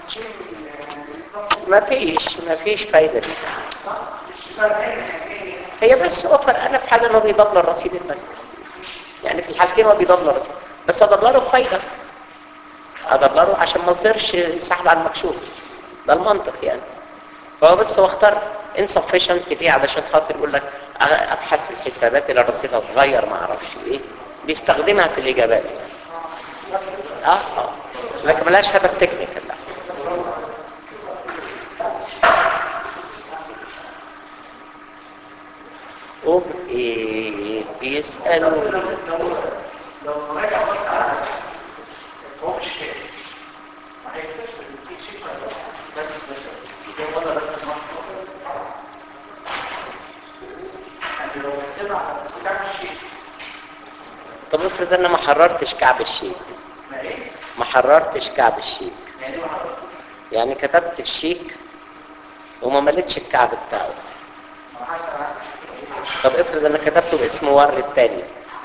ما فيش ما فيش فايدة منها هي بس اوفر انا في حاجة انه بيضل الرصيد البنك يعني في الحالتين هو بيضل الرصيد بس اضل له فايدة اضل له عشان ما اصدرش سحب على المكشوف ده المنطق يعني فهو بس هو اختار insufficient ليه علشان خاطر يقول لك ابحث الحسابات اللي رصيدها صغير ما اعرفش ايه بيستخدمها في الاجابات اه اه لكن ملهاش هدف تكنيكال لا قوم ايه بيسألوا لو راجع بص على هو مش كده ما هيكتشف ان في شيء بس ده ولا بس يعني لو بصينا على بتاع الشيء طب افرض انا ما حررتش كعب الشيك ما ايه؟ ما حررتش كعب الشيك يعني ايه محرك؟ يعني كتبت الشيك وما مليتش الكعب بتاعه ما حصل طب افرض انا كتبته باسم ورد تاني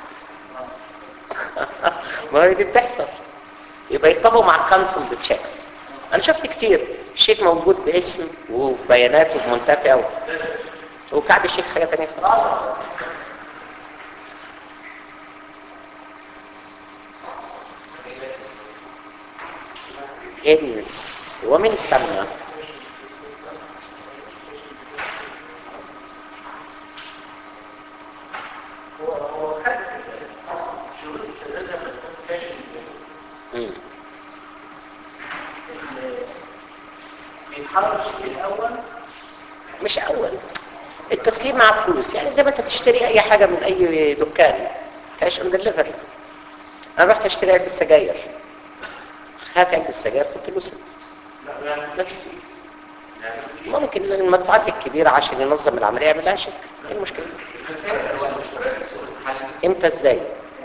ما هي دي بتحصل يبقى يطبقوا مع كانسل تشيكس انا شفت كتير الشيك موجود باسم وبياناته بمنتفع و... وكعب الشيك حاجه تانية خالص انس ومن سمى هو هو خد اصلا شروط السداد لما تكون كاشف مم. بيتحرر الشيء الاول مش اول التسليم مع فلوس يعني زي ما انت بتشتري اي حاجه من اي دكان كاش اون ديليفري انا رحت اشتري علبه سجاير هات علبه السجاير خد فلوسها لا يعني بس ممكن المدفوعات الكبيره عشان ينظم العمليه يعملها شيك ايه المشكله امتى ازاي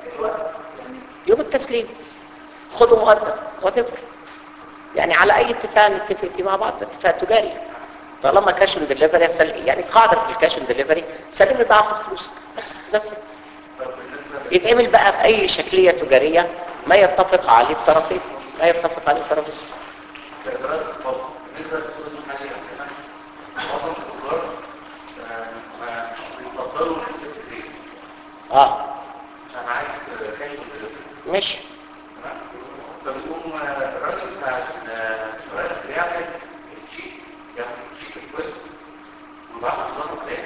يوم التسليم خدوا مقدم وتفر يعني على اي اتفاق نتفق فيه مع بعض اتفاق تجاري طالما كاش اون ديليفري سل... يعني قاعده في الكاش اون ديليفري سلم بقى خد فلوسك بس ده ست يتعمل بقى باي شكليه تجاريه ما يتفق عليه الطرفين ما يتفق عليه الطرفين كإدارات الطبق بالنسبة للسوق المحلي عندنا معظم التجار آه، ما بيفضلوا نسبة الريت اه عشان عايز كاش ودليفري ماشي تمام فبيقوم آه، الراجل بتاع السؤال بيعمل الشيك ياخد الشيك الكويس وبعد نظام تاني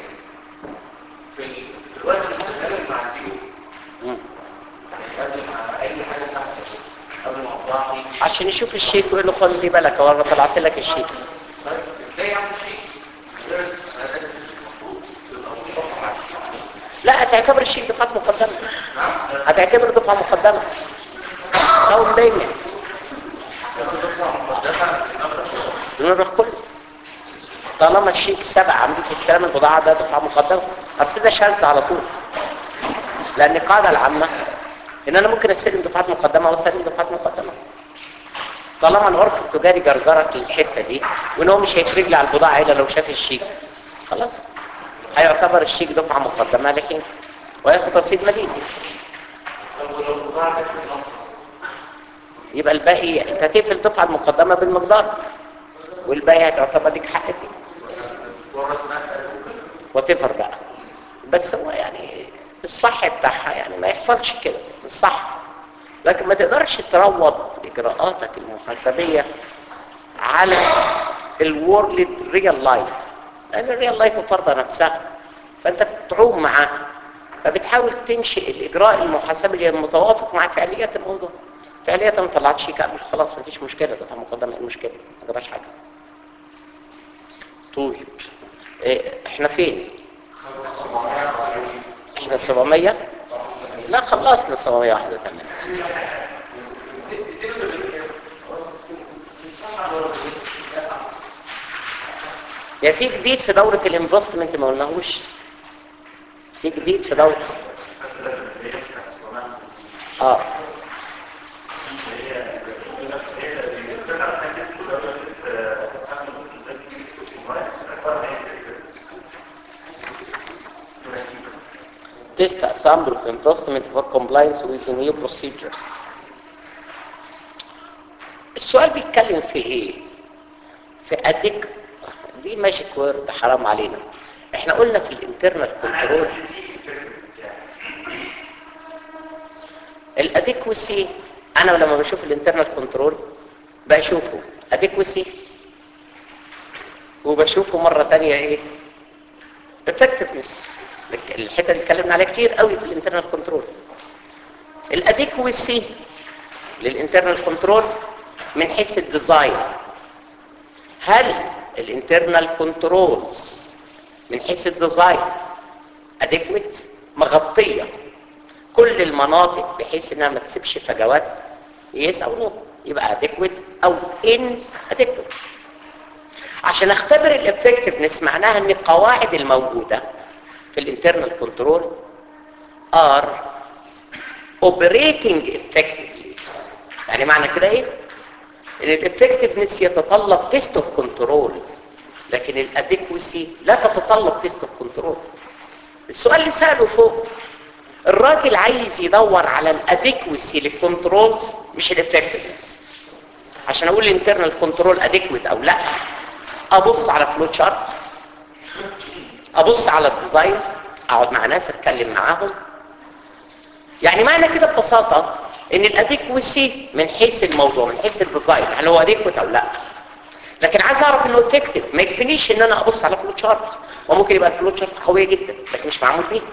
في ال- في الوقت اللي بتتكلم مع الديون مم. يعني قبل ما اي حاجه تحصل قبل ما اوضاع لي عشان يشوف الشيك ويقول له خلي بالك هو انا طلعت لك الشيك طيب ازاي اعمل شيء غير السندات اللي مش المفروض تبقى متفق على الشيء لا هتعتبر الشيك دفعات مقدمه نعم هتعتبر دفعه مقدمه او دايما لما تطلع مقدمه لنمره المبلغ كله طالما الشيك سبق عمليه استلام البضاعه ده دفعه مقدمه اصل ده شاذ على طول لان القاعده العامه ان انا ممكن استلم دفعات مقدمه واستلم دفعات مقدمه طالما العرف التجاري جرجرك للحته دي وان هو مش هيفرج لي على البضاعه الا لو شاف الشيك خلاص هيعتبر الشيك دفعه مقدمه لكن وياخد رصيد مدين طب ولو البضاعه جت في نمره يبقى الباقي انت هتقفل الدفعه المقدمه بالمقدار والباقي هتعتبر لك حق فيه بس ورد نقل وتفر بقى بس هو يعني الصح بتاعها يعني ما يحصلش كده الصح لكن ما تقدرش تروض اجراءاتك المحاسبيه على الورلد ريال لايف لان الريال لايف فرضه نفسها فانت بتعوم معاها فبتحاول تنشئ الاجراء المحاسبي المتوافق مع فعاليات الموضوع فعاليات ما طلعتش كامل خلاص مفيش مشكله ده مقدمه ايه المشكله ما جراش حاجه طيب إيه احنا فين احنا 700 لا خلصنا 781 يا في جديد في دورة الانفستمنت ما قلناهوش في جديد في دورة اه test a sample of investment for compliance with the new procedures السؤال بيتكلم في ايه في اديك دي ماجيك وورد حرام علينا احنا قلنا في الانترنال كنترول الاديكوسي انا لما بشوف الانترنال كنترول بشوفه اديكوسي وبشوفه مرة تانية ايه effectiveness الحتة اللي اتكلمنا عليها كتير قوي في الانترنال كنترول الاديكوسي للانترنال كنترول من حيث الديزاين هل الانترنال كنترولز من حيث الديزاين اديكويت مغطيه كل المناطق بحيث انها ما تسيبش فجوات يس او نو يبقى اديكويت او ان اديكويت عشان اختبر الافكتفنس معناها ان القواعد الموجوده في الانترنال كنترول ار operating effectively يعني معنى كده ايه ان الافكتفنس يتطلب تيست اوف كنترول لكن الاديكوسي لا تتطلب تيست اوف كنترول السؤال اللي ساله فوق الراجل عايز يدور على الاديكوسي للكنترولز مش الافكتفنس عشان اقول الانترنال كنترول اديكويت او لا ابص على فلو شارت ابص على الديزاين اقعد مع ناس اتكلم معاهم يعني معنى كده ببساطه ان الاديكوسي من حيث الموضوع من حيث الديزاين هل هو اديكوت او لا لكن عايز اعرف انه افكتيف ما يكفينيش ان انا ابص على فلو شارت وممكن يبقى الفلو شارت قويه جدا لكن مش معمول بيها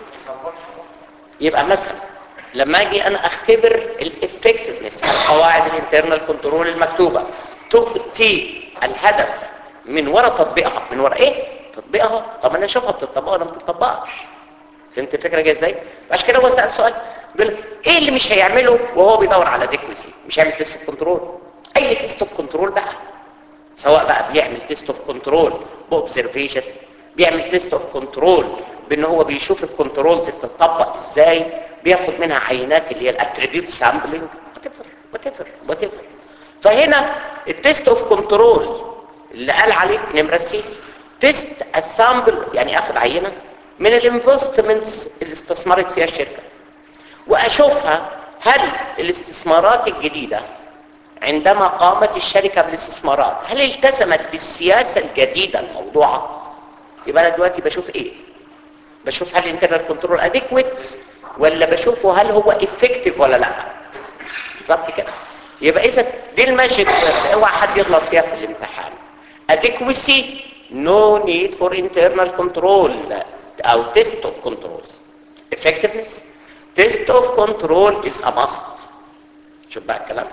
يبقى مثلا لما اجي انا اختبر الافكتفنس القواعد الانترنال كنترول المكتوبه تؤتي الهدف من وراء تطبيقها من وراء ايه تطبيقها طب انا اشوفها بتطبقها ولا ما بتطبقش فهمت الفكره جايه ازاي عشان كده هو سال سؤال بيقول لك ايه اللي مش هيعمله وهو بيدور على ديكوسي مش هيعمل تيست اوف كنترول اي تيست اوف كنترول بقى سواء بقى بيعمل تيست اوف كنترول باوبزرفيشن بيعمل تيست اوف كنترول بان هو بيشوف الكنترولز بتطبق ازاي بياخد منها عينات اللي هي الاتريبيوت سامبلنج وتفر وتفر وتفر فهنا التيست اوف كنترول اللي قال عليه نمره سي تيست اسامبل يعني اخد عينه من الانفستمنتس اللي استثمرت فيها الشركه واشوفها هل الاستثمارات الجديده عندما قامت الشركه بالاستثمارات هل التزمت بالسياسه الجديده الموضوعه يبقى انا دلوقتي بشوف ايه بشوف هل الانترنال كنترول اديكويت ولا بشوفه هل هو افكتيف ولا لا بالظبط كده يبقى اذا دي الماجيك اوعى حد يغلط فيها في الامتحان adequacy no need for internal control او test of controls effectiveness test of control is a must شوف بقى الكلام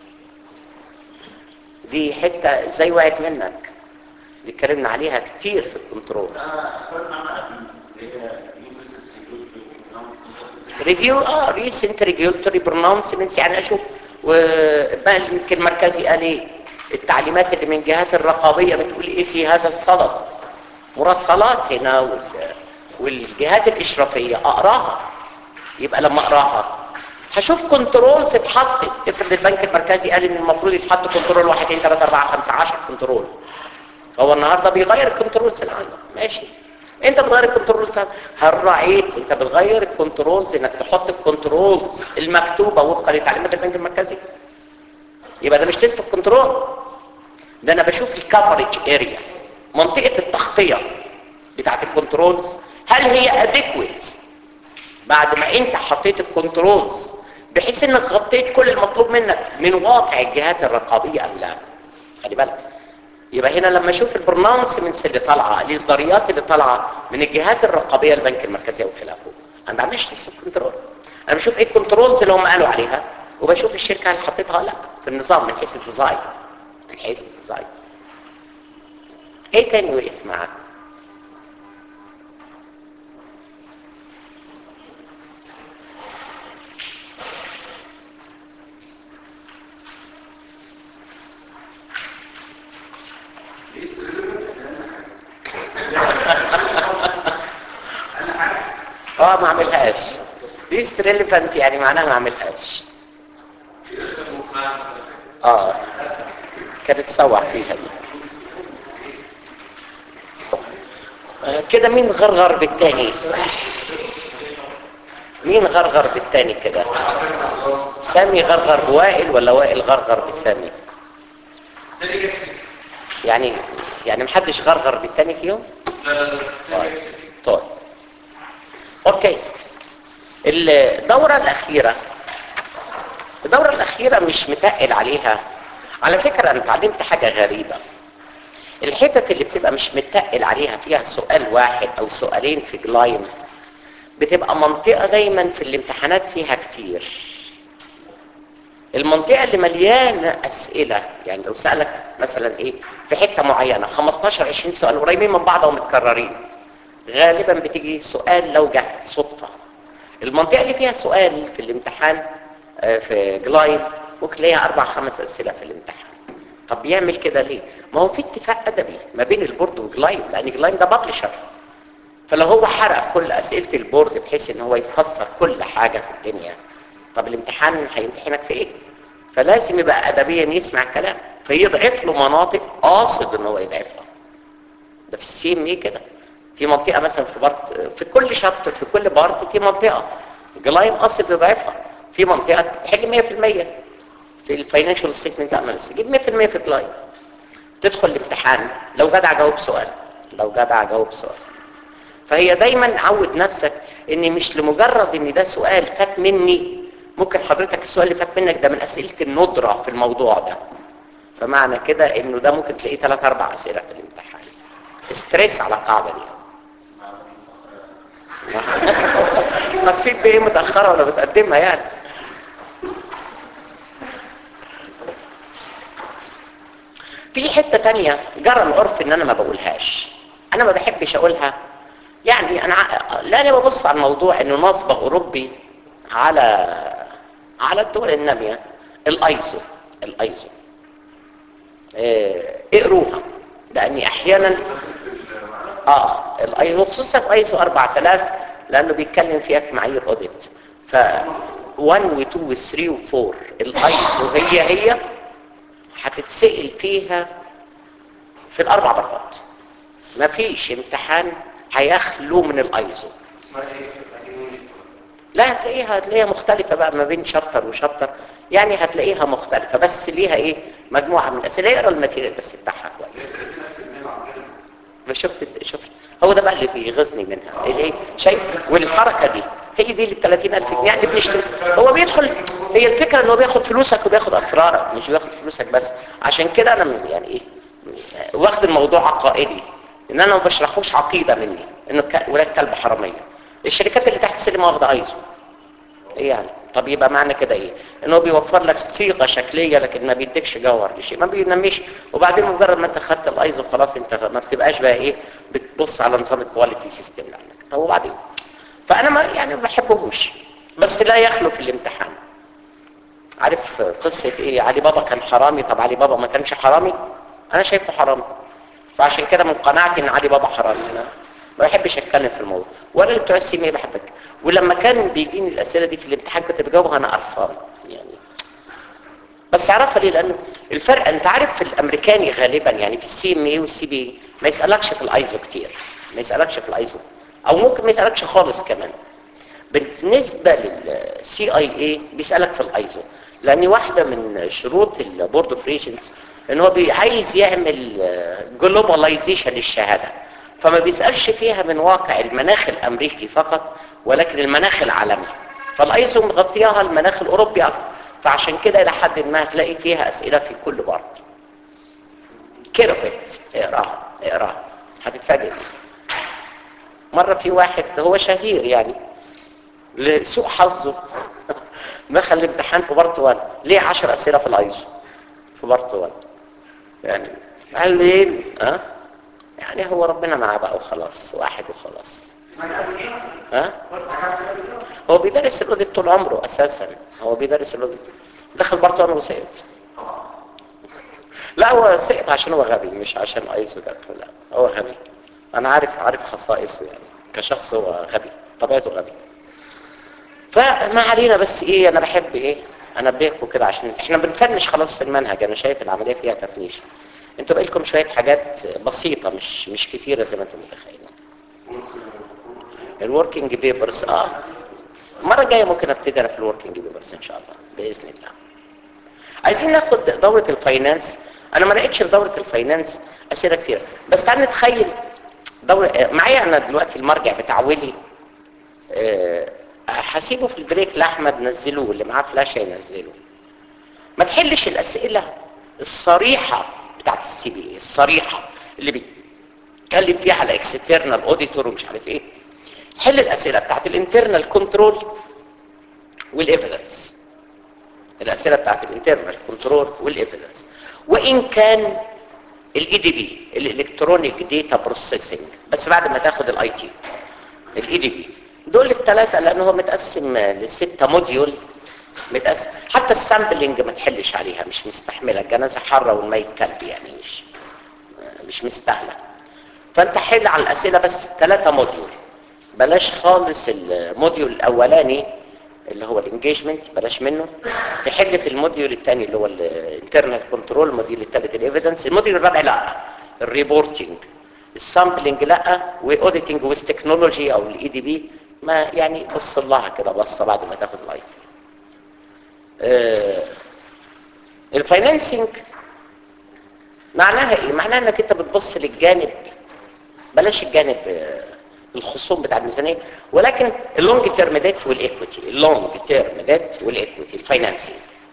دي حتة زي وقعت منك دي اتكلمنا عليها كتير في الكنترول ريفيو اه ريسنت ريجولتوري برونونسمنتس يعني اشوف وبقى يمكن المركزي قال ايه التعليمات اللي من جهات الرقابيه بتقول ايه في هذا الصدد مراسلات هنا وال... والجهات الاشرافيه اقراها يبقى لما اقراها هشوف كنترولز اتحطت افرض البنك المركزي قال ان المفروض يتحط كنترول 1 2 3 4 5 10 كنترول فهو النهارده بيغير الكنترولز اللي عنده ماشي انت بتغير الكنترولز هل راعيت انت بتغير الكنترولز انك تحط الكنترولز المكتوبه وفقا لتعليمات البنك المركزي يبقى ده مش تيست اوف كنترول ده انا بشوف الكفرج اريا منطقه التغطيه بتاعت الكنترولز هل هي اديكويت بعد ما انت حطيت الكنترولز بحيث انك غطيت كل المطلوب منك من واقع الجهات الرقابيه ام لا خلي بالك يبقى هنا لما اشوف البرنامسمنتس اللي طالعه الاصداريات اللي طالعه من الجهات الرقابيه البنك المركزي وخلافه انا ما بعملش تيست كنترول انا بشوف ايه الكنترولز اللي هم قالوا عليها وبشوف الشركه اللي حطيتها لا في النظام من حيث الديزاين من حيث الديزاين ايه تاني وقف معاك اه ما اعملهاش ليست ريليفانت يعني معناها ما اعملهاش اه كانت تسوح فيها دي آه كده مين غرغر بالتاني مين غرغر بالتاني كده سامي غرغر بوائل ولا وائل غرغر بسامي يعني يعني محدش غرغر بالتاني فيهم لا لا لا طيب طيب اوكي الدورة الأخيرة الدورة الأخيرة مش متقل عليها على فكرة أنا اتعلمت حاجة غريبة الحتت اللي بتبقى مش متقل عليها فيها سؤال واحد أو سؤالين في جلايم بتبقى منطقة دايما في الامتحانات فيها كتير المنطقة اللي مليانة أسئلة يعني لو سألك مثلا إيه في حتة معينة 15 20 سؤال قريبين من بعض ومتكررين غالبا بتيجي سؤال لو جت صدفة المنطقة اللي فيها سؤال في الامتحان آه، في جلايد ممكن تلاقيها أربع خمس أسئلة في الامتحان طب بيعمل كده ليه؟ ما هو في اتفاق أدبي ما بين البورد وجلايد لأن جلايد ده بابلشر فلو هو حرق كل أسئلة البورد بحيث إن هو يفسر كل حاجة في الدنيا طب الامتحان هيمتحنك في إيه؟ فلازم يبقى أدبيا يسمع الكلام فيضعف له مناطق قاصد إن هو يضعفها ده في السي ام ايه كده في منطقه مثلا في بارت في كل شابتر في كل بارت في منطقه جلايم قصد يضعفها في منطقه تحل 100% في الفاينانشال ستيتمنت اناليسيس جيب 100% في الجلايم تدخل الامتحان لو جدع جاوب سؤال لو جدع جاوب سؤال فهي دايما عود نفسك ان مش لمجرد ان ده سؤال فات مني ممكن حضرتك السؤال اللي فات منك ده من اسئله الندره في الموضوع ده فمعنى كده انه ده ممكن تلاقيه ثلاث اربع اسئله في الامتحان ستريس على القاعده دي ما تفيد بايه متاخره ولا بتقدمها يعني في حته تانية جرى العرف ان انا ما بقولهاش انا ما بحبش اقولها يعني انا ع- لا انا ببص على الموضوع انه نصب اوروبي على على الدول الناميه الايزو الايزو آه، اقروها لاني احيانا اه الايزو خصوصا ايزو 4000 لانه بيتكلم فيها في معايير اوديت ف 1 و 2 و 3 و 4 الايزو هي هي هتتسال فيها في الاربع مرات مفيش امتحان هيخلو من الايزو اسمها ايه؟ يعني لا هتلاقيها هتلاقيها مختلفة بقى ما بين شابتر وشابتر يعني هتلاقيها مختلفة بس ليها ايه مجموعة من الأسئلة اقرا الماتيريال بس بتاعها كويس ما شفت شفت هو ده بقى اللي بيغيظني منها اللي هي شايف والحركة دي هي دي اللي ب 30000 جنيه يعني بنشتري هو بيدخل هي الفكرة ان هو بياخد فلوسك وبياخد اسرارك مش بياخد فلوسك بس عشان كده انا من- يعني ايه واخد الموضوع عقائدي ان انا ما بشرحوش عقيدة مني انه ك- ولاد كلب حرامية الشركات اللي تحت السلم واخدة ايزو ايه يعني طب يبقى معنى كده ايه ان هو بيوفر لك صيغه شكليه لكن ما بيديكش جوهر لشيء ما بينميش وبعدين مجرد ما انت خدت الايزو خلاص انت ما بتبقاش بقى ايه بتبص على نظام الكواليتي سيستم اللي عندك طب وبعدين فانا ما يعني ما بحبهوش بس لا يخلو في الامتحان عارف قصه ايه علي بابا كان حرامي طب علي بابا ما كانش حرامي انا شايفه حرامي فعشان كده من قناعتي ان علي بابا حرامي انا ما بحبش اتكلم في الموضوع ولا اللي بتوع السيمية بحبك ولما كان بيجيني الاسئله دي في الامتحان كنت بجاوبها انا قرفان يعني بس اعرفها ليه لانه الفرق انت عارف في الامريكاني غالبا يعني في السي ام اي والسي بي ما يسالكش في الايزو كتير ما يسالكش في الايزو او ممكن ما يسالكش خالص كمان بالنسبه للسي اي اي بيسالك في الايزو لان واحده من شروط البورد اوف ريجنز ان هو بي- عايز يعمل جلوباليزيشن للشهاده فما بيسالش فيها من واقع المناخ الامريكي فقط ولكن المناخ العالمي فالايزو مغطياها المناخ الاوروبي اكتر فعشان كده الى حد ما هتلاقي فيها اسئله في كل بارت كيرفت اقراها اقراها هتتفاجئ مره في واحد هو شهير يعني لسوء حظه دخل الامتحان في بارت 1 ليه 10 اسئله في الايزو في بارت 1 يعني قال لي ايه ها يعني هو ربنا معاه بقى وخلاص واحد وخلاص ها هو بيدرس الاوديت طول عمره اساسا هو بيدرس الاوديت دخل بارت 1 وسقط لا هو سقط عشان هو غبي مش عشان ايزو ده لا هو غبي انا عارف عارف خصائصه يعني كشخص هو غبي طبيعته غبي فما علينا بس ايه انا بحب ايه انبهكم كده عشان احنا بنفنش خلاص في المنهج انا شايف العمليه فيها تفنيش انتوا بقى لكم شويه حاجات بسيطه مش مش كتيره زي ما انتم متخيلين الوركينج بيبرز اه المره الجايه ممكن ابتدي انا في الوركينج بيبرز ان شاء الله باذن الله عايزين ناخد دوره الفاينانس انا ما لقيتش في دوره الفاينانس اسئله كتيره بس تعال نتخيل دوره آه، معايا انا دلوقتي المرجع بتاع ويلي آه، هسيبه في البريك لاحمد نزلوه اللي معاه فلاشه ينزله ما تحلش الاسئله الصريحه بتاعت السي بي الصريحه اللي بيتكلم فيها على اكسترنال اوديتور ومش عارف ايه حل الاسئله بتاعت الانترنال كنترول والايفيدنس الاسئله بتاعت الانترنال كنترول والايفيدنس وان كان الاي دي بي الالكترونيك داتا بروسيسنج بس بعد ما تاخد الاي تي الاي دي بي دول الثلاثه لان هو متقسم لسته موديول متقسم حتى السامبلنج ما تحلش عليها مش مستحمله الجنازه حاره والميت كلب يعني مش مش مستاهله فانت حل على الاسئله بس ثلاثه موديول بلاش خالص الموديول الاولاني اللي هو الانجيجمنت بلاش منه تحل في الموديول الثاني اللي هو الانترنال كنترول الموديول الثالث الايفيدنس الموديول الرابع لا الريبورتنج السامبلنج لا واوديتنج ويز تكنولوجي او الاي دي بي ما يعني بص لها كده بصه بعد ما تاخد الاي تي الفاينانسنج معناها ايه معناها انك انت بتبص للجانب بلاش الجانب آه، الخصوم بتاع الميزانيه ولكن اللونج تيرم ديت والايكويتي اللونج تيرم ديت والايكويتي الفاينانسنج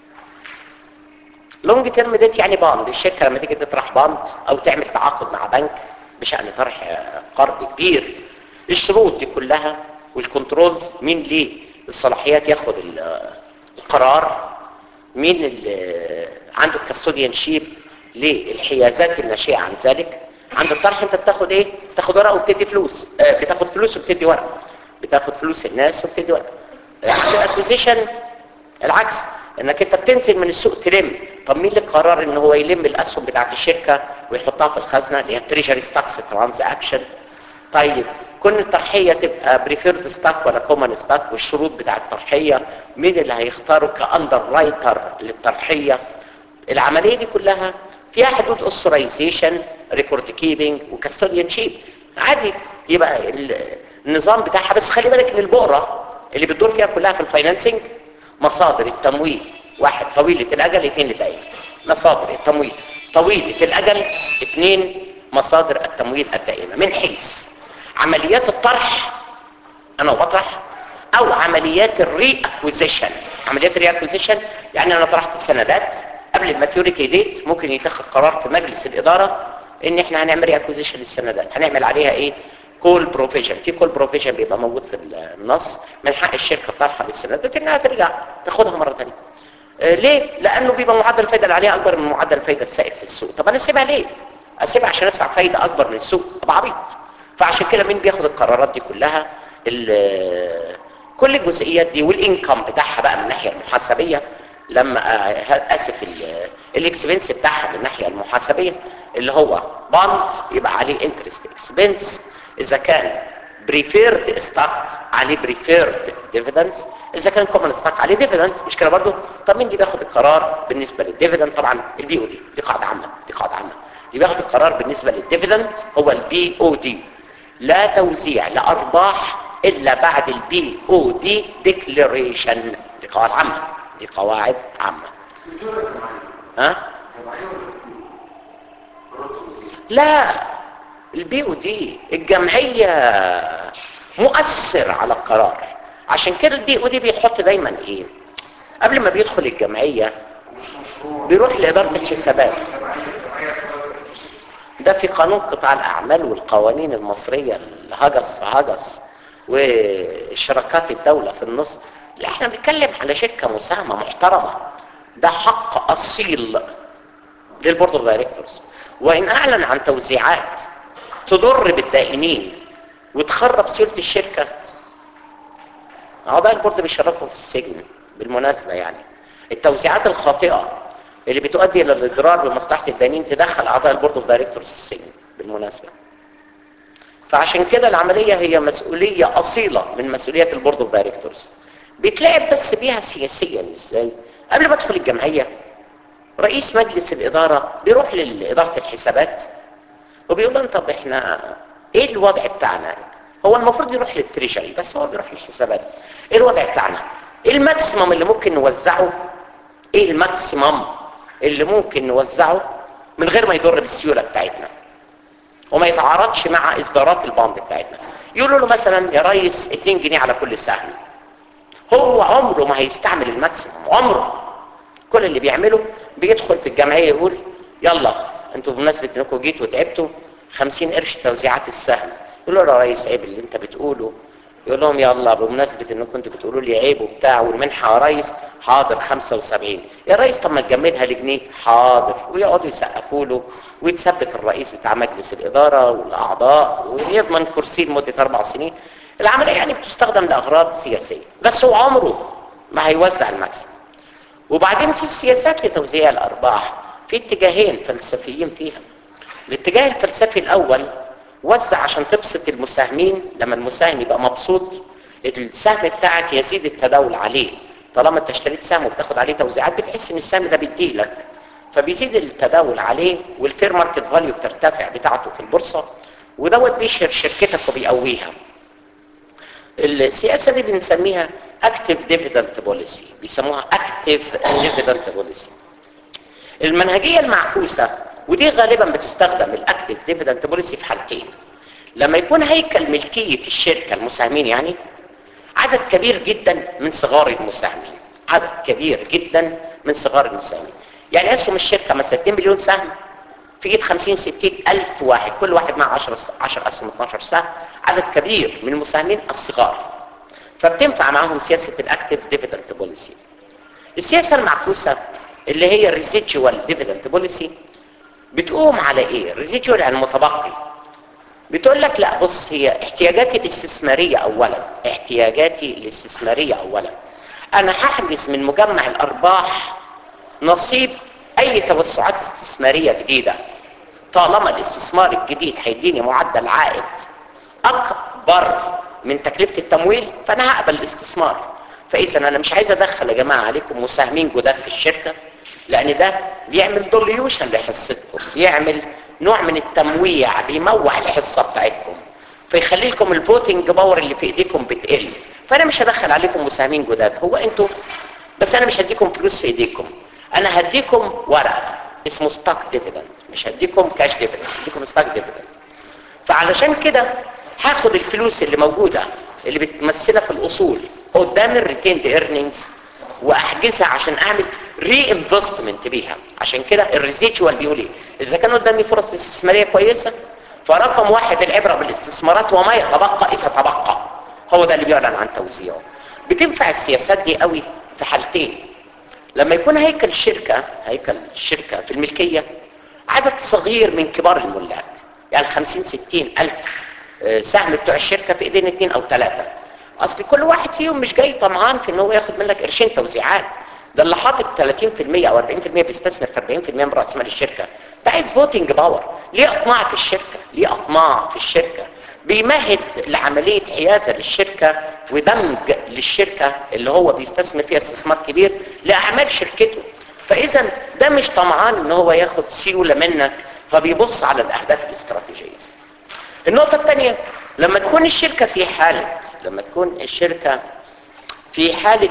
لونج تيرم ديت يعني باند الشركه لما تيجي تطرح باند او تعمل تعاقد مع بنك بشان طرح آه، قرض كبير الشروط دي كلها والكنترولز مين ليه الصلاحيات ياخد ال- آه، القرار مين اللي عنده الكاستوديان شيب للحيازات الناشئه عن ذلك عند الطرح انت بتاخد ايه بتاخد ورقه وبتدي فلوس آه بتاخد فلوس وبتدي ورقه بتاخد فلوس الناس وبتدي ورقه آه عند الاكوزيشن العكس انك انت بتنزل من السوق تلم طب مين اللي قرر ان هو يلم الاسهم بتاعت الشركه ويحطها في الخزنه اللي هي تريجري ستاكس ترانزاكشن طيب كل الطرحيه تبقى بريفيرد ستاك ولا كومن ستاك والشروط بتاع الطرحيه مين اللي هيختاره كاندر رايتر للطرحيه العمليه دي كلها فيها حدود اوثرايزيشن ريكورد كيبنج وكاستوديان شيب عادي يبقى ال- النظام بتاعها بس خلي بالك ان البقره اللي بتدور فيها كلها في الفاينانسنج مصادر التمويل واحد طويله الاجل اثنين الدائم مصادر التمويل طويله الاجل اثنين مصادر التمويل الدائمه من حيث عمليات الطرح انا بطرح او عمليات الري اكوزيشن عمليات الري اكوزيشن يعني انا طرحت السندات قبل الماتيوريتي ديت ممكن يتخذ قرار في مجلس الاداره ان احنا هنعمل ري اكوزيشن للسندات هنعمل عليها ايه كول بروفيجن في كول بروفيجن بيبقى موجود في النص من حق الشركه طرحها للسندات انها ترجع تاخدها مره ثانيه آه، ليه؟ لانه بيبقى معدل الفايده اللي عليها اكبر من معدل الفايده السائد في السوق طب انا اسيبها ليه؟ اسيبها عشان ادفع فايده اكبر من السوق ابقى عبيط فعشان كده مين بياخد القرارات دي كلها ال- كل الجزئيات دي والانكم بتاعها بقى من الناحيه المحاسبيه لما آه، اسف ال- الاكسبنس بتاعها من الناحيه المحاسبيه اللي هو باند يبقى عليه انترست اكسبنس اذا كان بريفيرد ستاك عليه بريفيرد ديفيدنس اذا كان كومن ستاك عليه ديفيدند مش كده برضه طب مين اللي بياخد القرار بالنسبه للديفيدند طبعا البي او دي دي قاعده عامه دي قاعده عامه اللي بياخد القرار بالنسبه للديفيدند هو البي او دي لا توزيع لارباح الا بعد البي او دي ديكلاريشن دي قواعد عامه دي قواعد عامه ها لا البي او دي الجمعيه مؤثر على القرار عشان كده البي او دي بيحط دايما ايه قبل ما بيدخل الجمعيه بيروح لاداره الحسابات ده في قانون قطاع الاعمال والقوانين المصريه الهجس في هجس وشراكات الدوله في النص لا احنا بنتكلم على شركه مساهمه محترمه ده حق اصيل للبورد اوف دايركتورز وان اعلن عن توزيعات تضر بالدائنين وتخرب سيوله الشركه اعضاء البورد بيشرفوا في السجن بالمناسبه يعني التوزيعات الخاطئه اللي بتؤدي الى الاضرار بمصلحه الدائنين تدخل اعضاء البورد اوف دايركتورز السجن بالمناسبه فعشان كده العمليه هي مسؤوليه اصيله من مسؤوليات البورد اوف دايركتورز بيتلعب بس بيها سياسيا ازاي قبل ما ادخل الجمعيه رئيس مجلس الاداره بيروح لاداره الحسابات وبيقول لهم طب احنا ايه الوضع بتاعنا هو المفروض يروح للتريجري بس هو بيروح للحسابات ايه الوضع بتاعنا ايه الماكسيمم اللي ممكن نوزعه ايه الماكسيمم اللي ممكن نوزعه من غير ما يضر بالسيوله بتاعتنا وما يتعارضش مع اصدارات الباند بتاعتنا يقولوا له مثلا يا ريس 2 جنيه على كل سهم هو عمره ما هيستعمل الماكسيموم عمره كل اللي بيعمله بيدخل في الجمعيه يقول يلا انتوا بمناسبه انكم جيتوا وتعبتوا 50 قرش توزيعات السهم يقول له يا ريس عيب اللي انت بتقوله يقول لهم يلا بمناسبة انكم انتوا بتقولوا لي عيب وبتاع والمنحة يا ريس حاضر 75 يا ريس طب ما تجمدها لجنيه حاضر ويقعدوا يسقفوا له ويتثبت الرئيس بتاع مجلس الإدارة والأعضاء ويضمن كرسي لمدة أربع سنين العملية يعني بتستخدم لأغراض سياسية بس هو عمره ما هيوزع المكسب وبعدين في السياسات لتوزيع الأرباح في اتجاهين فلسفيين فيها الاتجاه الفلسفي الأول وزع عشان تبسط المساهمين لما المساهم يبقى مبسوط السهم بتاعك يزيد التداول عليه طالما انت اشتريت سهم وبتاخد عليه توزيعات بتحس ان السهم ده بيديلك فبيزيد التداول عليه والفير ماركت فاليو بترتفع بتاعته في البورصه ودوت بيشهر شركتك وبيقويها السياسه دي بنسميها اكتيف ديفيدنت بوليسي بيسموها اكتيف ديفيدنت بوليسي المنهجيه المعكوسه ودي غالبا بتستخدم الاكتيف ديفيدنت بوليسي في حالتين لما يكون هيكل ملكيه الشركه المساهمين يعني عدد كبير جدا من صغار المساهمين عدد كبير جدا من صغار المساهمين يعني اسهم الشركه مثلا 2 مليون سهم في ايد 50 60 الف واحد كل واحد معه 10 10 اسهم 12 سهم عدد كبير من المساهمين الصغار فبتنفع معاهم سياسه الاكتيف ديفيدنت بوليسي السياسه المعكوسه اللي هي الريزيدجوال ديفيدنت بوليسي بتقوم على ايه ريزيدجوال يعني متبقي بتقول لك لا بص هي احتياجاتي الاستثماريه اولا احتياجاتي الاستثماريه اولا انا هحجز من مجمع الارباح نصيب اي توسعات استثماريه جديده طالما الاستثمار الجديد هيديني معدل عائد اكبر من تكلفه التمويل فانا هقبل الاستثمار فاذا انا مش عايز ادخل يا جماعه عليكم مساهمين جداد في الشركه لان ده بيعمل دوليوشن لحصتكم بيعمل نوع من التمويع بيموع الحصه بتاعتكم فيخلي لكم الفوتنج باور اللي في ايديكم بتقل فانا مش هدخل عليكم مساهمين جداد هو انتوا بس انا مش هديكم فلوس في ايديكم انا هديكم ورق اسمه ستاك ديفيدند مش هديكم كاش ديفيدند هديكم ستاك ديفيدند فعلشان كده هاخد الفلوس اللي موجوده اللي بتمثلها في الاصول قدام الريتيند ايرنينجز واحجزها عشان اعمل ري انفستمنت بيها عشان كده الريزيجوال بيقول ايه اذا كان قدامي فرص استثماريه كويسه فرقم واحد العبره بالاستثمارات وما يتبقى اذا تبقى هو ده اللي بيعلن عن توزيعه بتنفع السياسات دي قوي في حالتين لما يكون هيكل الشركه هيكل الشركه في الملكيه عدد صغير من كبار الملاك يعني 50 60 الف سهم بتوع الشركه في ايدين اثنين او ثلاثه اصل كل واحد فيهم مش جاي طمعان في ان هو ياخد منك قرشين توزيعات ده اللي حاطط 30% او 40% بيستثمر في 40% من راس مال الشركه ده عايز فوتنج باور ليه اطماع في الشركه ليه اطماع في الشركه بيمهد لعمليه حيازه للشركه ودمج للشركه اللي هو بيستثمر فيها استثمار كبير لاعمال شركته فاذا ده مش طمعان ان هو ياخد سيوله منك فبيبص على الاهداف الاستراتيجيه النقطه الثانيه لما تكون الشركه في حاله لما تكون الشركه في حالة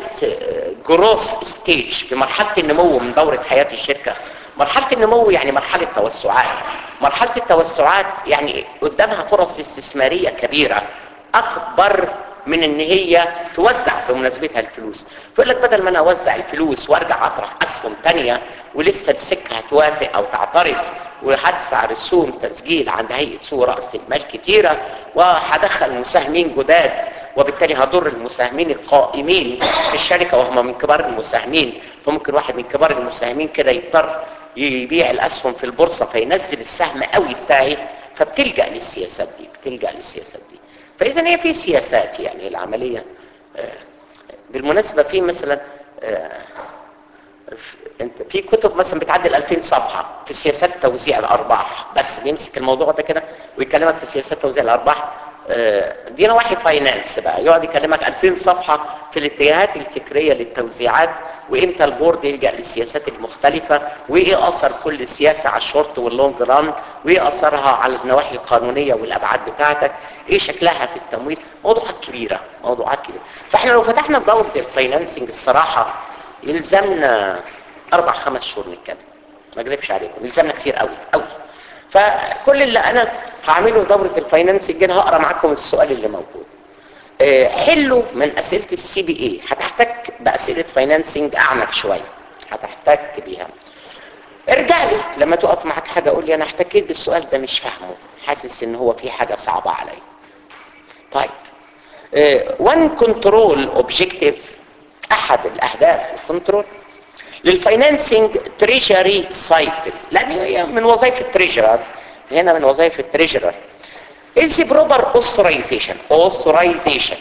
جروث ستيج في مرحلة النمو من دورة حياة الشركة مرحلة النمو يعني مرحلة توسعات مرحلة التوسعات يعني قدامها فرص استثمارية كبيرة أكبر من ان هي توزع بمناسبتها الفلوس فيقول لك بدل ما انا اوزع الفلوس وارجع اطرح اسهم تانية ولسه السكه هتوافق او تعترض وهدفع رسوم تسجيل عند هيئه سوق راس المال كتيره وهدخل مساهمين جداد وبالتالي هضر المساهمين القائمين في الشركه وهم من كبار المساهمين فممكن واحد من كبار المساهمين كده يضطر يبيع الاسهم في البورصه فينزل السهم قوي بتاعي فبتلجا للسياسات دي بتلجا للسياسات دي فاذا هي في سياسات يعني العمليه بالمناسبه في مثلا انت في كتب مثلا بتعدي 2000 صفحه في سياسات توزيع الارباح بس بيمسك الموضوع ده كده ويكلمك في سياسات توزيع الارباح دي نواحي فاينانس بقى يقعد يكلمك 2000 صفحه في الاتجاهات الفكريه للتوزيعات وامتى البورد يلجا للسياسات المختلفه وايه اثر كل سياسه على الشورت واللونج ران وايه اثرها على النواحي القانونيه والابعاد بتاعتك ايه شكلها في التمويل موضوعات كبيره موضوعات كبيره فاحنا لو فتحنا دوره الفاينانسنج الصراحه يلزمنا اربع خمس شهور نتكلم ما اكذبش عليكم يلزمنا كتير قوي قوي فكل اللي انا هعمله دورة الفاينانسنج انا هقرا معاكم السؤال اللي موجود آه، حلوا من اسئله السي بي اي هتحتك باسئله فاينانسنج اعنف شويه هتحتك بيها ارجع لي لما تقف معاك حاجه قول لي انا احتكيت بالسؤال ده مش فاهمه حاسس ان هو في حاجه صعبه عليا طيب وان كنترول اوبجكتيف احد الاهداف الكنترول للفاينانسنج تريجري سايكل لان هي من وظائف التريجرر هنا من وظائف التريجرر is proper authorization authorization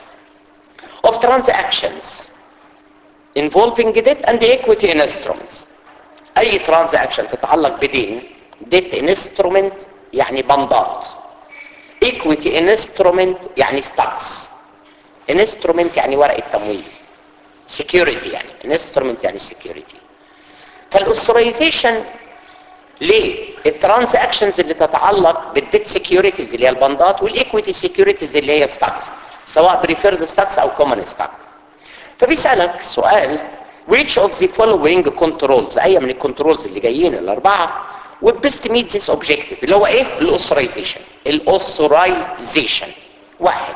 of transactions involving debt and equity instruments اي transaction تتعلق بدين debt instrument يعني بندات equity instrument يعني stocks instrument يعني ورقة تمويل security يعني instrument يعني security فالاوثرايزيشن ليه الترانزاكشنز اللي تتعلق بالديت سيكيورتيز اللي هي البندات والايكويتي سيكيورتيز اللي هي ستاكس سواء بريفيرد ستاكس او كومن ستاك فبيسالك سؤال which of the following controls اي من الكنترولز اللي جايين الاربعه would best meet this objective اللي هو ايه الاوثرايزيشن الاوثرايزيشن واحد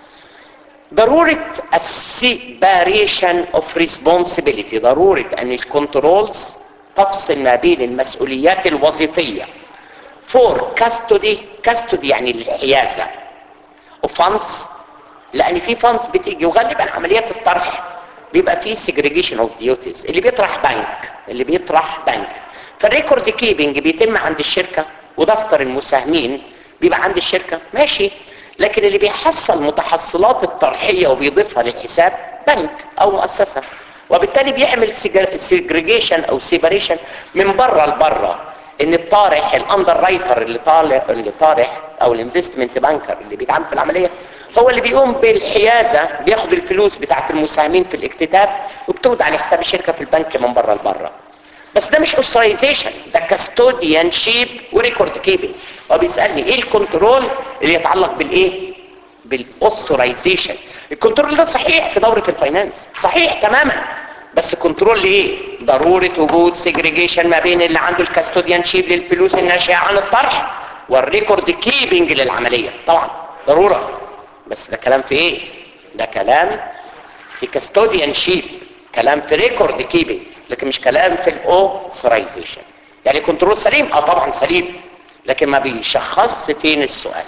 ضرورة السيباريشن اوف ريسبونسبيلتي ضرورة ان الكنترولز تفصل ما بين المسؤوليات الوظيفية فور كاستودي كاستودي يعني الحيازة وفانس لان في فانس بتيجي وغالبا عمليات الطرح بيبقى فيه segregation اوف ديوتيز اللي بيطرح بنك اللي بيطرح بنك فالريكورد كيبنج بيتم عند الشركة ودفتر المساهمين بيبقى عند الشركة ماشي لكن اللي بيحصل متحصلات الطرحية وبيضيفها للحساب بنك او مؤسسة وبالتالي بيعمل سيجريجيشن او سيبريشن من بره لبره ان الطارح الاندر رايتر اللي طالع اللي طارح او الانفستمنت بانكر اللي بيتعامل في العمليه هو اللي بيقوم بالحيازه بياخد الفلوس بتاعت المساهمين في الاكتتاب وبتودع على حساب الشركه في البنك من بره لبره بس ده مش اوثرايزيشن ده كاستوديان شيب وريكورد كيبنج هو بيسالني ايه الكنترول اللي يتعلق بالايه بالاوثرايزيشن الكنترول ده صحيح في دورة الفاينانس صحيح تماما بس الكنترول ليه ضرورة وجود سيجريجيشن ما بين اللي عنده الكاستوديان شيب للفلوس الناشئة عن الطرح والريكورد كيبنج للعملية طبعا ضرورة بس ده كلام في ايه ده كلام في كاستوديان شيب كلام في ريكورد كيبنج لكن مش كلام في الاوثرايزيشن يعني كنترول سليم اه طبعا سليم لكن ما بيشخص فين السؤال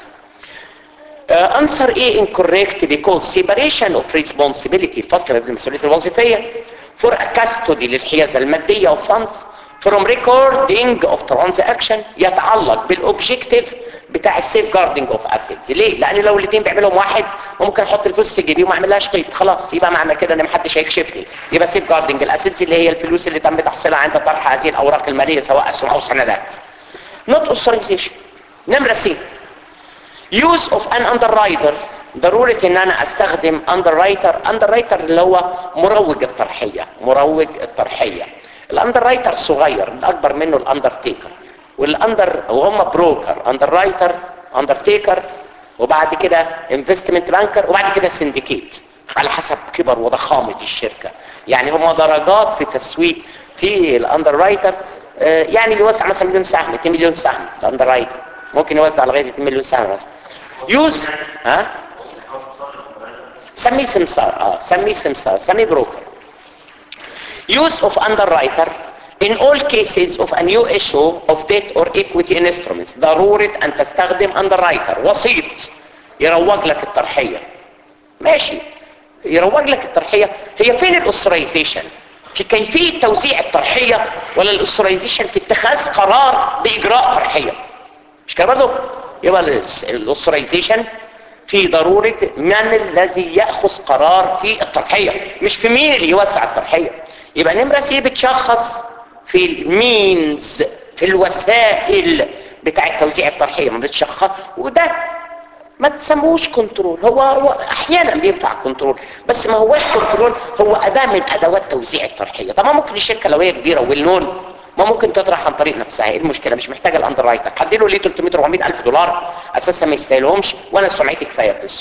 uh, answer A incorrect because separation of responsibility الفصل بين المسؤولية الوظيفية for a custody للحيازة المادية of funds from recording of transaction يتعلق بالاوبجيكتيف بتاع السيف جاردنج اوف اسيتس ليه؟ لان لو الاثنين بيعملهم واحد ممكن احط الفلوس في جيبي وما اعملهاش قيد خلاص يبقى معنى كده ان محدش هيكشفني يبقى سيف جاردنج الاسيتس اللي هي الفلوس اللي تم تحصيلها عند طرح هذه الاوراق الماليه سواء اسهم او سندات not authorization نمرة سي use of an underwriter ضرورة ان انا استخدم underwriter underwriter اللي هو مروج الطرحية مروج الطرحية الاندررايتر صغير الاكبر منه الاندرتيكر والاندر وهم بروكر اندررايتر اندرتيكر وبعد كده انفستمنت بانكر وبعد كده سندكيت على حسب كبر وضخامة الشركة يعني هم درجات في تسويق في الاندررايتر آه يعني يوزع مثلا مليون سهم 2 مليون سهم الاندررايتر ممكن يوزع لغاية 2 مليون سهم مثلا يوز ها سميه سمسار اه سميه سمسار سميه بروكر use of underwriter in all cases of a new issue of debt or equity instruments ضرورة ان تستخدم underwriter وسيط يروج لك الطرحية ماشي يروج لك الطرحية هي فين الاوثرايزيشن في كيفية توزيع الطرحية ولا الاوثرايزيشن في اتخاذ قرار باجراء طرحية مش كده برضه يبقى الاوثرايزيشن في ضرورة من الذي يأخذ قرار في الطرحية مش في مين اللي يوسع الطرحية يبقى نمرة سي بتشخص في المينز في الوسائل بتاع توزيع الطرحية ما بتشخص وده ما تسموش كنترول هو, هو احيانا بينفع كنترول بس ما هوش كنترول هو اداة من ادوات توزيع الطرحية طب ما ممكن الشركة لو هي كبيرة والنون ما ممكن تطرح عن طريق نفسها ايه المشكله مش محتاجه الاندر رايتر حد له ليه 300 400 الف دولار اساسا ما يستاهلهمش وانا سمعتي كفايه في السوق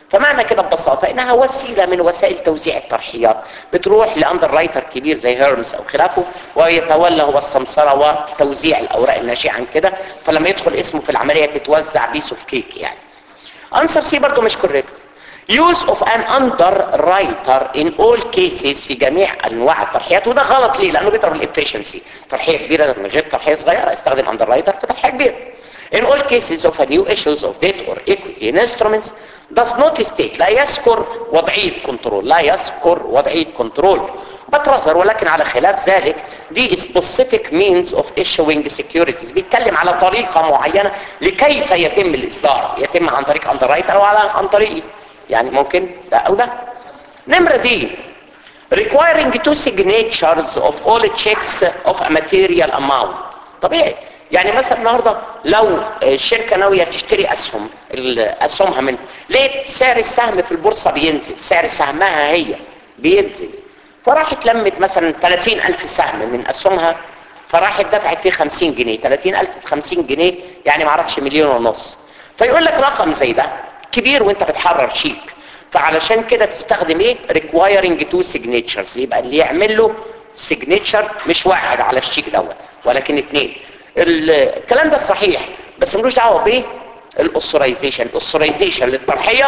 فمعنى كده ببساطة انها وسيلة من وسائل توزيع الترحيات بتروح لاندر رايتر كبير زي هيرمز او خلافه ويتولى هو السمسرة وتوزيع الاوراق الناشئة عن كده فلما يدخل اسمه في العملية تتوزع بيس اوف كيك يعني انسر سي برضو مش كوريكت use of an underwriter in all cases في جميع انواع الترحيات وده غلط ليه لانه بيضرب الافشنسي ترحيه كبيره من غير ترحيه صغيره استخدم underwriter في ترحيه كبيره in all cases of a new issues of debt or equity in instruments does not state لا يذكر وضعيه كنترول لا يذكر وضعيه كنترول but rather ولكن على خلاف ذلك دي specific means of issuing securities بيتكلم على طريقة معينة لكيف يتم الإصدار يتم عن طريق underwriter أو على عن طريق يعني ممكن ده أو ده نمرة دي requiring two signatures of all checks of a material amount طبيعي يعني مثلا النهارده لو الشركه ناويه تشتري اسهم اسهمها من لقيت سعر السهم في البورصه بينزل سعر سهمها هي بينزل فراحت لمت مثلا 30000 سهم من اسهمها فراحت دفعت فيه 50 جنيه 30000 في 50 جنيه يعني معرفش مليون ونص فيقول لك رقم زي ده كبير وانت بتحرر شيك فعلشان كده تستخدم ايه requiring two signatures يبقى اللي يعمل له signature مش واحد على الشيك دوت ولكن اثنين الكلام ده صحيح بس ملوش دعوه بايه الاوثرايزيشن الاوثرايزيشن للترحيه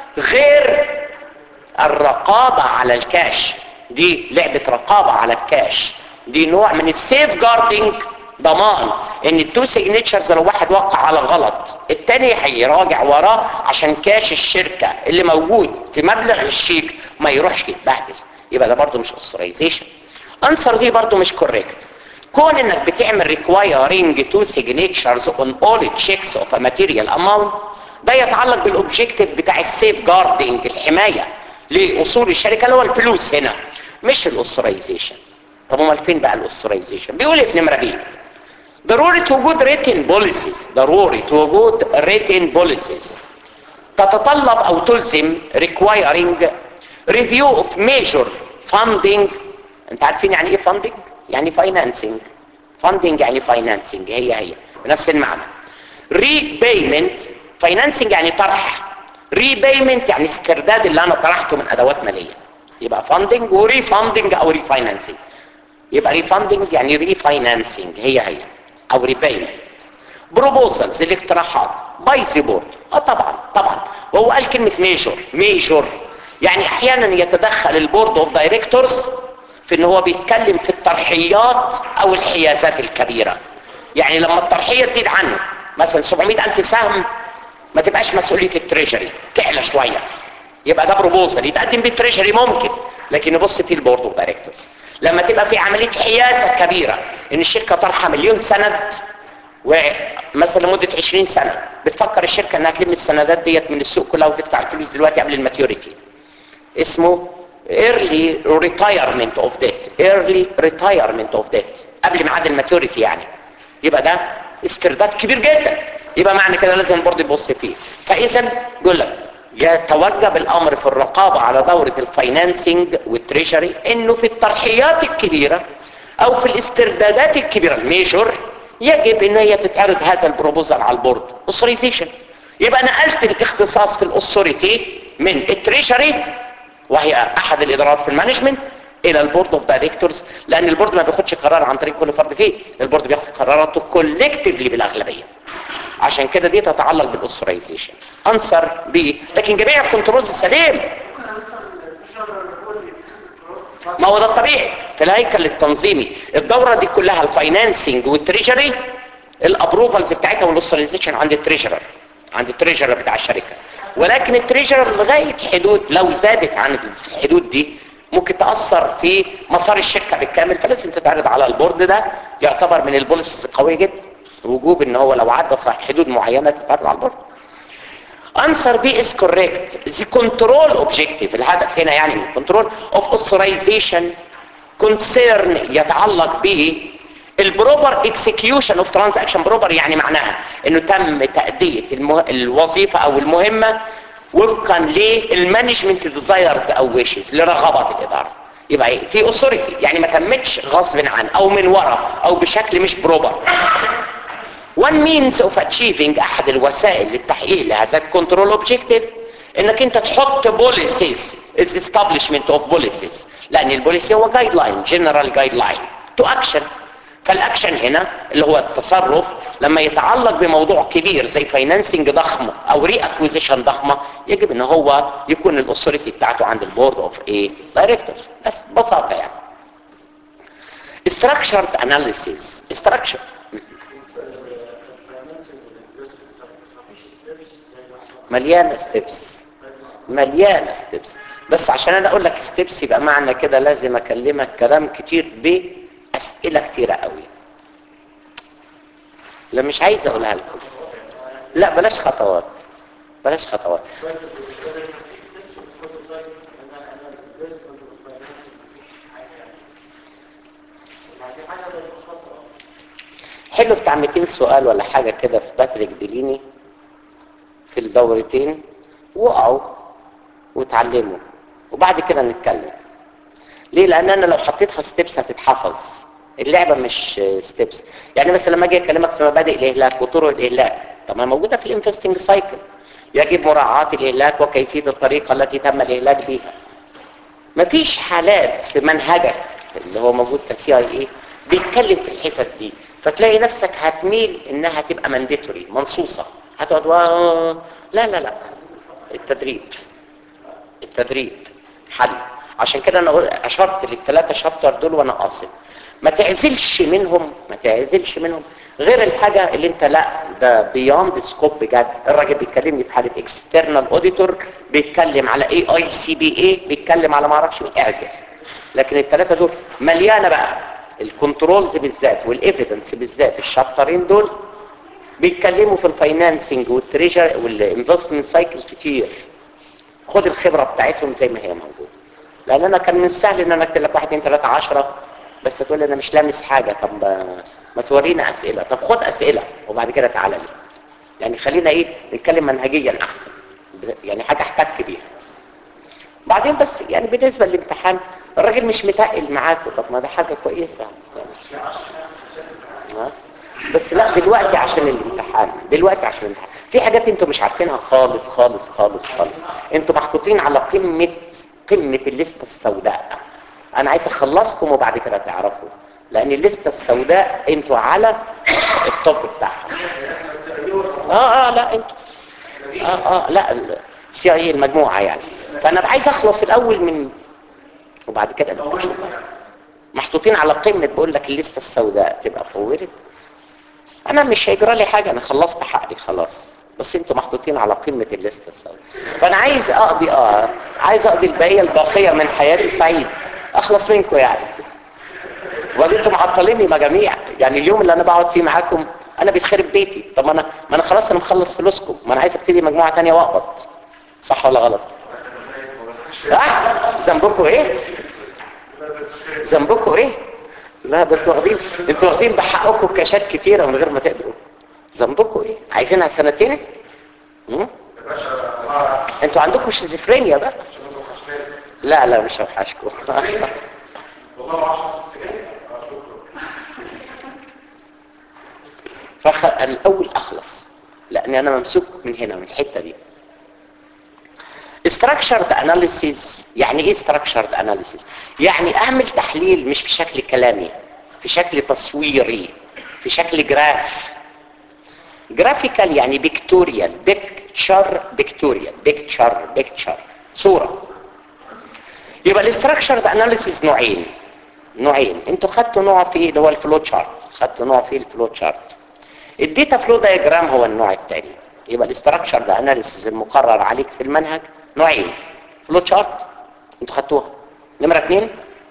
غير الرقابه على الكاش دي لعبه رقابه على الكاش دي نوع من السيف جاردنج ضمان ان التو سيجنتشرز لو واحد وقع على غلط التاني هيراجع وراه عشان كاش الشركه اللي موجود في مبلغ الشيك ما يروحش يتبهدل يبقى ده برضه مش اوثرايزيشن انسر دي برضه مش كوريكت كون انك بتعمل requiring two signatures on all checks of a material amount ده يتعلق بالاوبجيكتيف بتاع السيف جاردنج الحمايه لاصول الشركه اللي هو الفلوس هنا مش الاوثرايزيشن طب امال فين بقى الاوثرايزيشن بيقول ايه في نمره بي ضرورة وجود written policies ضرورة وجود written policies تتطلب او تلزم requiring review of major funding انت عارفين يعني ايه funding يعني financing funding يعني financing هي هي بنفس المعنى repayment financing يعني طرح repayment يعني استرداد اللي انا طرحته من ادوات ماليه يبقى funding و refunding او refinancing يبقى refunding يعني refinancing هي هي او repayment proposals الاقتراحات باي ذا بورد اه طبعا طبعا وهو قال كلمه ميجور ميجور يعني احيانا يتدخل البورد اوف دايركتورز في ان هو بيتكلم في الترحيات او الحيازات الكبيره يعني لما الترحيه تزيد عنه مثلا 700 الف سهم ما تبقاش مسؤوليه التريجري تعلى شويه يبقى ده بروبوزل يتقدم بالتريجري ممكن لكن يبص فيه البورد اوف دايركتورز لما تبقى في عمليه حيازه كبيره ان الشركه طرحه مليون سند ومثلا لمده 20 سنه بتفكر الشركه انها تلم السندات ديت من السوق كلها وتدفع الفلوس دلوقتي قبل الماتيوريتي اسمه early retirement of debt early retirement of debt قبل ميعاد الماتيوريتي يعني يبقى ده استرداد كبير جدا يبقى معنى كده لازم البورد يبص فيه فاذا يقول لك يتوجب الامر في الرقابه على دوره الفاينانسنج والتريجري انه في الترحيات الكبيره او في الاستردادات الكبيره الميجور يجب ان هي تتعرض هذا البروبوزال على البورد اوثرايزيشن يبقى نقلت الاختصاص في الاثوريتي من التريجري وهي احد الادارات في المانجمنت الى البورد اوف دايركتورز لان البورد ما بياخدش قرار عن طريق كل فرد فيه البورد بياخد قراراته كولكتيفلي بالاغلبيه عشان كده دي تتعلق بالاوثرايزيشن انسر بي لكن جميع الكنترولز سليم ما هو ده الطبيعي في الهيكل التنظيمي الدوره دي كلها الفاينانسنج والتريجري الابروفالز بتاعتها والاوثرايزيشن عند التريجرر عند التريجرر بتاع الشركه ولكن التريجرر لغايه حدود لو زادت عن الحدود دي ممكن تاثر في مسار الشركه بالكامل فلازم تتعرض على البورد ده يعتبر من البوليسز القويه جدا وجوب ان هو لو عدى صح حدود معينه تتعرض على البورد answer B is correct the control objective الهدف هنا يعني من control of authorization concern يتعلق به البروبر اكسكيوشن اوف ترانزاكشن بروبر يعني معناها انه تم تأدية المه... الوظيفة او المهمة وفقا للمانجمنت ديزايرز او ويشز لرغبات الادارة يبقى ايه في اوثوريتي يعني ما تمتش غصب عن او من وراء او بشكل مش بروبر one means of achieving احد الوسائل للتحقيق لهذا الكنترول اوبجيكتيف انك انت تحط بوليسيز establishment اوف بوليسيز لان البوليسي هو جايد لاين جنرال جايد لاين تو اكشن فالاكشن هنا اللي هو التصرف لما يتعلق بموضوع كبير زي فاينانسنج ضخم او ري اكويزيشن ضخمه يجب ان هو يكون الاثوريتي بتاعته عند البورد اوف ايه دايركتورز بس ببساطه يعني structured analysis structure مليانه ستيبس مليانه ستيبس بس عشان انا اقول لك ستيبس يبقى معنى كده لازم اكلمك كلام كتير باسئله كتيره قوي لا مش عايز اقولها لكم لا بلاش خطوات بلاش خطوات حلو بتاع 200 سؤال ولا حاجة كده في باتريك ديليني في الدورتين وقعوا واتعلموا وبعد كده نتكلم ليه لان انا لو حطيتها ستيبس هتتحفظ اللعبه مش ستيبس يعني مثلا لما اجي اكلمك في مبادئ الاهلاك وطرق الاهلاك طب ما موجوده في الانفستنج سايكل يجب مراعاه الاهلاك وكيفيه الطريقه التي تم الاهلاك بها مفيش حالات في منهجك اللي هو موجود كسي اي اي بيتكلم في الحتت دي فتلاقي نفسك هتميل انها تبقى مانديتوري منصوصه هتقعد و... لا لا لا التدريب التدريب حل عشان كده انا اشرت للثلاثه شابتر دول وانا قاصد ما تعزلش منهم ما تعزلش منهم غير الحاجه اللي انت لا ده بيوند سكوب بجد الراجل بيكلمني في حاله اكسترنال اوديتور بيتكلم على اي اي سي بي اي بيتكلم على ما اعرفش مين اعزل لكن الثلاثه دول مليانه بقى الكنترولز بالذات والايفيدنس بالذات الشابترين دول بيتكلموا في الفاينانسنج والتريجر والانفستمنت سايكل كتير خد الخبره بتاعتهم زي ما هي موجوده لان انا كان من السهل ان انا اكتب لك 1 2 3 10 بس تقول لي انا مش لامس حاجه طب ما تورينا اسئله طب خد اسئله وبعد كده تعالى لي يعني خلينا ايه نتكلم منهجيا احسن يعني حاجه احتك بيها بعدين بس يعني بالنسبه للامتحان الراجل مش متقل معاكم طب ما ده حاجه كويسه يعني ها؟ بس لا دلوقتي عشان الامتحان دلوقتي عشان الامتحان في حاجات انتوا مش عارفينها خالص خالص خالص خالص انتوا محطوطين على قمه قمه الليسته السوداء انا عايز اخلصكم وبعد كده تعرفوا لان الليسته السوداء انتوا على الطب بتاعها اه اه لا انتوا اه اه لا سي اي المجموعه يعني فانا عايز اخلص الاول من وبعد كده نشوف محطوطين على قمه بقول لك الليسته السوداء تبقى فورت انا مش هيجرى لي حاجه انا خلصت حقي خلاص بس انتوا محطوطين على قمه الليسته السوداء فانا عايز اقضي اه عايز اقضي البقيه الباقيه من حياتي سعيد اخلص منكم يعني وبعدين انتوا معطليني مجاميع يعني اليوم اللي انا بقعد فيه معاكم انا بيتخرب بيتي طب ما انا ما انا خلاص انا مخلص فلوسكم ما انا عايز ابتدي مجموعه ثانيه واقبض صح ولا غلط اه ذنبكم ايه ذنبكم ايه لا ده انتوا واخدين انتوا واخدين بحقكم كاشات كتيره من غير ما تقدروا ذنبكم ايه عايزينها سنتين مم؟ انتوا عندكم شيزوفرينيا بقى لا لا مش هوحشكم فالاول اخلص لان انا ممسوك من هنا من الحته دي structured analysis يعني ايه structured analysis يعني اعمل تحليل مش في شكل كلامي في شكل تصويري في شكل جراف جرافيكال يعني بيكتوريال بيكتشر بيكتوريال بيكتشر بيكتشر صوره يبقى الاستراكشرد اناليسيز نوعين نوعين انتوا خدتوا نوع فيه اللي هو الفلو تشارت خدتوا نوع فيه الفلو تشارت الداتا فلو دايجرام هو النوع الثاني يبقى الاستراكشرد اناليسيز المقرر عليك في المنهج نوعين فلو تشارت انتوا خدتوها نمره اثنين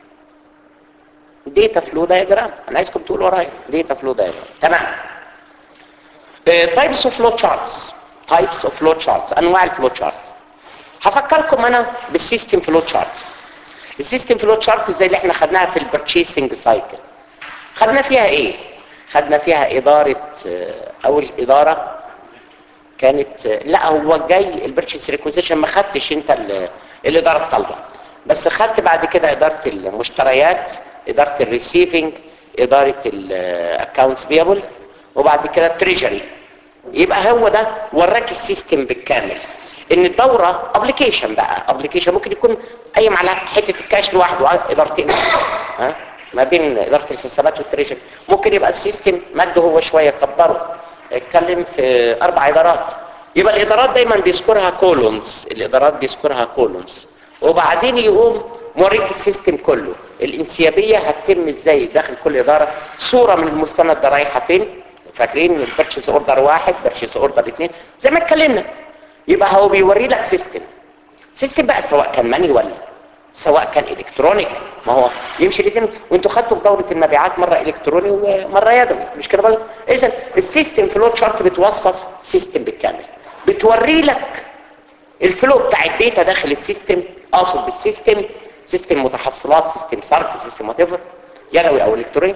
داتا فلو دايجرام انا عايزكم تقولوا ورايا داتا فلو دايجرام تمام تايبس اوف فلو تشارتس تايبس اوف فلو تشارتس انواع الفلو تشارت هفكركم انا بالسيستم فلو تشارت السيستم فلو تشارت زي اللي احنا خدناها في البرتشيسنج سايكل خدنا فيها ايه خدنا فيها اداره اول اداره كانت لا هو جاي البرتشيس ريكوزيشن ما خدتش انت الاداره الطالبه بس خدت بعد كده اداره المشتريات اداره الريسيفنج اداره الاكونتس بيبل وبعد كده التريجري يبقى هو ده وراك السيستم بالكامل ان الدوره ابلكيشن بقى ابلكيشن ممكن يكون قايم على حته الكاش لوحده ادارتين ها ما بين اداره الحسابات والتريجر ممكن يبقى السيستم مده هو شويه كبره اتكلم في اربع ادارات يبقى الادارات دايما بيذكرها كولونز الادارات بيذكرها كولونز وبعدين يقوم موريك السيستم كله الانسيابيه هتتم ازاي داخل كل اداره صوره من المستند ده رايحه فين فاكرين البرشيس اوردر واحد برشيس اوردر اثنين زي ما اتكلمنا يبقى هو بيوري لك سيستم سيستم بقى سواء كان مانيوال سواء كان الكترونيك ما هو يمشي الاثنين وانتوا خدتوا في دوره المبيعات مره الكتروني ومره يدوي مش كده بقى اذا السيستم فلو تشارت بتوصف سيستم بالكامل بتوري لك الفلو بتاع الداتا داخل السيستم اقصد بالسيستم سيستم متحصلات سيستم صرف سيستم وات يدوي او الكتروني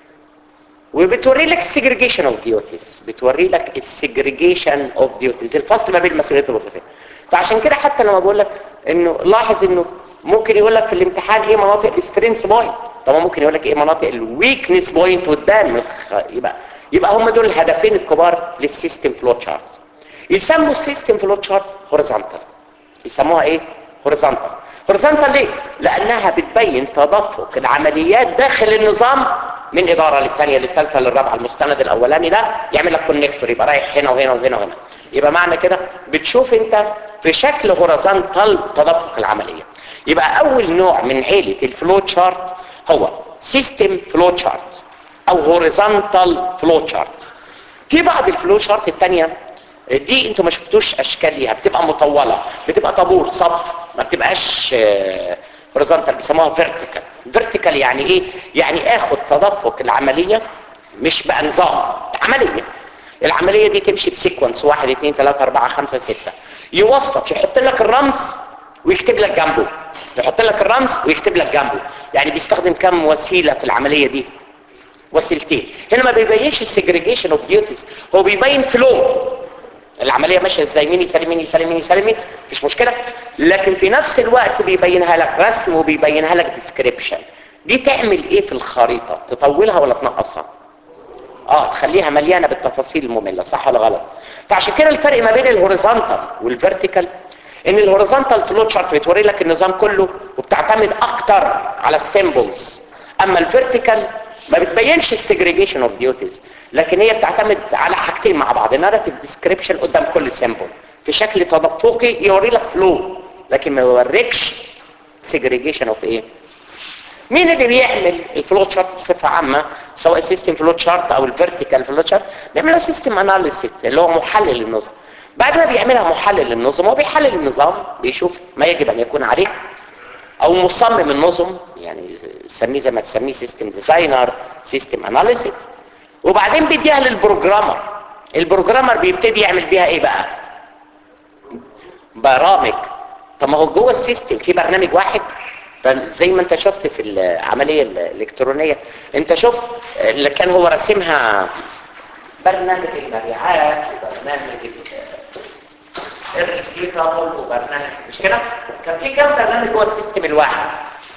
وبتوري لك السيجريجيشن اوف ديوتيز بتوري لك السيجريجيشن اوف ديوتيز الفصل ما بين المسؤوليات الوظيفيه فعشان كده حتى لما بقول لك انه لاحظ انه ممكن يقول لك في الامتحان ايه مناطق السترينث بوينت طب ممكن يقول لك ايه مناطق الويكنس بوينت قدام يبقى يبقى هم دول الهدفين الكبار للسيستم فلو تشارت يسموا السيستم فلو تشارت هوريزونتال يسموها ايه هوريزونتال هوريزونتال ليه لانها بتبين تدفق العمليات داخل النظام من اداره للثانيه للثالثه للرابعه المستند الاولاني ده يعمل لك كونكتور يبقى رايح هنا وهنا وهنا وهنا يبقى معنى كده بتشوف انت في شكل هوريزونتال تدفق العمليه يبقى اول نوع من عيله الفلو تشارت هو سيستم فلو تشارت او هوريزونتال فلو تشارت في بعض الفلو تشارت الثانيه دي انتوا ما شفتوش اشكال ليها بتبقى مطوله بتبقى طابور صف ما بتبقاش هوريزونتال بيسموها فيرتيكال فيرتيكال يعني ايه يعني اخد تدفق العمليه مش بقى نظام عمليه العمليه دي تمشي بسيكونس 1 2 3 4 5 6 يوصف يحط لك الرمز ويكتب لك جنبه يحط لك الرمز ويكتب لك جنبه يعني بيستخدم كم وسيله في العمليه دي وسيلتين هنا ما بيبينش السيجريجيشن اوف ديوتيز هو بيبين فلو العملية ماشية ازاي مين يسلم مين يسلم مين يسلم مين مفيش مشكلة لكن في نفس الوقت بيبينها لك رسم وبيبينها لك ديسكريبشن دي تعمل ايه في الخريطة تطولها ولا تنقصها اه تخليها مليانة بالتفاصيل المملة صح ولا غلط فعشان كده الفرق ما بين الهوريزونتال والفيرتيكال ان الهوريزونتال فلو تشارت بتوري لك النظام كله وبتعتمد اكتر على السيمبلز اما الفيرتيكال ما بتبينش السيجريجيشن اوف ديوتيز لكن هي بتعتمد على حاجتين مع بعض ناراتيف ديسكريبشن قدام كل سيمبل في شكل تدفقي يوري لك فلو لكن ما يوريكش سيجريجيشن اوف ايه مين اللي بيعمل الفلو تشارت بصفه عامه سواء سيستم فلو تشارت او الفيرتيكال فلو تشارت بيعملها سيستم اناليسيس اللي هو محلل النظم بعد ما بيعملها محلل النظم هو بيحلل النظام بيشوف ما يجب ان يكون عليه او مصمم النظم يعني سميه زي ما تسميه سيستم ديزاينر سيستم اناليسيس وبعدين بيديها للبروجرامر البروجرامر بيبتدي يعمل بيها ايه بقى برامج طب ما هو جوه السيستم في برنامج واحد زي ما انت شفت في العمليه الالكترونيه انت شفت اللي كان هو راسمها برنامج المبيعات وبرنامج الريسيفابل وبرنامج مش كده كان في كام برنامج جوه السيستم الواحد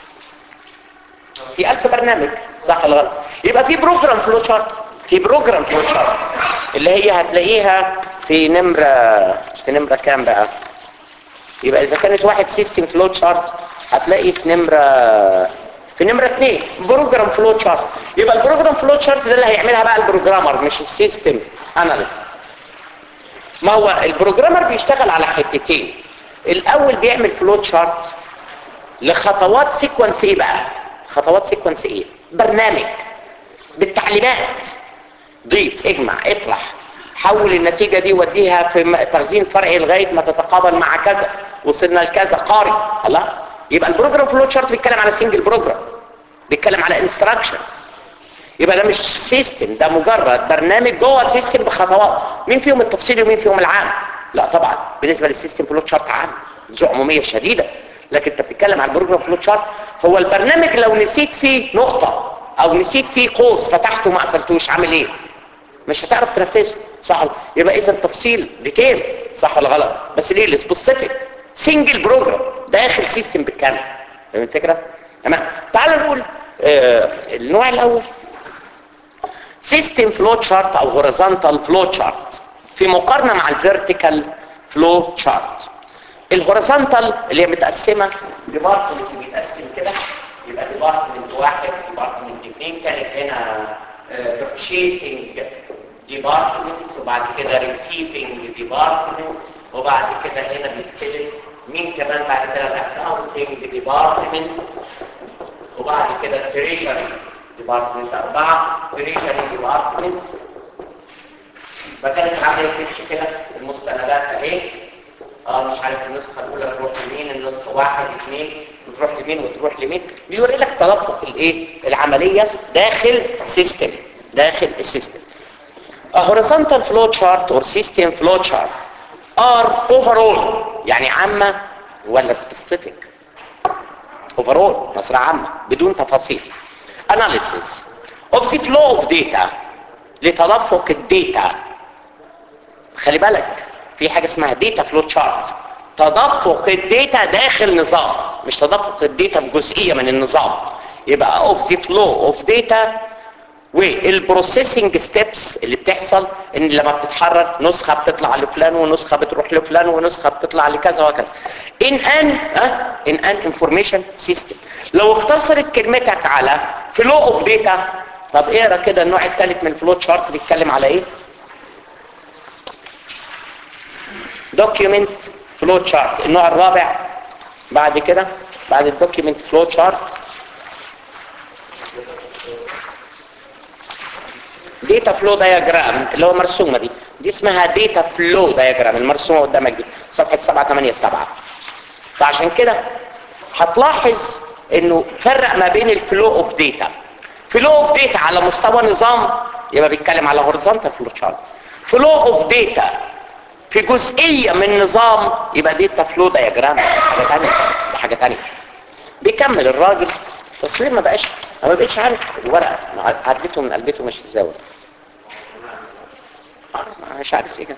في ألف برنامج صح ولا غلط يبقى في بروجرام فلو تشارت في بروجرام فلو تشارت اللي هي هتلاقيها في نمرة في نمرة كام بقى يبقى إذا كانت واحد سيستم فلو تشارت هتلاقي في نمرة في نمرة اثنين بروجرام فلو تشارت يبقى البروجرام فلو تشارت ده اللي هيعملها بقى البروجرامر مش السيستم اناليست ما هو البروجرامر بيشتغل على حتتين الاول بيعمل فلو تشارت لخطوات سيكونس ايه بقى خطوات سيكونس ايه برنامج بالتعليمات ضيف اجمع اطرح حول النتيجة دي وديها في تخزين فرعي لغاية ما تتقابل مع كذا وصلنا لكذا قاري الله يبقى البروجرام فلو تشارت بيتكلم على سنجل بروجرام بيتكلم على انستراكشنز يبقى ده مش سيستم ده مجرد برنامج جوه سيستم بخطوات مين فيهم التفصيلي ومين فيهم العام لا طبعا بالنسبه للسيستم فلو تشارت عام ذو عموميه شديده لكن انت بتتكلم عن البروجرام فلو تشارت هو البرنامج لو نسيت فيه نقطه او نسيت فيه قوس فتحته ما قفلتوش عامل ايه مش هتعرف تنفذه صح يبقى اذا التفصيل ديتيل صح ولا غلط بس ليه السبيسيفيك سنجل بروجرام داخل سيستم بالكامل فاهم الفكره تمام تعال نقول آه النوع الاول سيستم فلو تشارت او هوريزونتال فلو تشارت في مقارنه مع الفيرتيكال فلو تشارت الهوريزونتال اللي هي متقسمه ديبارتمنت بيتقسم كده يبقى ديبارتمنت واحد ديبارتمنت اثنين كانت هنا purchasing ديبارتمنت وبعد كده ريسيفنج ديبارتمنت وبعد كده هنا بيستلم مين كمان بعد كده الاكونتنج ديبارتمنت وبعد كده تريشري ديبارتمنت أربعة تريشري ديبارتمنت فكانت عامله تمشي كده المستندات اهي اه مش عارف النسخه الاولى تروح لمين النسخه واحد اثنين وتروح لمين وتروح لمين بيوري لك تدفق الايه العمليه داخل سيستم داخل السيستم A horizontal flow chart or system flow chart are overall يعني عامة ولا specific overall نظرة عامة بدون تفاصيل analysis of the flow of data لتدفق الداتا خلي بالك في حاجة اسمها داتا فلو تشارت تدفق الداتا داخل نظام مش تدفق الداتا في جزئية من النظام يبقى of the flow of data والبروسيسنج ستيبس اللي بتحصل ان لما بتتحرك نسخة بتطلع لفلان ونسخة بتروح لفلان ونسخة بتطلع لكذا وكذا in an uh, in an information system لو اقتصرت كلمتك على flow of data طب اقرا كده النوع الثالث من الفلو تشارت بيتكلم على ايه document flow chart النوع الرابع بعد كده بعد الدوكيمنت فلو تشارت داتا فلو دايجرام اللي هو مرسومه دي دي اسمها داتا فلو دايجرام المرسومه قدامك دي صفحه 787 فعشان كده هتلاحظ انه فرق ما بين الفلو اوف داتا فلو اوف داتا على مستوى نظام يبقى بيتكلم على هوريزونتال فلو تشارت فلو اوف داتا في جزئيه من نظام يبقى داتا فلو دايجرام حاجه ثانيه دي حاجه ثانيه بيكمل الراجل تصوير ما بقاش انا ما بقتش عارف الورقه عرفته من قلبته ماشي ازاي مش عارف ايه كده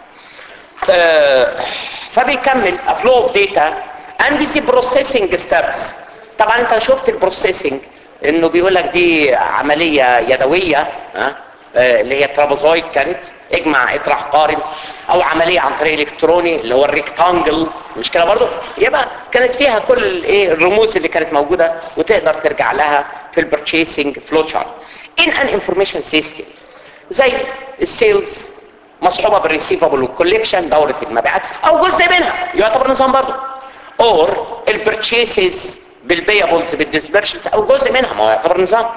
آه فبيكمل فلو اوف داتا اند ذا بروسيسنج ستيبس طبعا انت شفت البروسيسنج انه بيقول لك دي عمليه يدويه ها آه اللي هي ترابوزويد كانت اجمع اطرح قارن او عمليه عن طريق الكتروني اللي هو الريكتانجل مش كده برضه يبقى كانت فيها كل الايه الرموز اللي كانت موجوده وتقدر ترجع لها في البرتشيسنج فلو تشارت ان ان انفورميشن سيستم زي السيلز مصحوبه بالريسيفبل والكوليكشن دوره المبيعات او جزء منها يعتبر نظام برضه اور البرتشيسز بالبيبلز بالديسبرشنز او جزء منها ما هو يعتبر نظام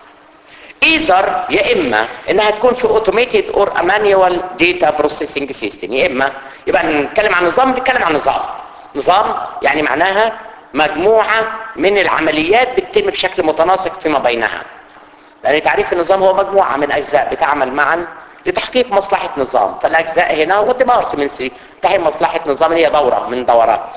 ايزر يا اما انها تكون في اوتوميتد اور مانيوال داتا بروسيسنج سيستم يا اما يبقى نتكلم عن نظام نتكلم عن نظام نظام يعني معناها مجموعه من العمليات بتتم بشكل متناسق فيما بينها لان تعريف النظام هو مجموعه من اجزاء بتعمل معا لتحقيق مصلحه نظام فالاجزاء هنا هو ديبارتمنتس تحقيق مصلحه نظام هي دوره من دورات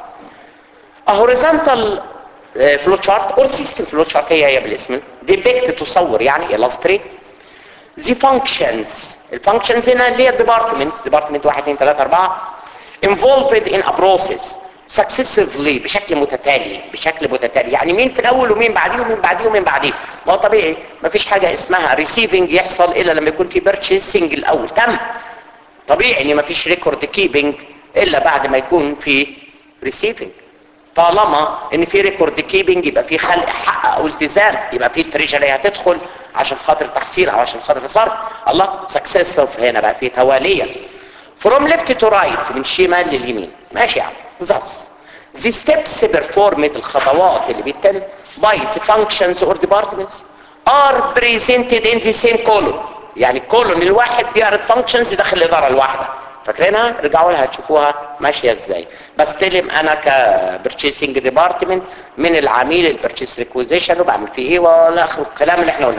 هوريزونتال فلو تشارت اور سيستم فلو تشارت هي هي بالاسم ديبكت تصور يعني illustrate the functions الفانكشنز هنا اللي هي الديبارتمنتس ديبارتمنت 1 2 3 4 involved in a process successively بشكل متتالي بشكل متتالي يعني مين في الاول ومين بعديه ومين بعديه ومين بعديه ما هو طبيعي ما فيش حاجه اسمها ريسيفنج يحصل الا لما يكون في بيرتشيسنج الاول تم طبيعي ان ما فيش ريكورد كيبنج الا بعد ما يكون في ريسيفنج طالما ان في ريكورد كيبنج يبقى في خلق حق او التزام يبقى في تريجري هتدخل عشان خاطر تحصيل او عشان خاطر صرف الله سكسسيف هنا بقى في تواليه فروم ليفت تو رايت من شمال لليمين ماشي يا عم زص The steps performed الخطوات اللي بيتم by the functions or departments are presented in the same column يعني الكولون الواحد بيعرض functions داخل الإدارة الواحدة فاكرينها رجعوا لها تشوفوها ماشيه ازاي بستلم انا كبرتشيسنج ديبارتمنت من العميل البرتشيس ريكويزيشن وبعمل فيه ايه ولا اخر الكلام اللي احنا قلناه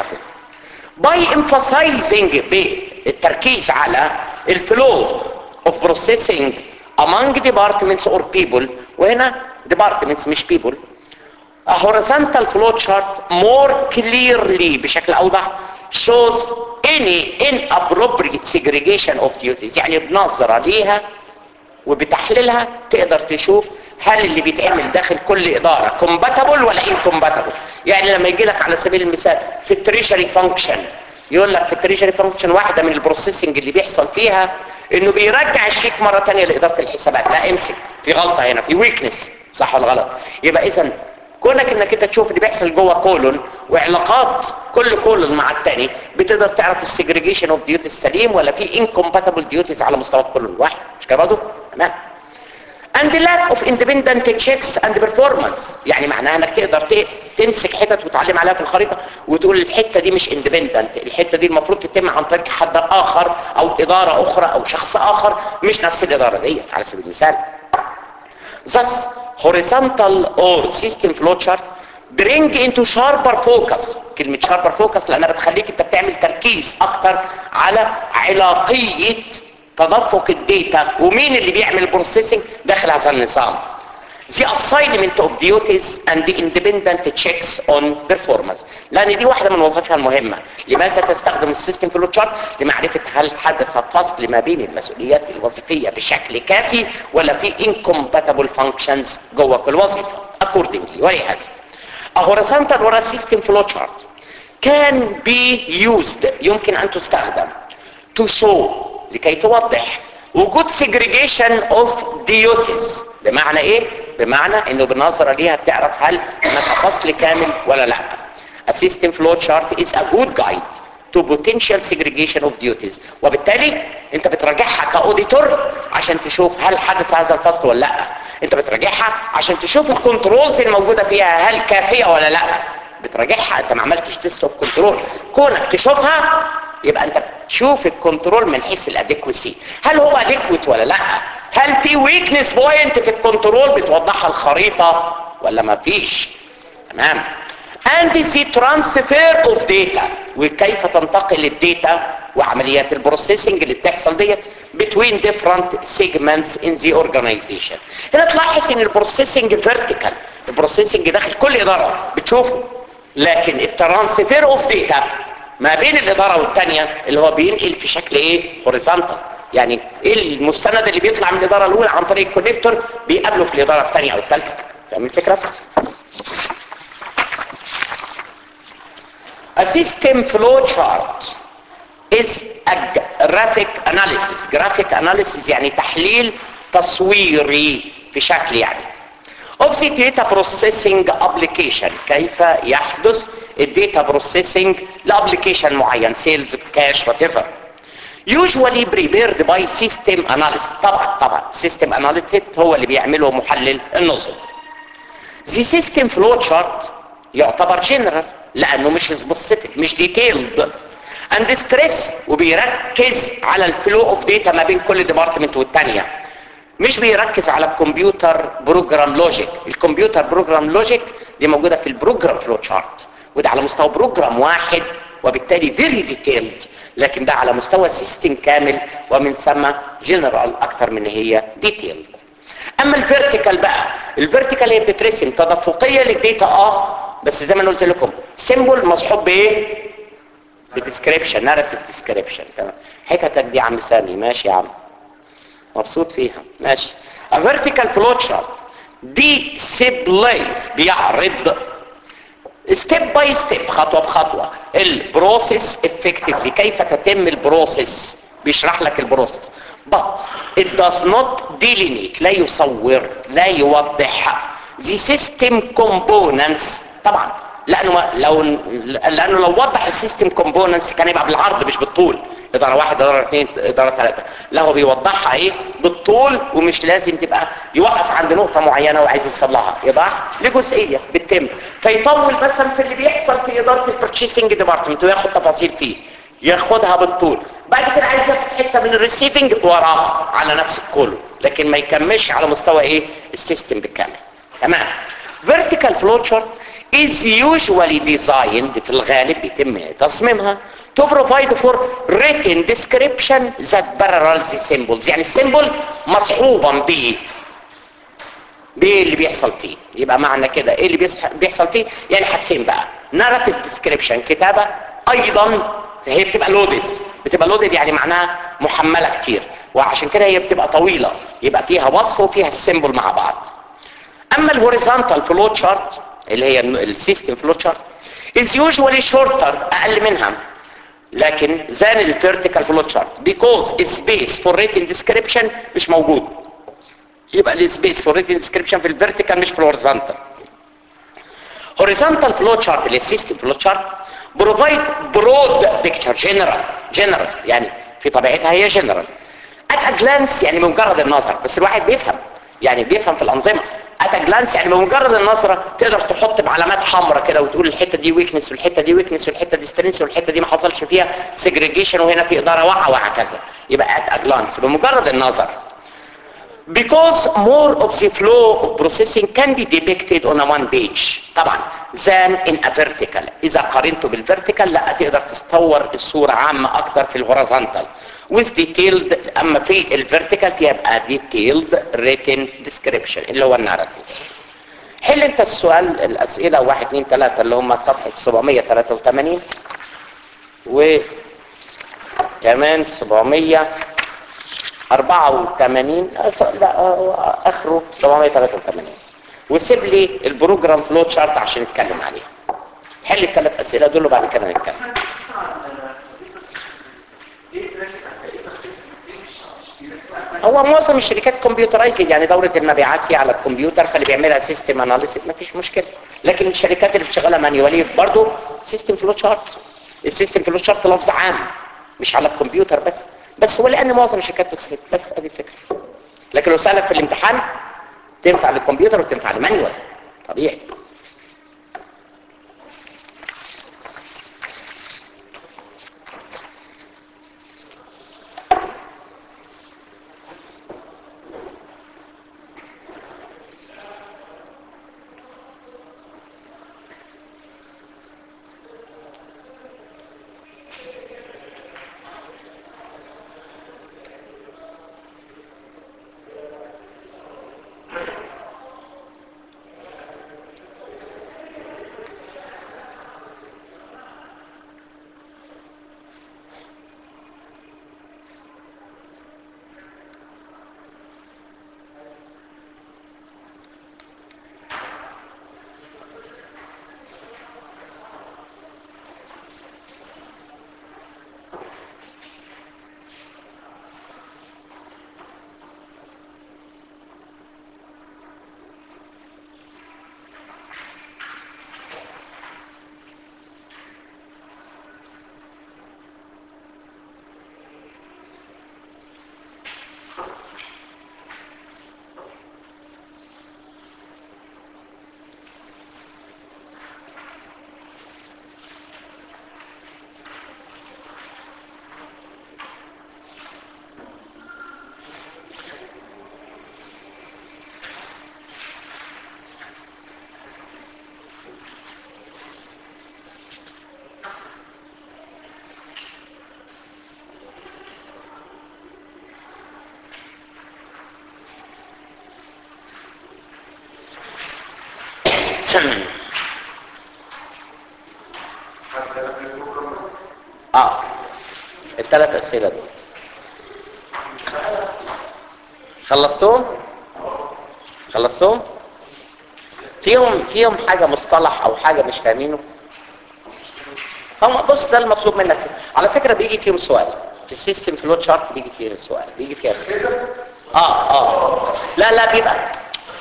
باي emphasizing بالتركيز على الفلو اوف بروسيسنج among departments or people وهنا departments مش people a horizontal flow chart more clearly بشكل اوضح shows any inappropriate segregation of duties يعني بنظرة ليها وبتحليلها تقدر تشوف هل اللي بيتعمل داخل كل إدارة compatible ولا incompatible يعني لما يجي لك على سبيل المثال في التريشري فانكشن يقول لك في التريشري فانكشن واحدة من البروسيسنج اللي بيحصل فيها انه بيرجع الشيك مره ثانيه لاداره الحسابات لا امسك في غلطه هنا في ويكنس صح ولا غلط يبقى اذا كونك انك انت تشوف اللي بيحصل جوه كولون وعلاقات كل كولون مع الثاني بتقدر تعرف السيجريجيشن اوف ديوتي السليم ولا في انكومباتبل ديوتيز على مستوى الكولون الواحد مش كده برضه تمام and the lack of independent checks and performance يعني معناها انك تقدر ت- تمسك حتت وتعلم عليها في الخريطة وتقول الحتة دي مش independent الحتة دي المفروض تتم عن طريق حد اخر او ادارة اخرى او شخص اخر مش نفس الادارة دي على سبيل المثال thus horizontal or system flowchart bring into sharper focus كلمة sharper focus لأنها بتخليك انت بتعمل تركيز اكتر على علاقية تدفق الداتا ومين اللي بيعمل بروسيسنج داخل هذا النظام the assignment of duties and the independent checks on performance لان دي واحدة من وظائفها المهمة لماذا تستخدم السيستم فلو تشارت لمعرفة هل حدث فصل ما بين المسؤوليات الوظيفية بشكل كافي ولا في incompatible functions جوه كل وظيفة accordingly ولهذا a horizontal or a system flow chart can be used يمكن ان تستخدم to show لكي توضح وجود segregation of duties بمعنى ايه بمعنى انه بالنظرة ليها بتعرف هل هناك فصل كامل ولا لا a system flow chart is a good guide to potential segregation of duties وبالتالي انت بتراجعها كاوديتور عشان تشوف هل حدث هذا الفصل ولا لا انت بتراجعها عشان تشوف الكنترولز الموجودة فيها هل كافية ولا لا بتراجعها انت ما عملتش تيست اوف كنترول كونك تشوفها يبقى انت بتشوف الكنترول من حيث الادكوسي هل هو ادكوت ولا لا هل في ويكنس بوينت في الكنترول بتوضحها الخريطة ولا ما فيش تمام and the transfer of data وكيف تنتقل الداتا وعمليات البروسيسنج اللي بتحصل ديت between different segments in the organization هنا تلاحظ ان البروسيسنج vertical البروسيسنج داخل كل اداره بتشوفه لكن الترانسفير اوف داتا ما بين الاداره والثانيه اللي هو بينقل في شكل ايه هوريزونتال يعني ايه المستند اللي بيطلع من الاداره الاولى عن طريق الكونكتور بيقابله في الاداره الثانيه او الثالثه فاهم الفكره A system flow chart is a graphic analysis graphic analysis يعني تحليل تصويري في شكل يعني of the data processing application كيف يحدث الداتا بروسيسنج لابليكيشن معين سيلز كاش whatever usually prepared by system analyst طبعا طبعا system analyst هو اللي بيعمله محلل النظم the system flow chart يعتبر general لانه مش سبيسيفيك مش ديتيلد اند ستريس وبيركز على الفلو اوف داتا ما بين كل ديبارتمنت والثانيه مش بيركز على الكمبيوتر بروجرام لوجيك الكمبيوتر بروجرام لوجيك دي موجوده في البروجرام فلو تشارت وده على مستوى بروجرام واحد وبالتالي فيري ديتيلد لكن ده على مستوى سيستم كامل ومن ثم جنرال اكتر من هي ديتيلد اما الفيرتيكال بقى الفيرتيكال هي بتترسم تدفقيه للديتا اه بس زي ما انا قلت لكم سيمبل مصحوب بايه بديسكريبشن ناراتيف ديسكريبشن تمام حكتك دي يا عم سامي ماشي يا عم مبسوط فيها ماشي a vertical flow chart دي سيبلايز بيعرض ستيب باي ستيب خطوه بخطوه البروسيس افكتفلي كيف تتم البروسيس بيشرح لك البروسيس but it does not delineate لا يصور لا يوضح the system components طبعا لانه لو لانه لو وضح السيستم كومبوننتس كان يبقى بالعرض مش بالطول اداره واحد اداره اثنين اداره ثلاثه لا هو بيوضحها ايه بالطول ومش لازم تبقى يوقف عند نقطه معينه وعايز يوصل لها يبقى لجزئيه بتتم فيطول مثلا في اللي بيحصل في اداره البرتشيسنج ديبارتمنت وياخد تفاصيل فيه ياخدها بالطول بعد كده عايز ياخد حته من الريسيفنج وراها على نفس الكولو لكن ما يكملش على مستوى ايه السيستم بالكامل تمام vertical flow chart is usually designed في الغالب بيتم تصميمها to provide for written description that parallels the symbols يعني السيمبل مصحوبا ب بايه اللي بيحصل فيه يبقى معنى كده ايه اللي بيصح- بيحصل فيه يعني حاجتين بقى narrative description كتابة ايضا هي بتبقى لودد بتبقى لودد يعني معناها محملة كتير وعشان كده هي بتبقى طويلة يبقى فيها وصف وفيها السيمبل مع بعض اما الهوريزونتال فلو تشارت اللي هي السيستم فلو تشارت is usually shorter اقل منها لكن زان الفيرتيكال فلو تشارت because space for written description مش موجود يبقى السبيس for written description في الفيرتيكال مش في الهوريزونتال horizontal flow chart اللي system flow chart provide broad picture general general يعني في طبيعتها هي general at a glance يعني بمجرد النظر بس الواحد بيفهم يعني بيفهم في الأنظمة at a glance يعني بمجرد النظرة تقدر تحط بعلامات حمراء كده وتقول الحتة دي ويكنس والحتة دي ويكنس والحتة دي سترينس والحتة دي ما حصلش فيها segregation وهنا في إدارة واقعة وهكذا يبقى at a glance بمجرد النظر because more of the flow of processing can be depicted on a one page طبعا than in a vertical اذا قارنته بالvertical لا تقدر تصور الصورة عامة اكتر في الهوريزونتال with detailed اما في الفيرتيكال يبقى detailed written description اللي هو الناراتيف حل انت السؤال الاسئلة واحد اتنين تلاتة اللي هم صفحة 783 و كمان 700 84 أس- لا آه، اخره 783 وسيب لي البروجرام فلو تشارت عشان نتكلم عليه حل الثلاث اسئله دول وبعد كده نتكلم هو معظم الشركات كمبيوترايزد يعني دورة المبيعات فيها على الكمبيوتر فاللي بيعملها سيستم اناليسيس مفيش مشكلة لكن الشركات اللي بتشغلها مانيوالي برضه سيستم فلو تشارت السيستم فلو تشارت لفظ عام مش على الكمبيوتر بس بس هو لان معظم الشركات بتخسر بس ادي الفكرة لكن لو سألك في الامتحان تنفع للكمبيوتر وتنفع لمانيوال طبيعي اه الثلاث اسئله دول خلصتهم خلصتهم فيهم فيهم حاجه مصطلح او حاجه مش فاهمينه هم بص ده المطلوب منك على فكره بيجي فيهم سؤال في السيستم فلو تشارت بيجي فيه سؤال بيجي فيها سؤال اه اه لا لا بيبقى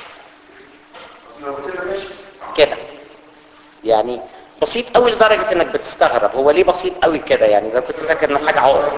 كده يعني بسيط قوي لدرجة انك بتستغرب هو ليه بسيط قوي كده يعني انا كنت فاكر انه حاجة عقد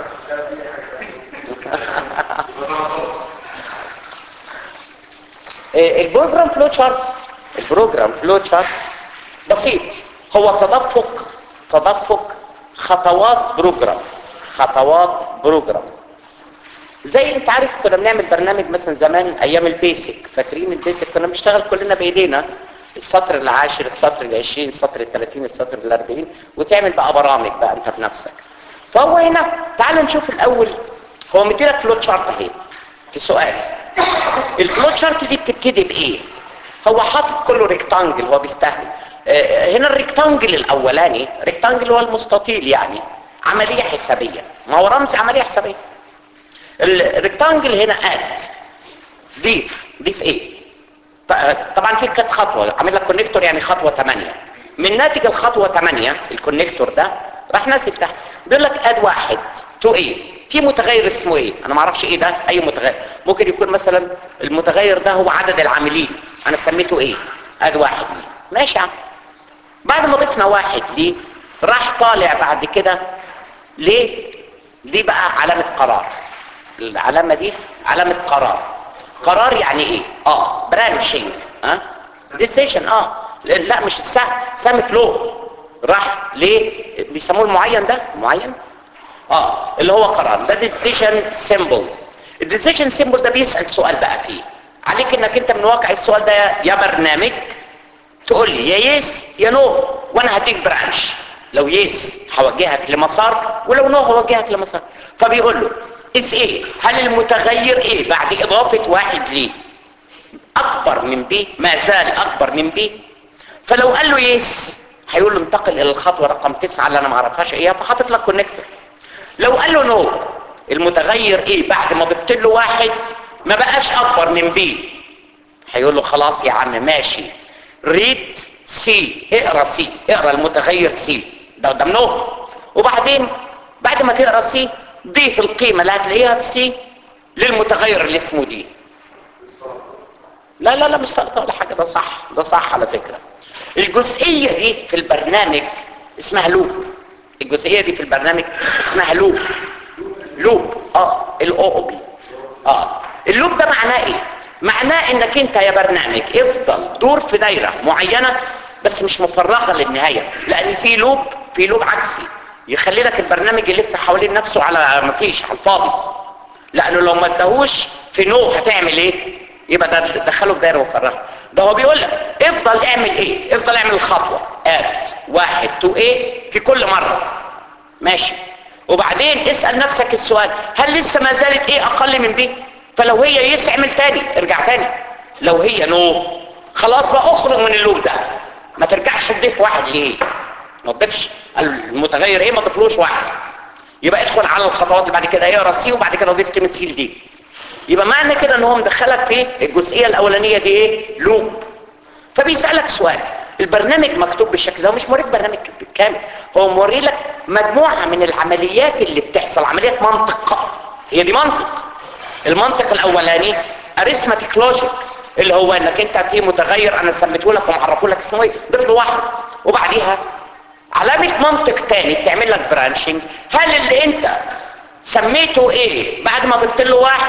البروجرام فلو تشارت البروجرام فلو تشارت بسيط هو تدفق تدفق خطوات بروجرام خطوات بروجرام زي انت عارف كنا بنعمل برنامج مثلا زمان ايام البيسك فاكرين البيسك كنا بنشتغل كلنا بايدينا السطر العاشر السطر العشرين السطر الثلاثين السطر الاربعين وتعمل بقى برامج بقى انت بنفسك فهو هنا تعال نشوف الاول هو مديلك فلوت شارت اهي في سؤال الفلوت شارت دي بتبتدي بايه هو حاطط كله ريكتانجل هو بيستهبل آه، هنا الريكتانجل الاولاني ريكتانجل هو المستطيل يعني عمليه حسابيه ما هو رمز عمليه حسابيه الريكتانجل هنا اد ضيف ضيف ايه ط- طبعا في كانت خطوه عامل لك كونكتور يعني خطوه 8 من ناتج الخطوه 8 الكونكتور ده راح نازل تحت بيقول لك اد واحد تو ايه في متغير اسمه ايه انا ما اعرفش ايه ده اي متغير ممكن يكون مثلا المتغير ده هو عدد العاملين انا سميته ايه اد واحد ليه ماشي يا عم بعد ما ضفنا واحد ليه راح طالع بعد كده ليه دي بقى علامة قرار العلامة دي علامة قرار قرار يعني ايه اه برانشنج ها ديسيشن اه لا مش السهم سهم فلو راح ليه بيسموه المعين ده معين اه اللي هو قرار ده ديسيشن سيمبل الديسيشن سيمبل ده بيسأل سؤال بقى فيه عليك انك انت من واقع السؤال ده يا برنامج تقول لي يا يس يا نو وانا هديك برانش لو يس هوجهك لمسار ولو نو هوجهك لمسار فبيقول له اس ايه هل المتغير ايه بعد اضافة واحد ليه اكبر من بي ما زال اكبر من بي فلو قال له يس هيقول له انتقل الى الخطوة رقم تسعة اللي انا ما اعرفهاش ايه فحاطط لك كونكتور لو قال له نو المتغير ايه بعد ما ضفت له واحد ما بقاش اكبر من بي هيقول له خلاص يا عم ماشي ريد سي اقرا سي اقرا المتغير سي ده قدام نو وبعدين بعد ما تقرا سي ضيف القيمه اللي هتلاقيها في سي للمتغير اللي اسمه دي لا لا لا مش سقط ولا حاجه ده صح ده صح على فكره الجزئيه دي في البرنامج اسمها لوب الجزئيه دي في البرنامج اسمها لوب لوب اه الاو او بي اه اللوب ده معناه ايه معناه انك انت يا برنامج افضل دور في دايره معينه بس مش مفرغه للنهايه لان في لوب في لوب عكسي يخلي لك البرنامج يلف حوالين نفسه على ما فيش على الفاضي لانه لو ما اداهوش في نو هتعمل ايه يبقى ده دخله في دايره مفرغه ده هو بيقول لك افضل اعمل ايه افضل اعمل الخطوه اد واحد تو ايه في كل مره ماشي وبعدين اسال نفسك السؤال هل لسه ما زالت ايه اقل من بي فلو هي يس اعمل تاني ارجع تاني لو هي نو خلاص بقى اخرج من اللوب ده ما ترجعش تضيف واحد ليه ما تضيفش المتغير ايه ما تضيفلوش واحد يبقى ادخل على الخطوات اللي بعد كده اقرا سي وبعد كده ضيف كلمه سي دي يبقى معنى كده ان هو مدخلك في الجزئيه الاولانيه دي ايه لوب فبيسالك سؤال البرنامج مكتوب بالشكل ده مش موريك برنامج بالكامل هو موري لك مجموعه من العمليات اللي بتحصل عمليات منطق هي دي منطق المنطق الاولاني اريثماتيك لوجيك اللي هو انك انت في متغير انا سميته لك ومعرفه لك اسمه ايه ضيف له واحد وبعديها علامه منطق تاني بتعمل لك برانشنج هل اللي انت سميته ايه بعد ما ضفت له واحد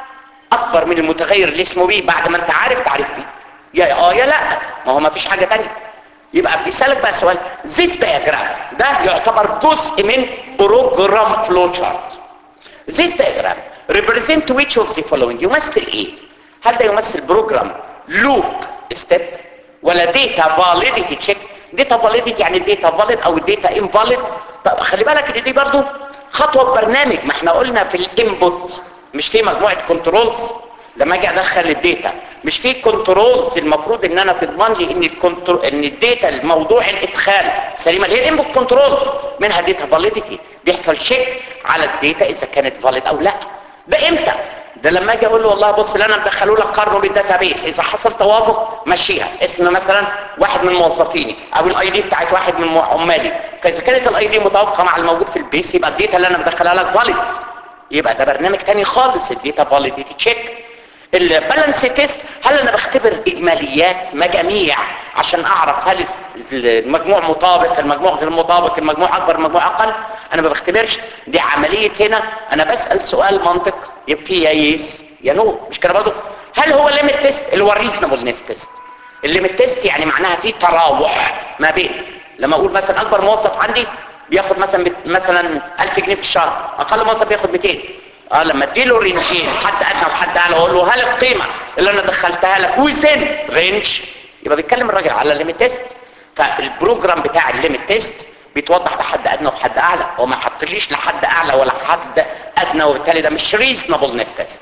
اكبر من المتغير اللي اسمه بيه بعد ما انت عارف تعريف بيه يا اه يا لا ما هو ما فيش حاجه تانية يبقى بيسالك بقى سؤال this diagram ده يعتبر جزء من بروجرام فلو شارت this diagram represent which of the following يمثل ايه هل ده يمثل بروجرام لوب ستيب ولا داتا فاليديتي تشيك داتا فاليديتي يعني داتا فاليد او داتا انفاليد طب خلي بالك ان دي برضو خطوه برنامج ما احنا قلنا في الانبوت مش في مجموعه كنترولز لما اجي ادخل الداتا مش في كنترولز المفروض ان انا تضمن لي ان الكنترول ان الداتا الموضوع الادخال سليمه اللي هي الانبوت كنترولز منها داتا فاليديتي بيحصل شيك على الداتا اذا كانت فاليد او لا ده امتى ده لما اجي اقول له والله بص اللي انا مدخله لك قارنه بالداتا بيس اذا حصل توافق مشيها اسم مثلا واحد من موظفيني او الاي دي بتاعت واحد من عمالي فاذا كانت الاي دي متوافقه مع الموجود في البيس يبقى الداتا اللي انا مدخلها لك فاليد يبقى ده برنامج تاني خالص الداتا فاليديتي تشيك البالانس تيست هل انا بختبر اجماليات مجاميع عشان اعرف هل المجموع مطابق المجموع غير مطابق المجموع اكبر المجموع اقل انا ما بختبرش دي عمليه هنا انا بسال سؤال منطق يبقى فيه يا يس يا نو مش كده برضه هل هو ليميت تيست اللي هو الريزونبلنس تيست الليميت تيست يعني معناها في تراوح ما بين لما اقول مثلا اكبر موظف عندي بياخد مثلا مثلا 1000 جنيه في الشهر اقل موظف بياخد 200 اه لما اديله رينجين حد ادنى وحد اعلى اقول له هل القيمه اللي انا دخلتها لك وزن رينج يبقى بيتكلم الراجل على الليميت تيست فالبروجرام بتاع الليميت تيست بيتوضح بحد ادنى وحد اعلى هو ما حطليش لحد اعلى ولا حد ادنى وبالتالي ده مش ريزونبلنس تيست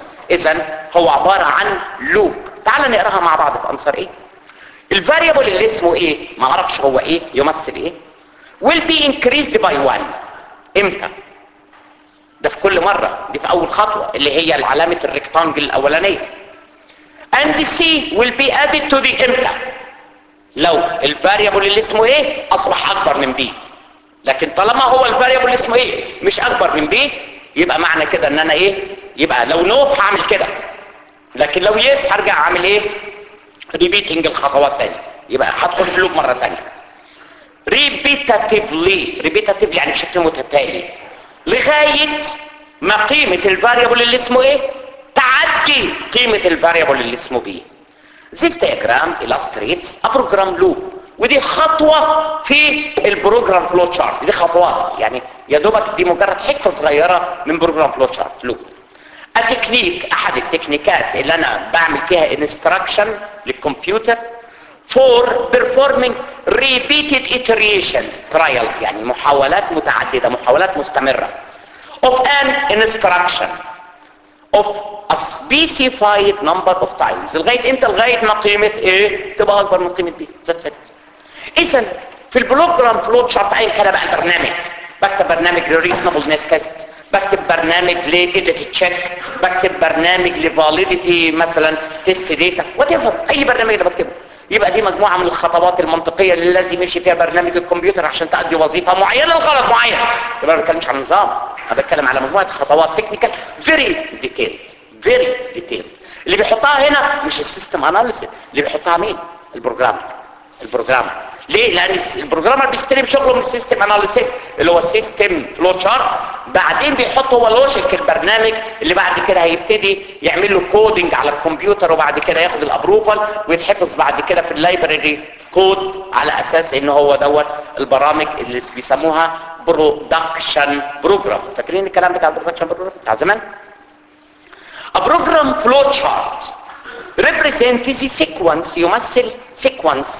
اذا هو عباره عن لوب تعال نقراها مع بعض في انصار ايه الفاريبل اللي اسمه ايه ما اعرفش هو ايه يمثل ايه will be increased by one امتى ده في كل مرة دي في اول خطوة اللي هي العلامة الريكتانجل الاولانية and C will be added to the امتى لو الفاريبل اللي اسمه ايه اصبح اكبر من B لكن طالما هو الفاريبل اسمه ايه مش اكبر من بي يبقى معنى كده ان انا ايه يبقى لو نو هعمل كده لكن لو يس هرجع اعمل ايه ريبيتنج الخطوات تاني يبقى هدخل في لوب مره تانيه ريبيتاتيفلي ريبيتاتيف يعني بشكل متتالي لغايه ما قيمه الفاريبل اللي اسمه ايه تعدي قيمه الفاريبل اللي اسمه بي This diagram illustrates a program loop ودي خطوة في البروجرام فلو تشارت دي خطوات يعني يا دوبك دي مجرد حتة صغيرة من بروجرام فلو تشارت لوب التكنيك احد التكنيكات اللي انا بعمل فيها انستراكشن للكمبيوتر for performing repeated iterations trials يعني محاولات متعددة محاولات مستمرة of an instruction of a specified number of times لغاية امتى لغاية ما قيمة ايه تبقى اكبر من قيمة بي that's it اذا في البروجرام فلو تشارت ايا كان بقى البرنامج بكتب برنامج لريزنبلنس تيست بكتب برنامج لايديت تشيك بكتب برنامج لفاليديتي مثلا تيست داتا وات اي برنامج انا بكتبه يبقى دي مجموعه من الخطوات المنطقيه اللي لازم يمشي فيها برنامج الكمبيوتر عشان تأدي وظيفه معينه لغرض معين يبقى ما بتكلمش عن نظام انا بتكلم على مجموعه خطوات تكنيكال فيري ديتيلد فيري ديتيلد اللي بيحطها هنا مش السيستم اناليسيس اللي بيحطها مين البروجرامر البروجرامر ليه لان البروجرامر بيستلم شغله من السيستم اناليسيس اللي هو السيستم فلو تشارت بعدين بيحط هو لوجيك البرنامج اللي بعد كده هيبتدي يعمل له كودنج على الكمبيوتر وبعد كده ياخد الابروفال ويتحفظ بعد كده في اللايبراري كود على اساس ان هو دوت البرامج اللي بيسموها برودكشن بروجرام فاكرين الكلام بتاع البرودكشن بروجرام بتاع زمان A program flow chart represents the sequence يمثل sequence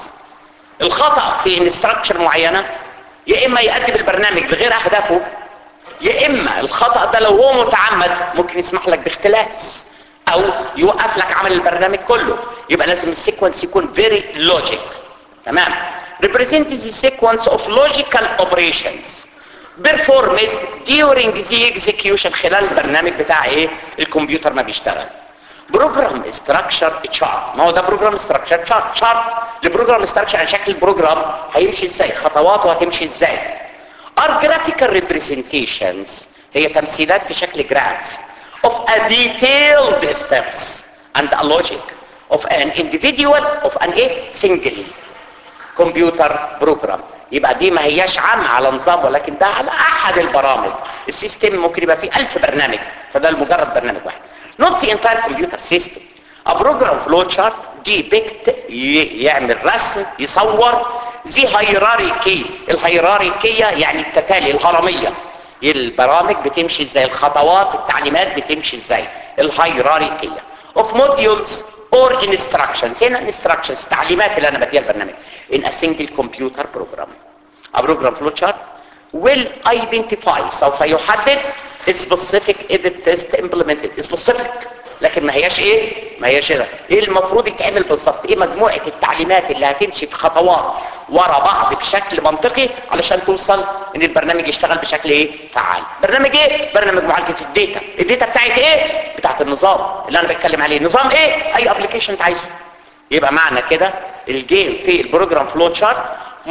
الخطأ في انستراكشر معينة يا اما يؤدي بالبرنامج لغير اهدافه يا اما الخطأ ده لو هو متعمد ممكن يسمح لك باختلاس او يوقف لك عمل البرنامج كله يبقى لازم السيكونس يكون very logic تمام represent the sequence of logical operations performed during the execution خلال البرنامج بتاع ايه الكمبيوتر ما بيشتغل بروجرام استراكشر تشارت ما هو ده بروجرام استراكشر تشارت شارت لبروجرام استراكشر عن شكل البروجرام هيمشي ازاي خطواته هتمشي ازاي are graphical representations هي تمثيلات في شكل جراف of a detailed steps and a logic of an individual of an a single كمبيوتر بروجرام يبقى دي ما هياش عام على نظام ولكن ده على احد البرامج السيستم ممكن يبقى فيه ألف برنامج فده مجرد برنامج واحد not the entire computer system a program flow chart depict يعمل رسم يصور زي هيراريكي الهيراريكية يعني التتالي الهرمية البرامج بتمشي ازاي الخطوات التعليمات بتمشي ازاي الهيراريكية of modules or instructions هنا instructions التعليمات اللي انا بديها البرنامج in a single computer program a program flow chart will identify سوف يحدد specific edit test implemented specific لكن ما هياش ايه ما هياش كده ايه المفروض يتعمل بالظبط ايه مجموعه التعليمات اللي هتمشي في خطوات ورا بعض بشكل منطقي علشان توصل ان البرنامج يشتغل بشكل ايه فعال برنامج ايه برنامج معالجه الداتا الداتا بتاعت ايه بتاعت النظام اللي انا بتكلم عليه نظام ايه اي ابلكيشن انت عايزه يبقى معنى كده الجيم في البروجرام فلو تشارت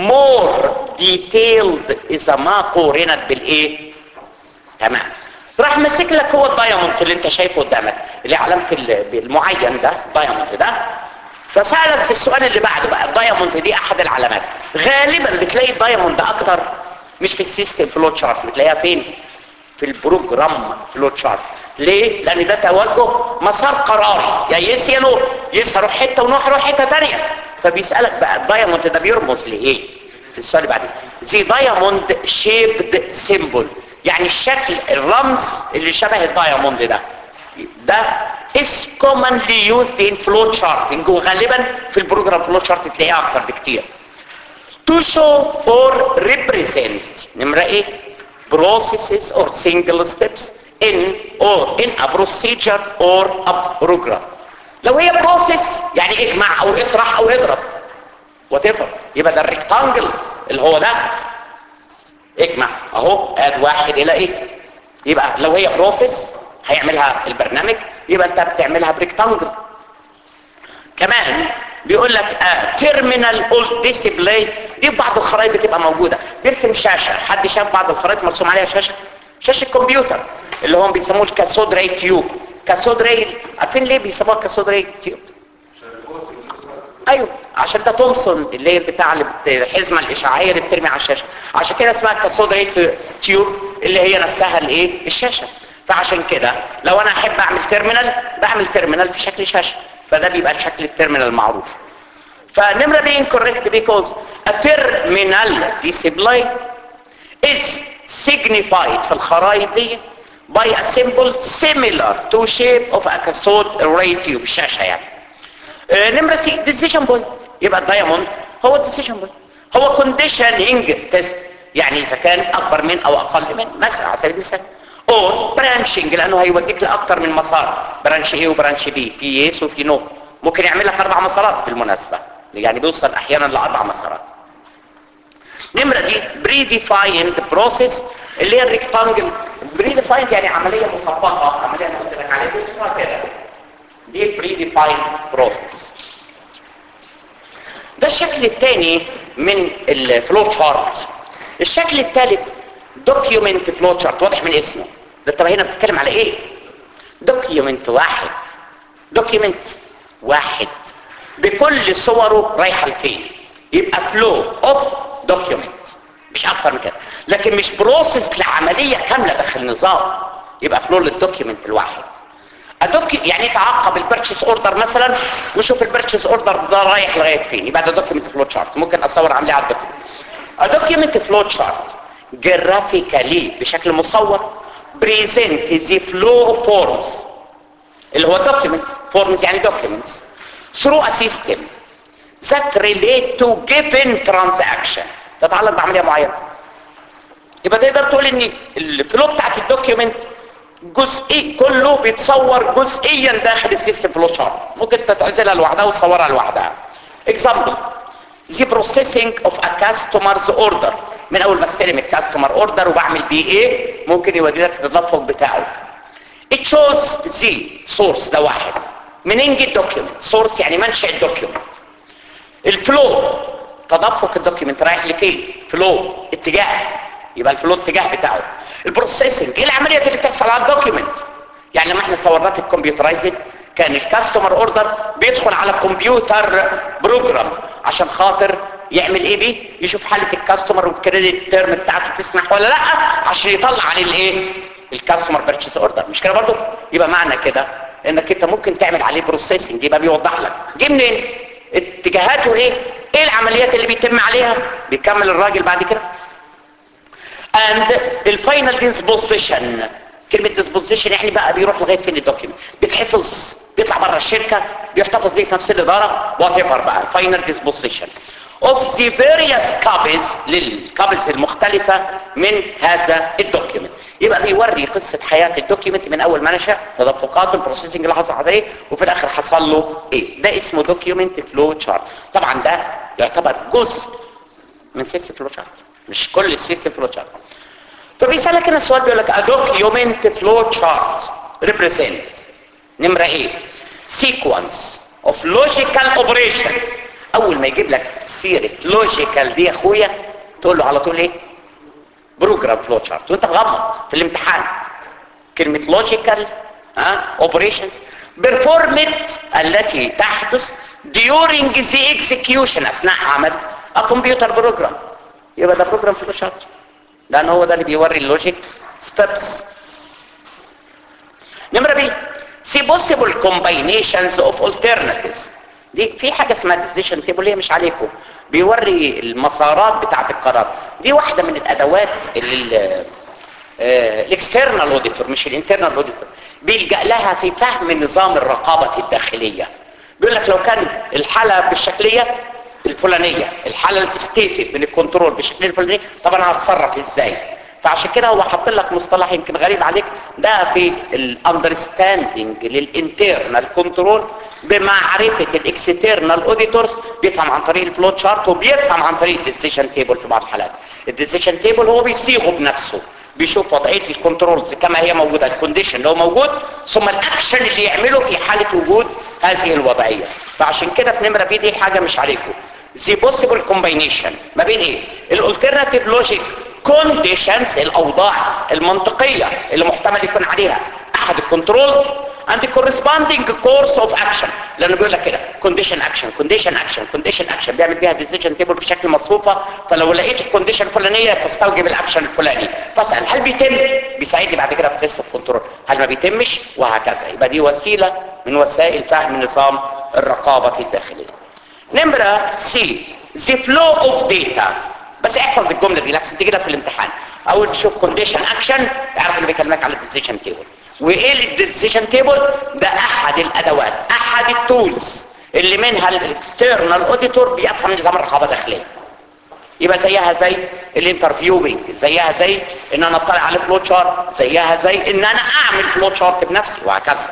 مور ديتيلد اذا ما قورنت بالايه تمام راح ماسك لك هو الدايموند اللي انت شايفه قدامك اللي علامه المعين ده الدايموند ده فسألك في السؤال اللي بعده بقى الدايموند دي احد العلامات غالبا بتلاقي الدايموند ده اكتر مش في السيستم فلو تشارت بتلاقيها فين في البروجرام فلو تشارت ليه لان ده توجه مسار قراري يا يس يا نو يس هروح حته ونو هروح حته ثانيه فبيسالك بقى الدايموند ده بيرمز لايه في السؤال اللي بعده زي دايموند شيبد سيمبل يعني الشكل الرمز اللي شبه الدايموند ده ده is commonly used in flow charting وغالبا في البروجرام flow chart تلاقيها اكتر بكتير to show or represent نمرة ايه processes or single steps in or in a procedure or a program لو هي process يعني اجمع او اطرح او اضرب whatever يبقى ده الريكتانجل اللي هو ده اجمع اهو اد واحد الى ايه يبقى لو هي بروسيس هيعملها البرنامج يبقى انت بتعملها بريكتانجل كمان بيقول لك تيرمينال اولد ديسبلاي دي بعض الخرائط بتبقى موجوده بيرسم شاشه حد شاف بعض الخرائط مرسوم عليها شاشه شاشه كمبيوتر اللي هم بيسموه الكاسود راي تيوب كاسود راي عارفين ليه بيسموها كاسود راي تيوب ايوه عشان ده تومسون اللير بتاع اللي بت- الحزمه الاشعاعيه اللي بترمي على الشاشه عشان كده اسمها كاسود راي تيوب اللي هي نفسها الايه الشاشه فعشان كده لو انا احب اعمل تيرمينال بعمل تيرمينال في شكل شاشه فده بيبقى شكل التيرمينال المعروف فنمرة دي incorrect because a terminal display is signified في الخرائط دي by a symbol similar to shape of a cathode ray tube الشاشة يعني آه، نمرة سي decision point يبقى الدايموند هو decision point هو conditioning test يعني إذا كان أكبر من أو أقل من مثلا على سبيل المثال or branching لأنه هيوديك لأكتر من مسار برانش A وبرانش B في يس وفي نو ممكن يعمل لك أربع مسارات بالمناسبة يعني بيوصل أحيانا لأربع مسارات نمرة دي predefined process اللي هي الريكتانجل predefined يعني عملية مسبقة عملية أنا قلت لك عليها اسمها كده دي predefined process ده الشكل الثاني من الفلو تشارت الشكل الثالث دوكيومنت فلو تشارت واضح من اسمه ده انت هنا بتتكلم على ايه دوكيومنت واحد دوكيومنت واحد بكل صوره رايحه لفين يبقى فلو اوف دوكيومنت مش اكتر من كده لكن مش بروسيس لعمليه كامله داخل نظام يبقى فلو للدوكيومنت الواحد ادوك يعني تعقب البيرتشيس اوردر مثلا وشوف البيرتشيس اوردر ده رايح لغايه فين يبقى ده دوكيمنت فلو تشارت ممكن اصور عامليه على الدوكيمنت الدوكيمنت فلو تشارت جرافيكالي بشكل مصور بريزنت ذا فلو فورمز اللي هو دوكيمنتس فورمز يعني دوكيمنتس through a system that relate to given transaction تتعلق بعمليه معينه يبقى تقدر تقول ان الفلو بتاعت الدوكيومنت جزئي كله بيتصور جزئيا داخل السيستم فلو شارت ممكن تتعزلها لوحدها وتصورها لوحدها example the processing of a customer's order من اول ما استلم الكاستمر اوردر وبعمل بيه ايه ممكن يودي لك التدفق بتاعه it shows the source ده واحد منين جه الدوكيومنت سورس يعني منشأ الدوكيومنت الفلو تدفق الدوكيومنت رايح لفين فلو اتجاه يبقى الفلو اتجاه بتاعه البروسيسنج ايه العمليات اللي بتحصل على الدوكيومنت يعني لما احنا صورناه في الكمبيوترايزد كان الكاستمر اوردر بيدخل على كمبيوتر بروجرام عشان خاطر يعمل ايه بيه يشوف حاله الكاستمر والكريدت تيرم بتاعته تسمح ولا لا عشان يطلع عليه الايه الكاستمر بيرتشيز اوردر مش كده برضه يبقى معنى كده انك انت ممكن تعمل عليه بروسيسنج يبقى بيوضح لك جه منين اتجاهاته ايه ايه العمليات اللي بيتم عليها بيكمل الراجل بعد كده and الفاينل ديسبوزيشن كلمة ديسبوزيشن يعني بقى بيروح لغاية فين الدوكيمنت بيتحفظ بيطلع بره الشركة بيحتفظ بيه في نفس الإدارة وات ايفر بقى فاينل ديسبوزيشن of the various copies للكابلز المختلفة من هذا الدوكيمنت يبقى بيوري قصة حياة الدوكيمنت من أول ما نشأ تدفقاته البروسيسنج اللي حصل عليه وفي الآخر حصل له إيه ده اسمه دوكيمنت فلو تشارت طبعا ده يعتبر جزء من سيستم فلو تشارت مش كل السيستم فلو تشارت فبيسألك هنا السؤال بيقول لك a document flow chart represent نمرة ايه sequence of logical operations اول ما يجيب لك سيرة logical دي يا اخويا تقول له على طول ايه بروجرام فلو تشارت وانت مغمض في الامتحان كلمة logical ها operations performed التي تحدث during the execution اثناء عمل a computer program يبقى ده بروجرام فلو تشارت لان هو ده اللي بيوري اللوجيك ستيبس نمرة بي see possible combinations of alternatives دي في حاجة اسمها decision table هي مش عليكم بيوري المسارات بتاعة القرار دي واحدة من الادوات اللي الاكسترنال اوديتور مش الانترنال اوديتور بيلجأ لها في فهم نظام الرقابة الداخلية بيقول لك لو كان الحالة بالشكلية الفلانية الحالة الستيتد من الكنترول بالشكل الفلاني طب انا هتصرف ازاي فعشان كده هو حاط لك مصطلح يمكن غريب عليك ده في الاندرستاندنج للانترنال كنترول بمعرفة الاكسترنال اوديتورز بيفهم عن طريق الفلو تشارت وبيفهم عن طريق الديسيشن تيبل في بعض الحالات الديسيشن تيبل هو بيصيغه بنفسه بيشوف وضعيه الكنترولز كما هي موجوده الكونديشن اللي هو موجود ثم الاكشن اللي يعمله في حاله وجود هذه الوضعيه فعشان كده في نمره بي دي حاجه مش عليكم the possible combination ما بين ايه الالترناتيف لوجيك conditions الاوضاع المنطقيه اللي محتمل يكون عليها احد الكنترولز and the corresponding course of action لانه بيقول لك كده condition action condition action condition action بيعمل بيها decision table بشكل مصفوفه فلو لقيت الكونديشن الفلانيه تستوجب الاكشن الفلاني فاسال هل بيتم بيساعدني بعد كده في تيست اوف كنترول هل ما بيتمش وهكذا يبقى دي وسيله من وسائل فهم نظام الرقابه الداخليه نمره سي the flow of data بس احفظ الجمله دي لحسن تيجي في الامتحان اول تشوف كونديشن اكشن اعرف اللي بيكلمك على الديسيشن تيبل وايه الديسيشن تيبل ده احد الادوات احد التولز اللي منها الاكسترنال اوديتور بيفهم نظام الرقابه الداخليه يبقى زيها زي الانترفيوينج زيها زي ان انا اطلع على فلو شارت زيها زي ان انا اعمل فلو شارت بنفسي وهكذا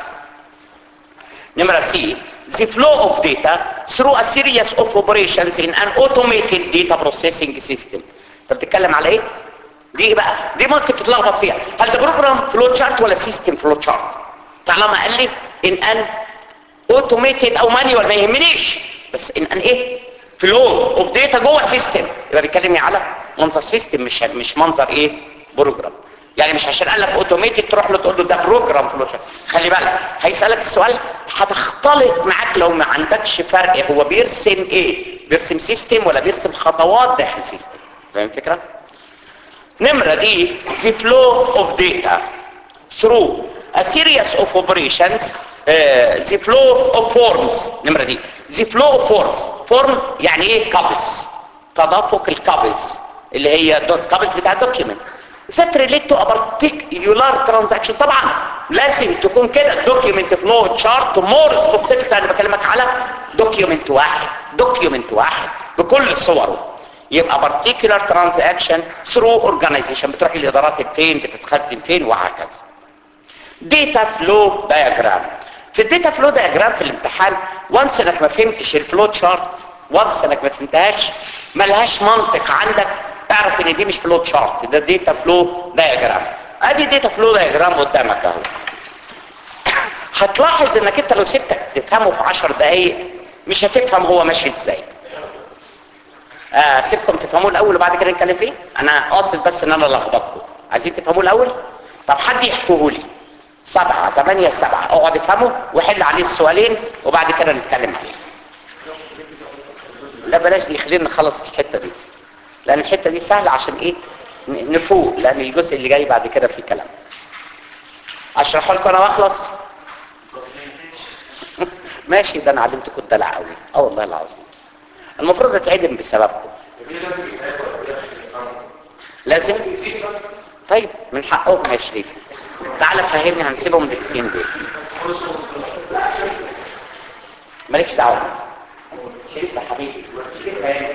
نمرة سي the flow of data through a series of operations in an automated data processing system انت بتتكلم على ايه دي بقى دي ممكن تتلخبط فيها هل ده بروجرام فلو شارت ولا سيستم فلو شارت طالما قال لي ان ان اوتوميتد او مانيوال ما يهمنيش بس ان ان ايه فلو اوف داتا جوه سيستم يبقى بيتكلمني على منظر سيستم مش مش منظر ايه بروجرام يعني مش عشان قال لك اوتوميتد تروح له تقول له ده بروجرام فلو شارت خلي بالك هيسالك السؤال هتختلط معاك لو ما عندكش فرق هو بيرسم ايه بيرسم سيستم ولا بيرسم خطوات داخل سيستم فاهم الفكره نمرة دي the flow of data through a series of operations uh, the flow of forms نمرة دي the flow of forms form يعني ايه قبض تدفق القبض اللي هي القبض بتاع الدوكيمنت that relate to a particular transaction طبعا لازم تكون كده document flow chart more specific انا بكلمك على document واحد document واحد بكل صوره يبقى particular transaction through organization بتروح الادارات فين بتتخزن فين وهكذا data flow diagram في الداتا فلو diagram في الامتحان وانس انك ما فهمتش الفلو تشارت وانس انك ما فهمتهاش ملهاش منطق عندك اعرف ان دي مش فلو تشارت ده داتا فلو diagram ادي داتا فلو diagram قدامك اهو هتلاحظ انك انت لو سبتك تفهمه في 10 دقايق مش هتفهم هو ماشي ازاي آه سيبكم تفهموه الاول وبعد كده نتكلم فيه انا قاصد بس ان انا لخبطكم عايزين تفهموه الاول طب حد يحكوه لي سبعة ثمانية سبعة اقعد افهمه وحل عليه السؤالين وبعد كده نتكلم عليه لا بلاش دي خلينا نخلص الحتة دي لان الحتة دي سهلة عشان ايه نفوق لان الجزء اللي جاي بعد كده فيه كلام اشرحه لكم انا واخلص ماشي ده انا علمتكم الدلع قوي اه والله العظيم المفروض اتعدم بسببكم لازم طيب من حقهم يا شريف تعالى فهمني هنسيبهم دقيقتين دول مالكش دعوه شريف يا حبيبي شريف فاهم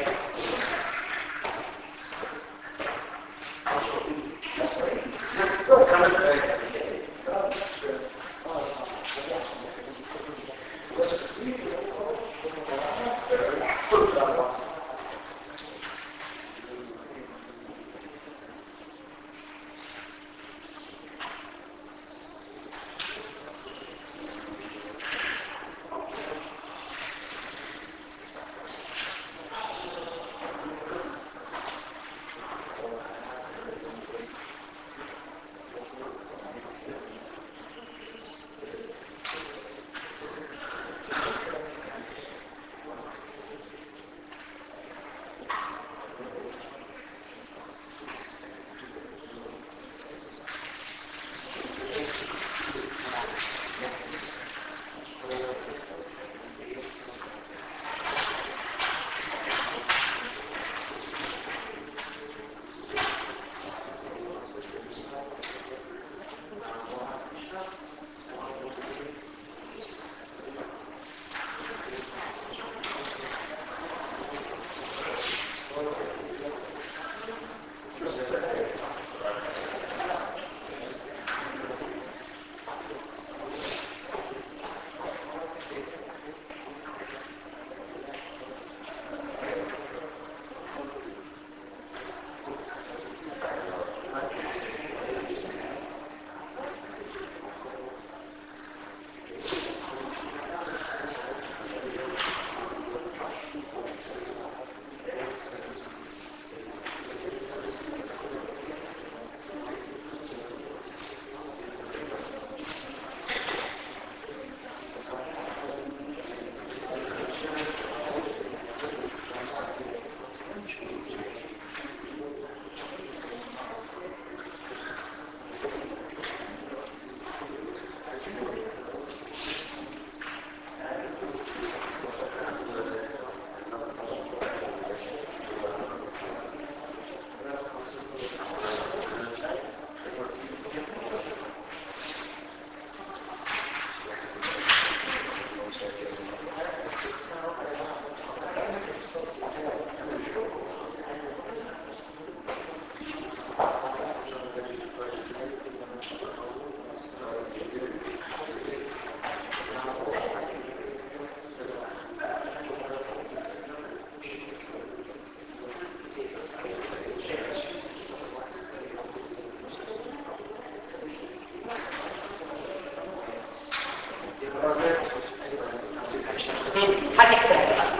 حد يحكي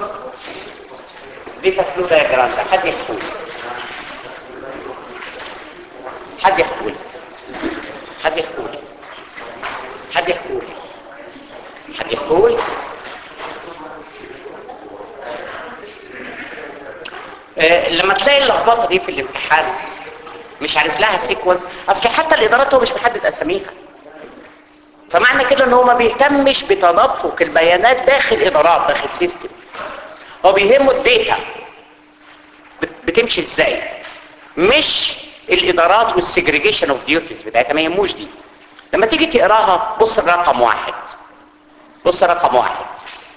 دي تفلو دياجرام ده حد يحكي حد يحكي حد يحكي حد يحكي حد يحكي آه، لما تلاقي اللخبطه دي في الامتحان مش عارف لها سيكونس اصل حتى الادارات هو مش محدد اساميها فمعنى كده ان هو ما بيهتمش بتدفق البيانات داخل ادارات داخل سيستم هو بيهمه الداتا بت- بتمشي ازاي مش الادارات والسيجريجيشن اوف ديوتيز بتاعتها ما يهموش دي لما تيجي تقراها بص الرقم واحد بص رقم واحد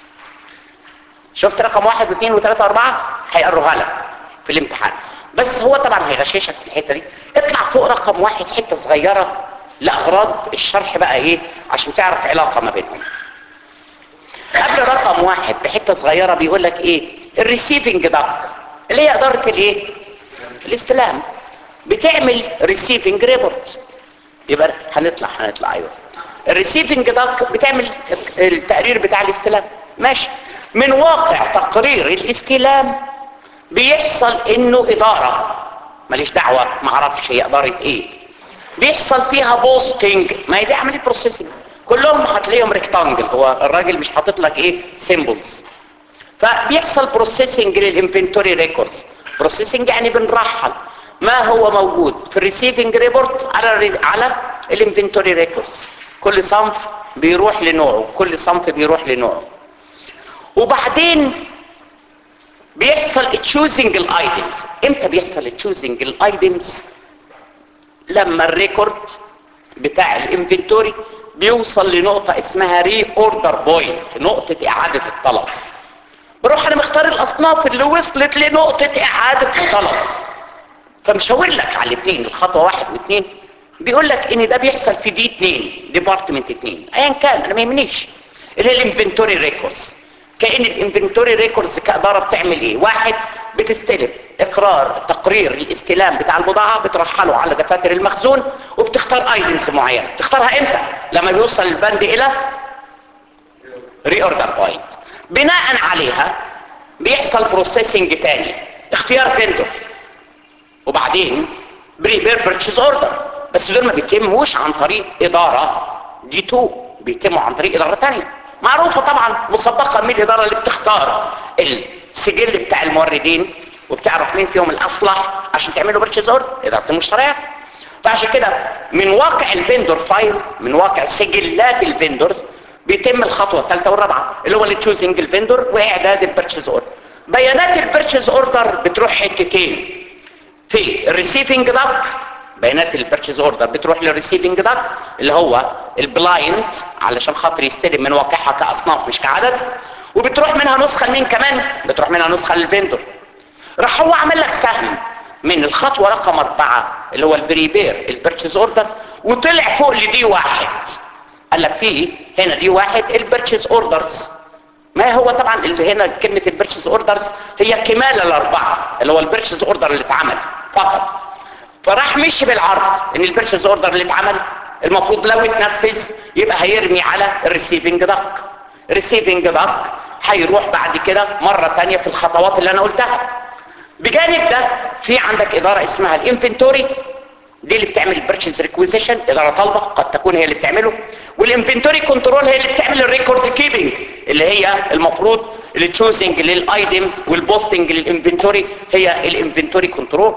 شفت رقم واحد واثنين وثلاثة واربعة هيقروها لك في الامتحان بس هو طبعا هيغششك في الحتة دي اطلع فوق رقم واحد حتة صغيرة لأغراض الشرح بقى ايه عشان تعرف علاقة ما بينهم قبل رقم واحد بحتة صغيرة بيقول لك ايه الريسيفنج داك اللي هي إدارة الايه الاستلام بتعمل ريسيفنج ريبورت يبقى هنطلع هنطلع ايوه الريسيفنج داك بتعمل التقرير بتاع الاستلام ماشي من واقع تقرير الاستلام بيحصل انه اداره ماليش دعوه ما اعرفش هي اداره ايه بيحصل فيها بوستنج ما هي دي عمليه بروسيسنج كلهم هتلاقيهم ريكتانجل هو الراجل مش حاطط لك ايه سيمبلز فبيحصل بروسيسنج للانفنتوري ريكوردز بروسيسنج يعني بنرحل ما هو موجود في الريسيفنج ريبورت على الري- على الانفنتوري ريكوردز كل صنف بيروح لنوعه كل صنف بيروح لنوعه وبعدين بيحصل تشوزنج الايتمز امتى بيحصل تشوزنج الايتمز لما الريكورد بتاع الانفنتوري بيوصل لنقطة اسمها ري اوردر بوينت نقطة اعادة الطلب بروح انا مختار الاصناف اللي وصلت لنقطة اعادة الطلب فمشاور لك على الاثنين الخطوة واحد واثنين بيقول لك ان ده بيحصل في دي اثنين ديبارتمنت اثنين ايا كان انا ما يهمنيش اللي هي الانفنتوري ريكوردز كأن الانفنتوري ريكوردز كإدارة بتعمل ايه واحد بتستلم اقرار تقرير الاستلام بتاع البضاعة بترحله على دفاتر المخزون وبتختار ايتمز معينة تختارها امتى لما بيوصل البند الى ري اوردر بوينت بناء عليها بيحصل بروسيسنج تاني اختيار فيندور وبعدين بريبير بيرتشيز اوردر بس دول ما بيتموش عن طريق اداره دي 2 بيتموا عن طريق اداره ثانيه معروفه طبعا مسبقا من الاداره اللي بتختار السجل بتاع الموردين وبتعرف مين فيهم الاصلح عشان تعملوا بيرتشيز اوردر اداره المشتريات فعشان كده من واقع الفيندور فايل من واقع سجلات الفيندورز بيتم الخطوه الثالثه والرابعه اللي هو التشوزنج الفيندور واعداد البيرتشيز اوردر بيانات البيرتشيز اوردر بتروح حتتين في الريسيفنج داك بيانات البيرتشيز اوردر بتروح للريسيفنج داك اللي هو البلايند علشان خاطر يستلم من واقعها كاصناف مش كعدد وبتروح منها نسخه لمين كمان بتروح منها نسخه للفيندور راح هو عمل لك سهم من الخطوه رقم أربعة اللي هو البريبير البيرتشيز اوردر وطلع فوق لدي واحد قال لك فيه هنا دي واحد البيرتشيز اوردرز ما هو طبعا اللي هنا كلمة البيرشيز اوردرز هي كمال الاربعة اللي هو البيرشيز اوردر اللي اتعمل فقط فراح مشي بالعرض ان البيرشيز اوردر اللي اتعمل المفروض لو اتنفذ يبقى هيرمي على الريسيفنج داك الريسيفنج داك هيروح بعد كده مرة تانية في الخطوات اللي انا قلتها بجانب ده في عندك ادارة اسمها الانفنتوري دي اللي بتعمل البيرشيز ريكويزيشن اداره طالبه قد تكون هي اللي بتعمله والانفنتوري كنترول هي اللي بتعمل الريكورد كيبنج اللي هي المفروض التشوزنج للايتم والبوستنج للانفنتوري هي الانفنتوري كنترول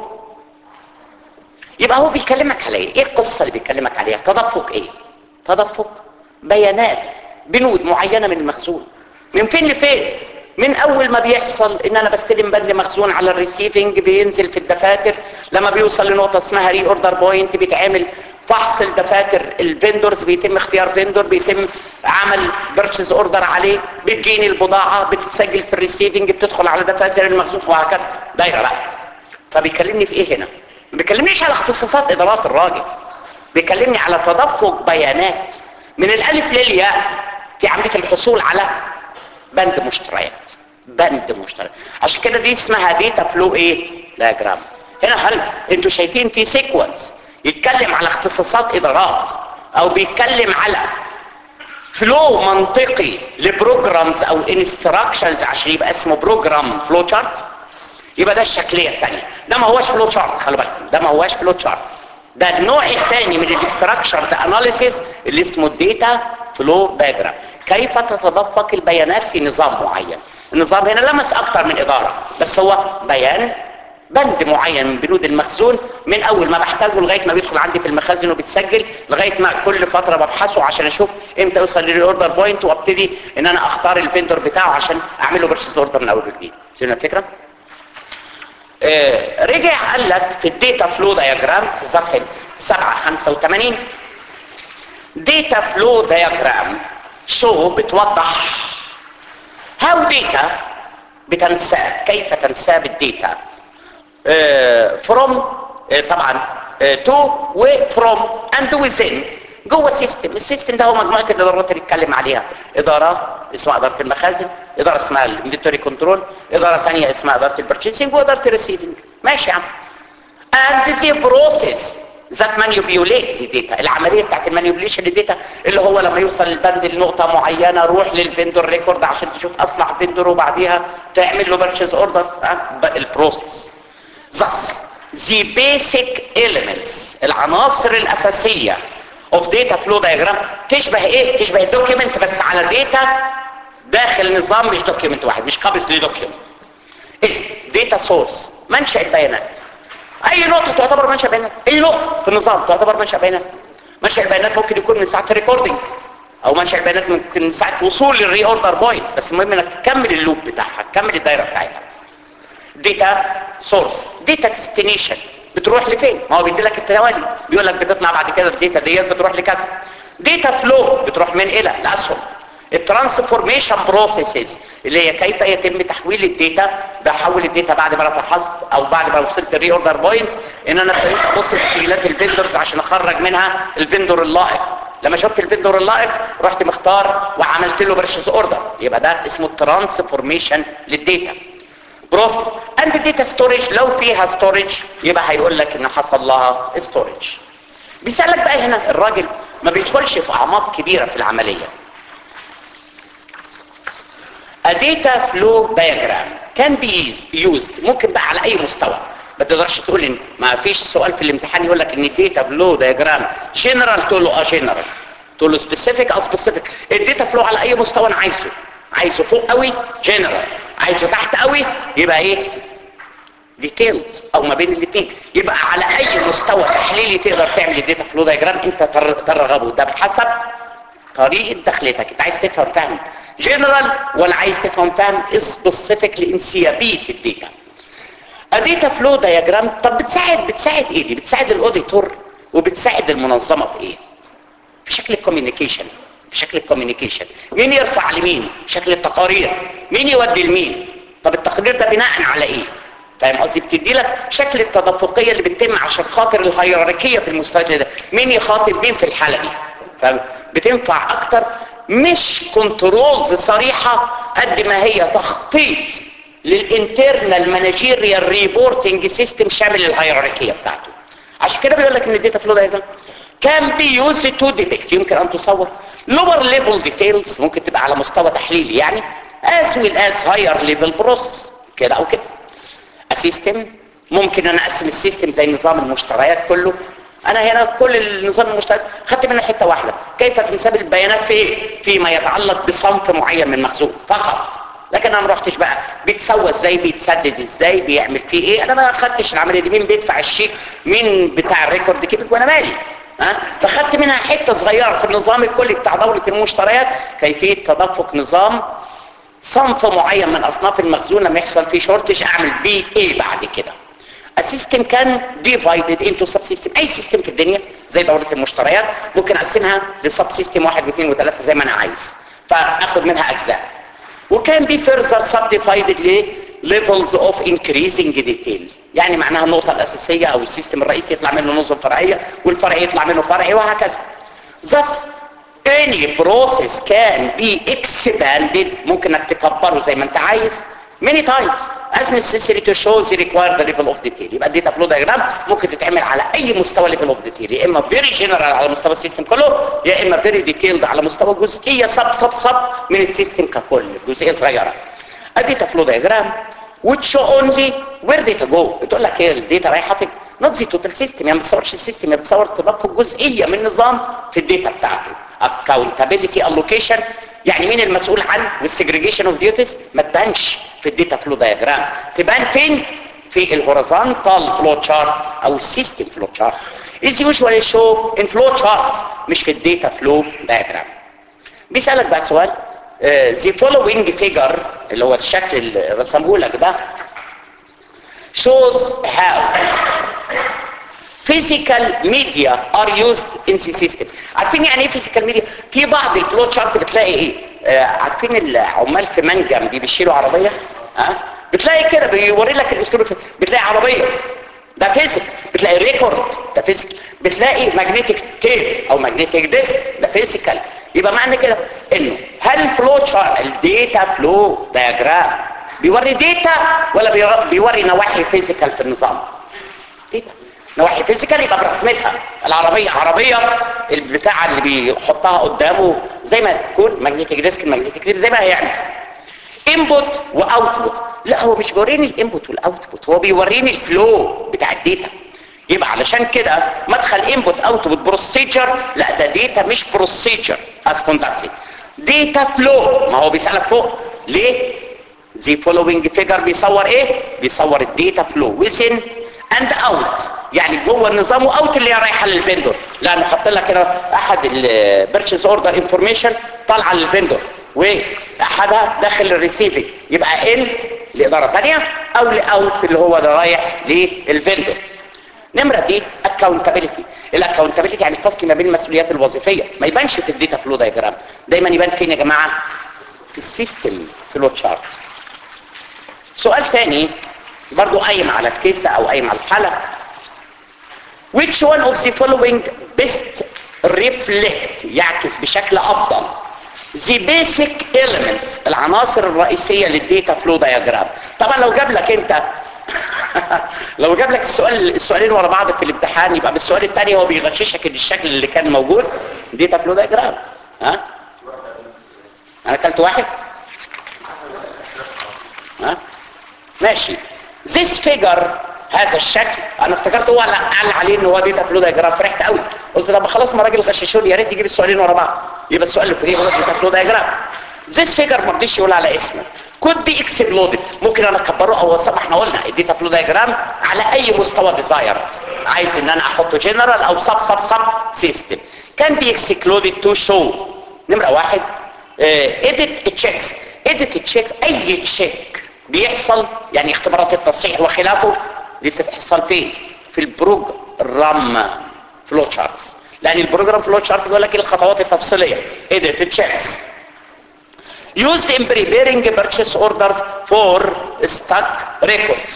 يبقى هو بيكلمك على ايه ايه القصه اللي بيكلمك عليها تدفق ايه تدفق بيانات بنود معينه من المخزون من فين لفين من اول ما بيحصل ان انا بستلم بند مخزون على الريسيفنج بينزل في الدفاتر لما بيوصل لنقطه اسمها ري اوردر بوينت بيتعمل فحص الدفاتر الفيندورز بيتم اختيار فيندور بيتم عمل بيرتشيز اوردر عليه بتجيني البضاعه بتتسجل في الريسيفنج بتدخل على دفاتر المخزون وهكذا دايره بقى فبيكلمني في ايه هنا ما بيكلمنيش على اختصاصات ادارات الراجل بيكلمني على تدفق بيانات من الالف للياء في عمليه الحصول على بند مشتريات بند مشتريات عشان كده دي اسمها ديتا فلو ايه دياجرام هنا هل انتوا شايفين في سيكونس يتكلم على اختصاصات ادارات او بيتكلم على فلو منطقي لبروجرامز او انستراكشنز عشان يبقى اسمه بروجرام فلو شارت يبقى ده الشكليه الثانيه ده ما هوش فلو شارت خلي بالكم ده ما هوش فلو شارت ده النوع الثاني من الاستراكشر ده اناليسيز اللي اسمه الداتا فلو دايجرام كيف تتدفق البيانات في نظام معين النظام هنا لمس اكتر من اداره بس هو بيان بند معين من بنود المخزون من اول ما بحتاجه لغايه ما بيدخل عندي في المخازن وبيتسجل لغايه ما كل فتره ببحثه عشان اشوف امتى يوصل للاوردر بوينت وابتدي ان انا اختار الفندور بتاعه عشان اعمل له بيرشيز اوردر من اول وجديد شنو الفكره آه رجع قال لك في الداتا فلو دايجرام في صفحه 785 داتا فلو دايجرام شو بتوضح هاو داتا بتنساب كيف تنساب الداتا فروم طبعا تو وفروم اند ويزن جوه سيستم السيستم ده هو مجموعه الادارات اللي اتكلم عليها اداره اسمها اداره المخازن اداره اسمها الانفنتوري كنترول اداره ثانيه اسمها اداره البرتشيسنج واداره الريسيفنج ماشي يا عم and the process that manipulates the data العمليه بتاعت المانيبيوليشن للداتا اللي هو لما يوصل البند لنقطه معينه روح للفندور ريكورد عشان تشوف اسرع فندور وبعديها تعمل له بيرتشيز اوردر البروسيس thus the basic elements العناصر الاساسيه of data flow diagram تشبه ايه تشبه دوكيمنت بس على داتا داخل نظام مش دوكيمنت واحد مش قابس لدوكيمنت is data source منشأ البيانات اي نقطة تعتبر منشأ بيانات اي نقطة في النظام تعتبر منشأ بيانات منشأ البيانات ممكن يكون من ساعة الريكوردينج او منشأ البيانات ممكن من ساعة وصول للري اوردر بوينت بس المهم انك تكمل اللوب بتاعها تكمل الدايرة بتاعتها داتا سورس داتا ديستنيشن بتروح لفين ما هو بيدي لك التوالي بيقول لك بتطلع بعد كده الداتا ديت بتروح لكذا داتا فلو بتروح من الى الاسهم الترانسفورميشن بروسيسز اللي هي كيف يتم تحويل الداتا بحول الداتا بعد ما انا فحصت او بعد ما وصلت الري اوردر بوينت ان انا ابتديت ابص في سجلات الفندرز عشان اخرج منها الفندور اللائق لما شفت الفندور اللائق رحت مختار وعملت له برشيز اوردر يبقى ده اسمه الترانسفورميشن للداتا بروسيس اند داتا ستورج لو فيها ستورج يبقى هيقول لك ان حصل لها ستورج بيسالك بقى هنا الراجل ما بيدخلش في اعماق كبيره في العمليه A data flow diagram can be used ممكن بقى على اي مستوى ما تقدرش تقول ان ما فيش سؤال في الامتحان يقول لك ان الداتا فلو دايجرام جنرال تقول له اه جنرال تقول له سبيسيفيك او سبيسيفيك الداتا فلو على اي مستوى انا عايزه عايزه فوق قوي جنرال عايزه تحت قوي يبقى ايه ديتيلد او ما بين الاثنين يبقى على اي مستوى تحليلي تقدر تعمل الداتا فلو دايجرام انت تر- ترغبه ده بحسب طريقه دخلتك انت عايز تفهم فهم جنرال ولا عايز تفهم فهم سبيسيفيك لانسيابيه الداتا الداتا فلو دايجرام طب بتساعد بتساعد ايه دي بتساعد الاوديتور وبتساعد المنظمه في ايه في شكل الكوميونيكيشن في شكل الكوميونيكيشن مين يرفع لمين شكل التقارير مين يودي لمين طب التقرير ده بناء على ايه فاهم قصدي بتدي لك شكل التدفقيه اللي بتتم عشان خاطر الهيراركيه في المستوى ده مين يخاطب مين في الحاله دي فاهم بتنفع اكتر مش كنترولز صريحه قد ما هي تخطيط للانترنال مانجيريال ريبورتنج سيستم شامل الهيراركيه بتاعته عشان كده بيقول لك ان الداتا فلو دايجرام كان بي يوزد تو ديبكت يمكن ان تصور لور ليفل ديتيلز ممكن تبقى على مستوى تحليلي يعني as well as higher level process كده او كده السيستم ممكن انا اقسم السيستم زي نظام المشتريات كله انا هنا كل النظام المشتريات خدت منه حته واحده كيف تنسب البيانات في ايه فيما يتعلق بصنف معين من مخزون فقط لكن انا ما رحتش بقى بيتسوى ازاي بيتسدد ازاي بيعمل فيه ايه انا ما خدتش العمليه دي مين بيدفع الشيك مين بتاع الريكورد كيبك وانا مالي ها فخدت منها حته صغيره في النظام الكلي بتاع دوله المشتريات كيفيه تدفق نظام صنف معين من اصناف المخزون لما يحصل فيه شورتج اعمل بيه ايه بعد كده السيستم كان ديفايدد انتو سب سيستم اي سيستم في الدنيا زي دوره المشتريات ممكن اقسمها لسب سيستم واحد واثنين وثلاثه زي ما انا عايز فاخد منها اجزاء وكان بي فيرزر سب ديفايدد ل levels of increasing detail يعني معناها النقطة الأساسية أو السيستم الرئيسي يطلع منه نظم فرعية والفرع يطلع منه فرعي وهكذا thus any process can be expanded ممكن انك تكبره زي ما انت عايز many times as necessary to show the required level of detail يبقى الداتا فلو دايجرام ممكن تتعمل على اي مستوى level of detail يا اما very general على مستوى السيستم كله يا اما very detailed على مستوى جزئيه سب سب سب من السيستم ككل جزئيه صغيره الداتا فلو دايجرام which show only where data go بتقول لك ايه الداتا رايحه فين not the total system يعني ما بتصورش السيستم يعني بتصور تدقق جزئيه من النظام في الداتا بتاعته accountability allocation يعني مين المسؤول عن والسجريجيشن اوف ديوتيز ما تبانش في الداتا فلو دايجرام تبان فين في الهوريزونتال فلو تشارت او السيستم فلو تشارت is usually show in flow charts مش في الداتا فلو دايجرام بيسألك بقى سؤال uh, the following figure اللي هو الشكل اللي رسمه لك ده shows how physical media are used in the system عارفين يعني ايه physical media في بعض الفلو تشارت بتلاقي ايه آه عارفين العمال في منجم دي بيشيلوا عربيه ها آه؟ بتلاقي كده بيوري لك الاسلوب بتلاقي عربيه ده فيزيك بتلاقي ريكورد ده فيزيك بتلاقي ماجنتيك تيب او ماجنتيك ديسك ده فيزيكال يبقى معنى كده انه هل فلو تشارت الداتا فلو دياجرام بيوري داتا ولا بيوري نواحي فيزيكال في النظام داتا نواحي فيزيكال يبقى برسمتها العربية عربية البتاع اللي بيحطها قدامه زي ما تكون ماجنتيك ديسك الماجنتيك ديسك زي ما هي يعني انبوت واوتبوت لا هو مش بيوريني الانبوت والاوتبوت هو بيوريني الفلو بتاع الداتا يبقى علشان كده مدخل انبوت اوتبوت بروسيجر لا ده داتا مش بروسيجر از كوندكتد داتا فلو ما هو بيسالك فوق ليه زي فولوينج فيجر بيصور ايه بيصور الداتا فلو ويزن اند اوت يعني جوه النظام واوت اللي هي رايحه للفندور لا نحط لك هنا احد البيرتشيز اوردر انفورميشن طالعه للفندور واحدها داخل الريسيفنج يبقى ان لاداره ثانيه او لاوت اللي هو ده رايح للفندور نمره دي اكاونتابيلتي الاكاونتابيلتي يعني الفصل ما بين المسؤوليات الوظيفيه ما يبانش في الداتا فلو دايجرام دايما يبان فين يا جماعه في السيستم فلو تشارت سؤال ثاني برضو قايم على الكيسة او قايم على الحالة which one of the following best reflect يعكس بشكل افضل the basic elements العناصر الرئيسية للديتا فلو diagram طبعا لو جاب لك انت لو جاب لك السؤال السؤالين ورا بعض في الامتحان يبقى بالسؤال الثاني هو بيغششك ان الشكل اللي كان موجود ديتا فلو diagram ها انا اكلت واحد ها ماشي this figure هذا الشكل انا افتكرت هو قال عليه ان هو داتا فلو دايجرام فرحت قوي قلت طب خلاص ما راجل غششوني يا ريت يجيب السؤالين ورا بعض يبقى السؤال اللي فوقيه هو داتا فلو دايجرام this figure ما رضيش يقول على اسمه could be exploded ممكن انا اكبره او اوسعه احنا قلنا الداتا فلو دايجرام على اي مستوى ديزايرد عايز ان انا احطه جنرال او سب سب سب سيستم can be excluded to show نمره واحد edit checks edit checks اي تشيك بيحصل يعني اختبارات التصحيح وخلافه دي بتحصل فين في البروجرام فلو تشارتس لان البروجرام فلو تشارت بيقول لك الخطوات التفصيليه edit checks used in preparing purchase orders for stock records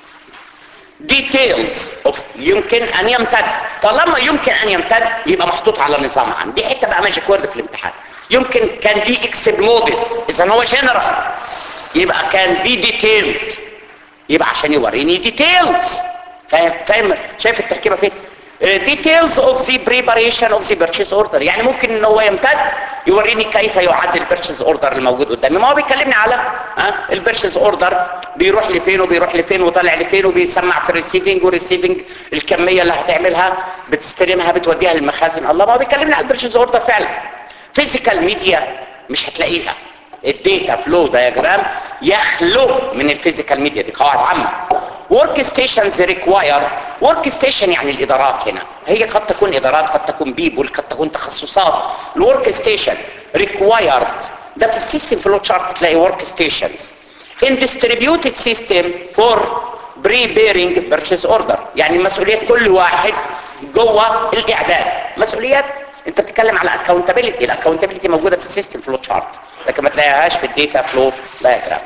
details of يمكن ان يمتد طالما يمكن ان يمتد يبقى محطوط على نظام عام دي حته بقى ماجيك وورد في الامتحان يمكن كان دي اكسبلودد اذا هو جنرال يبقى كان بي ديتيلد يبقى عشان يوريني ديتيلز فاهم فاهم شايف التركيبه فين ديتيلز اوف ذا بريباريشن اوف ذا بيرتشيز اوردر يعني ممكن ان هو يمتد يوريني كيف يعد البيرتشيز اوردر الموجود قدامي ما هو بيكلمني على ها البيرتشيز اوردر بيروح لفين وبيروح لفين وطالع لفين وبيسمع في الريسيفنج والريسيفنج الكميه اللي هتعملها بتستلمها بتوديها للمخازن الله ما هو بيكلمني على البيرتشيز اوردر فعلا فيزيكال ميديا مش هتلاقيها الداتا فلو دايجرام يخلو من الفيزيكال ميديا دي قواعد عامه ورك ستيشنز ريكواير ورك ستيشن يعني الادارات هنا هي قد تكون ادارات قد تكون بيبول قد تكون تخصصات الورك ستيشن ريكوايرد ده في السيستم فلو تشارت تلاقي ورك ستيشنز ان ديستريبيوتد سيستم فور بريبيرنج بيرتشيز اوردر يعني مسؤوليه كل واحد جوه الاعداد مسؤوليات انت بتتكلم على اكاونتابيلتي الاكاونتابيلتي موجوده في السيستم فلو تشارت لكن ما تلاقيهاش في الداتا فلو دايجرام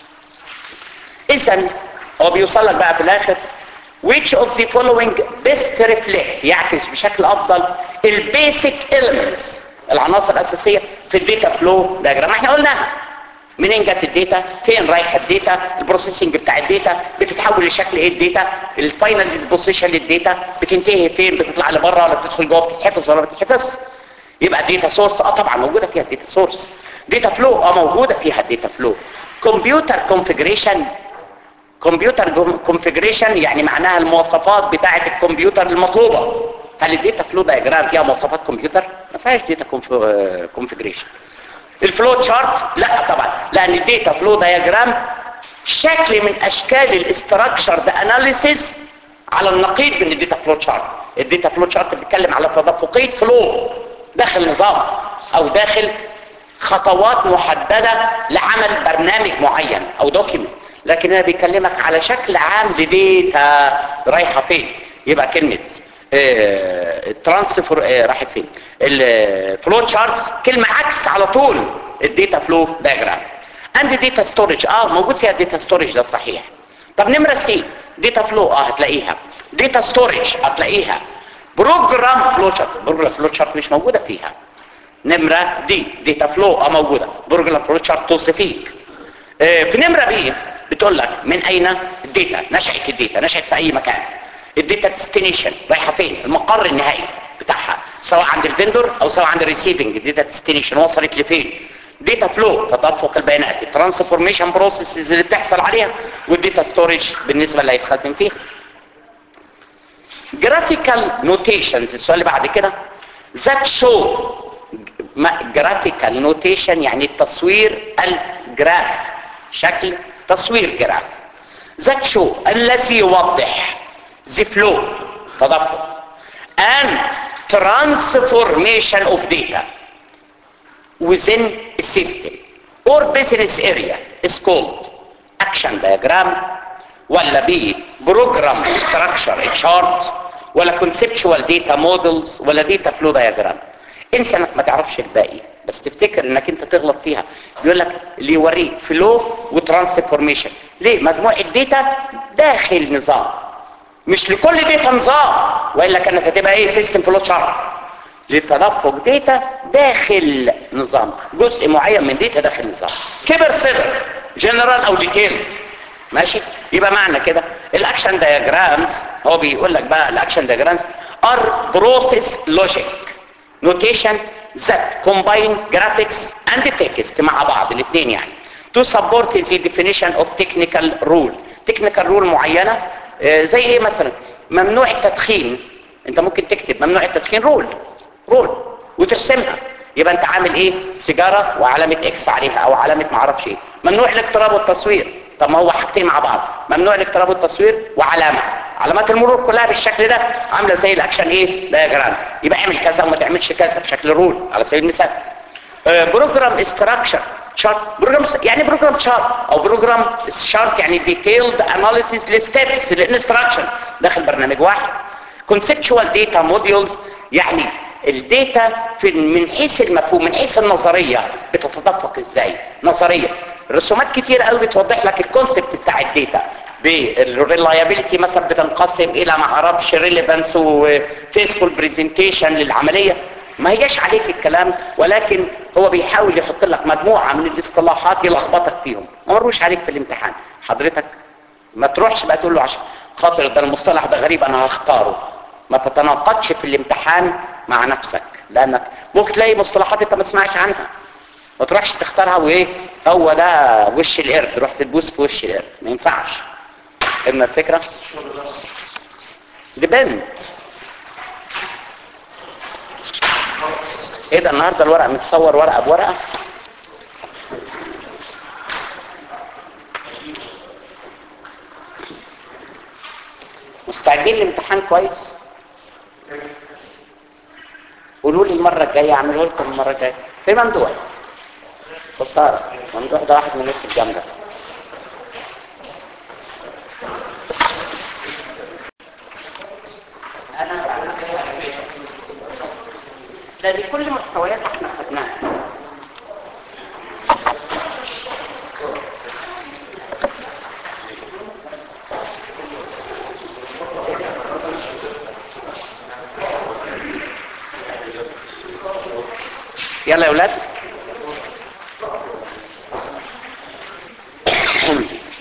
اذا هو بيوصل لك بقى في الاخر which of the following best reflect يعكس بشكل افضل البيسك elements العناصر الاساسيه في الداتا فلو دايجرام احنا قلناها منين جت الداتا فين رايحه الداتا البروسيسنج بتاع الداتا بتتحول لشكل ايه الداتا الفاينل ديسبوزيشن للداتا بتنتهي فين بتطلع لبره ولا بتدخل جوه بتتحفظ ولا بتتحفظ يبقى داتا سورس اه طبعا موجوده فيها داتا سورس داتا فلو اه موجوده فيها الداتا فلو كمبيوتر كونفيجريشن كمبيوتر كونفيجريشن يعني معناها المواصفات بتاعه الكمبيوتر المطلوبه هل الداتا فلو دايجرام فيها مواصفات كمبيوتر ما فيهاش داتا كونفيجريشن الفلو تشارت لا طبعا لان الداتا فلو دايجرام شكل من اشكال الاستراكشر ده اناليسيس على النقيض من الداتا فلو تشارت الداتا فلو تشارت بتتكلم على تدفقيه فلو داخل نظام او داخل خطوات محددة لعمل برنامج معين او دوكيمنت لكن انا بيكلمك على شكل عام لديتا رايحة فين يبقى كلمة الترانسفر اه راحت فين الفلو تشارتس كلمة عكس على طول الداتا فلو دايجرام عندي داتا ستورج اه موجود فيها داتا ستورج ده صحيح طب نمرة سي داتا فلو اه هتلاقيها داتا ستورج هتلاقيها بروجرام فلو شارت بروجرام فلو شارت مش موجودة فيها نمرة دي داتا فلو اه موجودة بروجرام فلو شارت توصفيك اه في نمرة بي بتقول لك من اين الداتا نشأت الداتا نشأت في اي مكان الداتا ديستنيشن رايحة فين المقر النهائي بتاعها سواء عند الفندور او سواء عند الريسيفنج الداتا ديستنيشن وصلت لفين داتا فلو تدفق البيانات الترانسفورميشن بروسيسز اللي بتحصل عليها والداتا ستورج بالنسبة اللي هيتخزن فيها جرافيكال نوتيشنز السؤال اللي بعد كده ذات شو جرافيكال نوتيشن يعني التصوير الجراف شكل تصوير جراف ذات شو الذي يوضح the flow تدفق and transformation of data within a system or business area is called action diagram ولا ب program structure chart ولا conceptual data models ولا data flow diagram انسى انك ما تعرفش الباقي بس تفتكر انك انت تغلط فيها بيقول لك اللي يوريك فلو وترانسفورميشن ليه مجموعه داتا داخل نظام مش لكل داتا نظام والا كانت هتبقى ايه سيستم فلو شارت لتدفق داتا داخل نظام جزء معين من داتا داخل نظام كبر صغر جنرال او ديتيلد ماشي يبقى معنى كده الاكشن دايجرامز هو بيقول لك بقى الاكشن دايجرامز ار بروسيس لوجيك notation that combine graphics and text مع بعض الاثنين يعني to support the definition of technical rule technical rule معينة آه زي ايه مثلا ممنوع التدخين انت ممكن تكتب ممنوع التدخين رول رول وترسمها يبقى انت عامل ايه سيجارة وعلامة اكس عليها او علامة معرفش ايه ممنوع الاقتراب والتصوير طب ما هو حاجتين مع بعض ممنوع الاقتراب والتصوير وعلامة علامات المرور كلها بالشكل ده عامله زي الاكشن ايه دايجرامز يبقى اعمل كذا وما تعملش كذا بشكل رول على سبيل المثال بروجرام استراكشر شارت بروجرام يعني بروجرام شارت او بروجرام شارت يعني ديتيلد اناليسيس لستبس للانستراكشن داخل برنامج واحد كونسبتشوال داتا موديولز يعني الداتا في من حيث المفهوم من حيث النظريه بتتدفق ازاي نظريه رسومات كتير قوي بتوضح لك الكونسبت بتاع الداتا بالريلايابيلتي مثلا بتنقسم الى ما اعرفش ريليفانس وفيسفول برزنتيشن للعمليه ما هياش عليك الكلام ولكن هو بيحاول يحط لك مجموعه من الاصطلاحات يلخبطك فيهم ما مروش عليك في الامتحان حضرتك ما تروحش بقى تقول له عشان خاطر ده المصطلح ده غريب انا هختاره ما تتناقضش في الامتحان مع نفسك لانك ممكن تلاقي مصطلحات انت ما تسمعش عنها ما تروحش تختارها وايه هو ده وش القرد تروح تدوس في وش القرد ما ينفعش فهمنا الفكرة ديبند ايه ده النهاردة الورق متصور ورقة بورقة مستعدين للامتحان كويس قولوا لي المرة الجاية اعمله لكم المرة الجاية في ممدوح خسارة ممدوح ده واحد من الناس الجامدة ده دي كل محتويات احنا خدناها يلا يا ولاد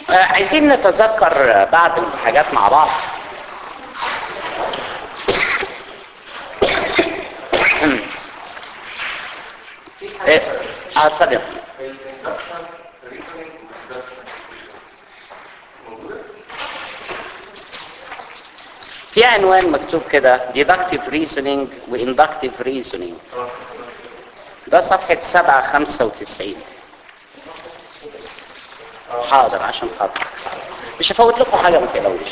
آه، عايزين نتذكر آه، بعض الحاجات مع بعض إيه، اه اتفضل الاندكشن ريزنينج واندكشن موجوده في عنوان مكتوب كده deductive reasoning و inductive reasoning ده صفحة 795 حاضر عشان خاطرك مش هفوت لكم حاجة ما تقلقوش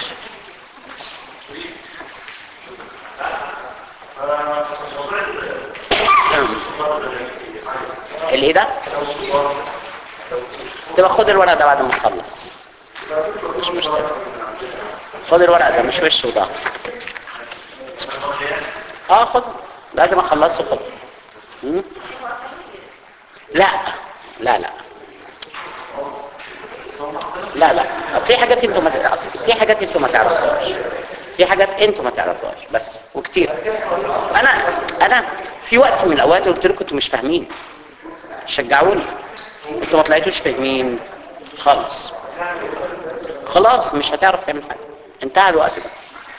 الايه ده؟ تبقى خد الورق ده بعد ما نخلص مش مشكلة خد الورق ده مش وش وظهر اه خد بعد ما خلصوا خد مم؟ لا لا لا لا لا في حاجات انتوا ما تعرفوش في حاجات انتوا ما تعرفوهاش في حاجات انتوا ما تعرفوهاش بس وكتير انا انا في وقت من الاوقات قلت لكم انتوا مش فاهمين شجعوني انتوا ما طلعتوش فاهمين خالص خلاص مش هتعرف تعمل حاجه انتهى الوقت ده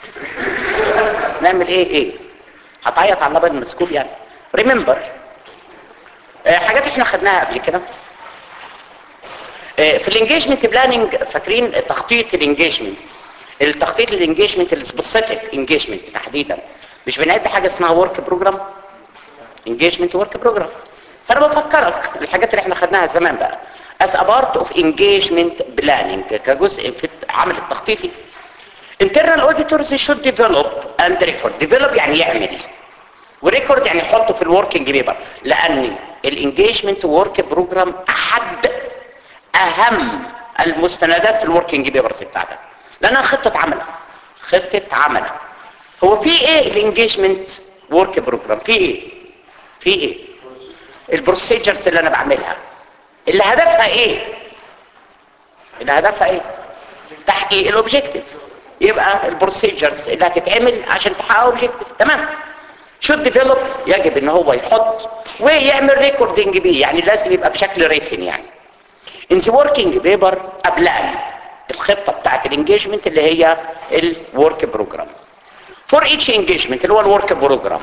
نعمل ايه ايه هتعيط على اللبن المسكوب يعني ريمبر حاجات احنا خدناها قبل كده آه، في الانجيجمنت بلاننج فاكرين تخطيط الانجيجمنت التخطيط الانجيجمنت السبيسيفيك انجيجمنت تحديدا مش بنعد حاجه اسمها ورك بروجرام انجيجمنت ورك بروجرام فانا بفكرك الحاجات اللي احنا خدناها زمان بقى as a part of engagement planning كجزء في العمل التخطيطي internal auditors should develop and record develop يعني يعمل وريكورد يعني يحطه في الوركينج بيبر لان الانجيجمنت ورك بروجرام احد اهم المستندات في الوركينج بيبرز بتاعتك لانها خطه عمل خطه عمل هو في ايه الانجيجمنت ورك بروجرام في ايه في ايه البروسيجرز اللي انا بعملها اللي هدفها ايه اللي هدفها ايه تحقيق الاوبجيكتيف يبقى البروسيجرز اللي هتتعمل عشان تحقق اوبجيكتيف تمام should develop يجب ان هو يحط ويعمل ريكوردنج بيه يعني لازم يبقى بشكل ريتن يعني in the working paper قبلها الخطة بتاعت الانجيجمنت اللي هي الورك بروجرام for each engagement اللي هو الورك بروجرام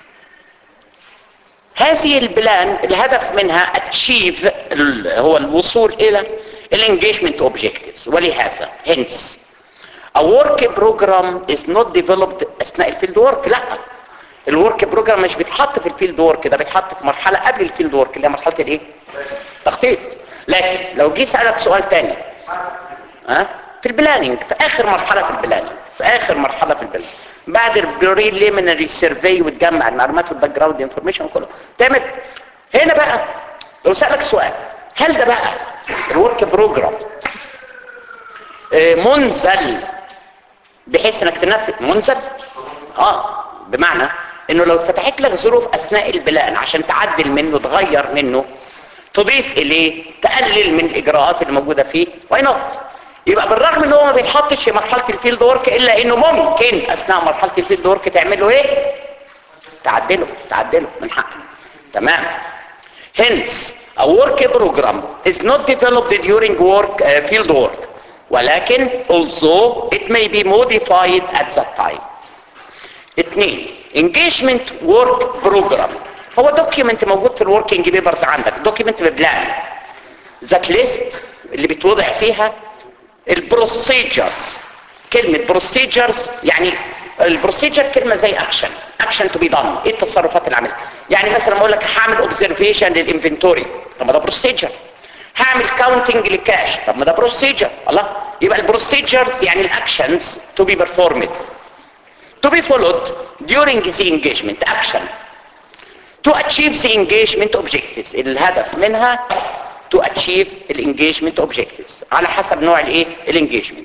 هذه البلان الهدف منها achieve ال- هو الوصول الى الانجيجمنت اوبجكتيفز ولهذا hence a work program is not developed اثناء الفيلد ورك لا الورك بروجرام مش بيتحط في الفيلد ورك ده بيتحط في مرحله قبل الفيلد ورك اللي هي مرحله الايه تخطيط لكن لو جه سالك سؤال تاني ها في البلاننج في اخر مرحله في البلاننج في اخر مرحله في البلاننج بعد البريليمينري سيرفي وتجمع المعلومات والباك جراوند انفورميشن كله تعمل هنا بقى لو سالك سؤال هل ده بقى الورك بروجرام آه، منزل بحيث انك تنفذ منزل اه بمعنى انه لو فتحت لك ظروف اثناء البلان عشان تعدل منه تغير منه تضيف اليه تقلل من الاجراءات اللي موجوده فيه واي نوت يبقى بالرغم ان هو ما بيتحطش في مرحله الفيلد ورك الا انه ممكن اثناء مرحله الفيلد ورك تعمله ايه تعدله تعدله من حقك تمام hence a work program is not developed during work uh, field work ولكن also it may be modified at that time اثنين engagement work program هو دوكيمنت موجود في الوركينج بيبرز عندك دوكيمنت ببلان ذات ليست اللي بتوضع فيها البروسيجرز كلمة بروسيجرز يعني البروسيجر كلمة زي اكشن اكشن تو بي دان ايه التصرفات اللي عملها يعني مثلا اقول لك هعمل اوبزرفيشن للانفنتوري طب ما ده بروسيجر هعمل كاونتنج للكاش طب ما ده بروسيجر الله يبقى البروسيجرز يعني الاكشنز تو بي performed to be followed during the engagement action to achieve the engagement objectives الهدف منها to achieve الانجيجمنت objectives على حسب نوع الايه الانجيجمنت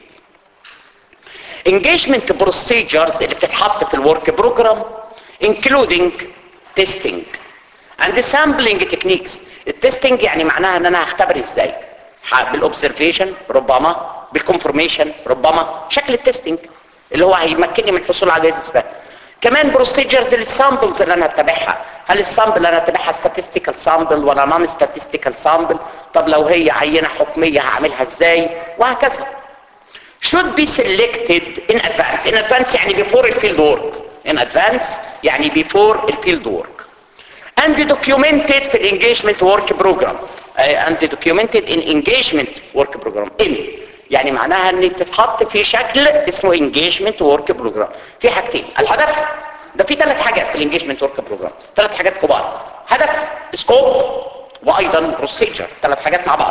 engagement procedures اللي بتتحط في الورك بروجرام including testing and sampling techniques التستنج يعني معناها ان انا هختبر ازاي ح- بالاوبزرفيشن ربما بالكونفرميشن ربما شكل التستنج اللي هو هيمكنني من الحصول على الاثبات كمان بروسيجرز للسامبلز اللي انا هتبعها هل السامبل اللي انا هتبعها statistical سامبل ولا نون statistical سامبل طب لو هي عينه حكميه هعملها ازاي وهكذا should be selected in advance in advance يعني before الفيلد work in advance يعني before الفيلد work and documented في الانجيجمنت work program uh, and documented in engagement work program in يعني معناها ان تتحط في شكل اسمه engagement work program في حاجتين الهدف ده في ثلاث حاجات في الانجيجمنت work program ثلاث حاجات كبار هدف سكوب وايضا بروسيجر ثلاث حاجات مع بعض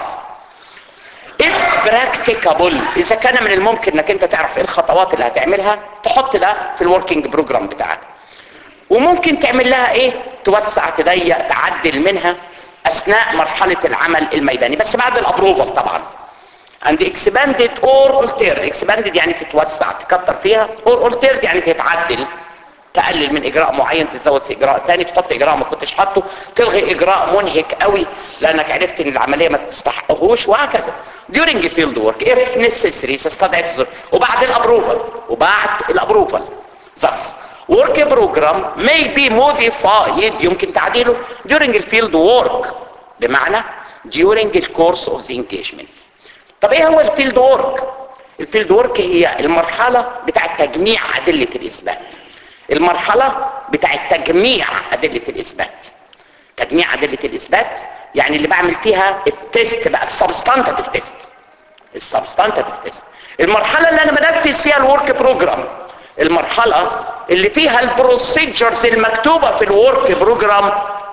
if practicable اذا كان من الممكن انك انت تعرف ايه الخطوات اللي هتعملها تحط ده في الوركينج بروجرام بتاعك وممكن تعمل لها ايه توسع تضيق تعدل منها اثناء مرحلة العمل الميداني بس بعد الابروفال طبعا and expanded or altered expanded يعني تتوسع تكتر فيها or altered يعني تتعدل تقلل من اجراء معين تزود في اجراء ثاني تحط اجراء ما كنتش حاطه تلغي اجراء منهك قوي لانك عرفت ان العمليه ما تستحقهوش وهكذا during field work if necessary تستدعي الظروف وبعد الابروفال وبعد الابروفال thus work program may be modified يمكن تعديله during الفيلد work بمعنى during the course of the engagement طب ايه هو الفيلد work الفيلد work هي المرحله بتاعه تجميع ادله الاثبات المرحلة بتاعت تجميع أدلة الإثبات تجميع أدلة الإثبات يعني اللي بعمل فيها التست بقى السبستانتيف تيست السبستانتيف تيست المرحلة اللي أنا بنفذ فيها الورك بروجرام المرحلة اللي فيها البروسيجرز المكتوبة في الورك بروجرام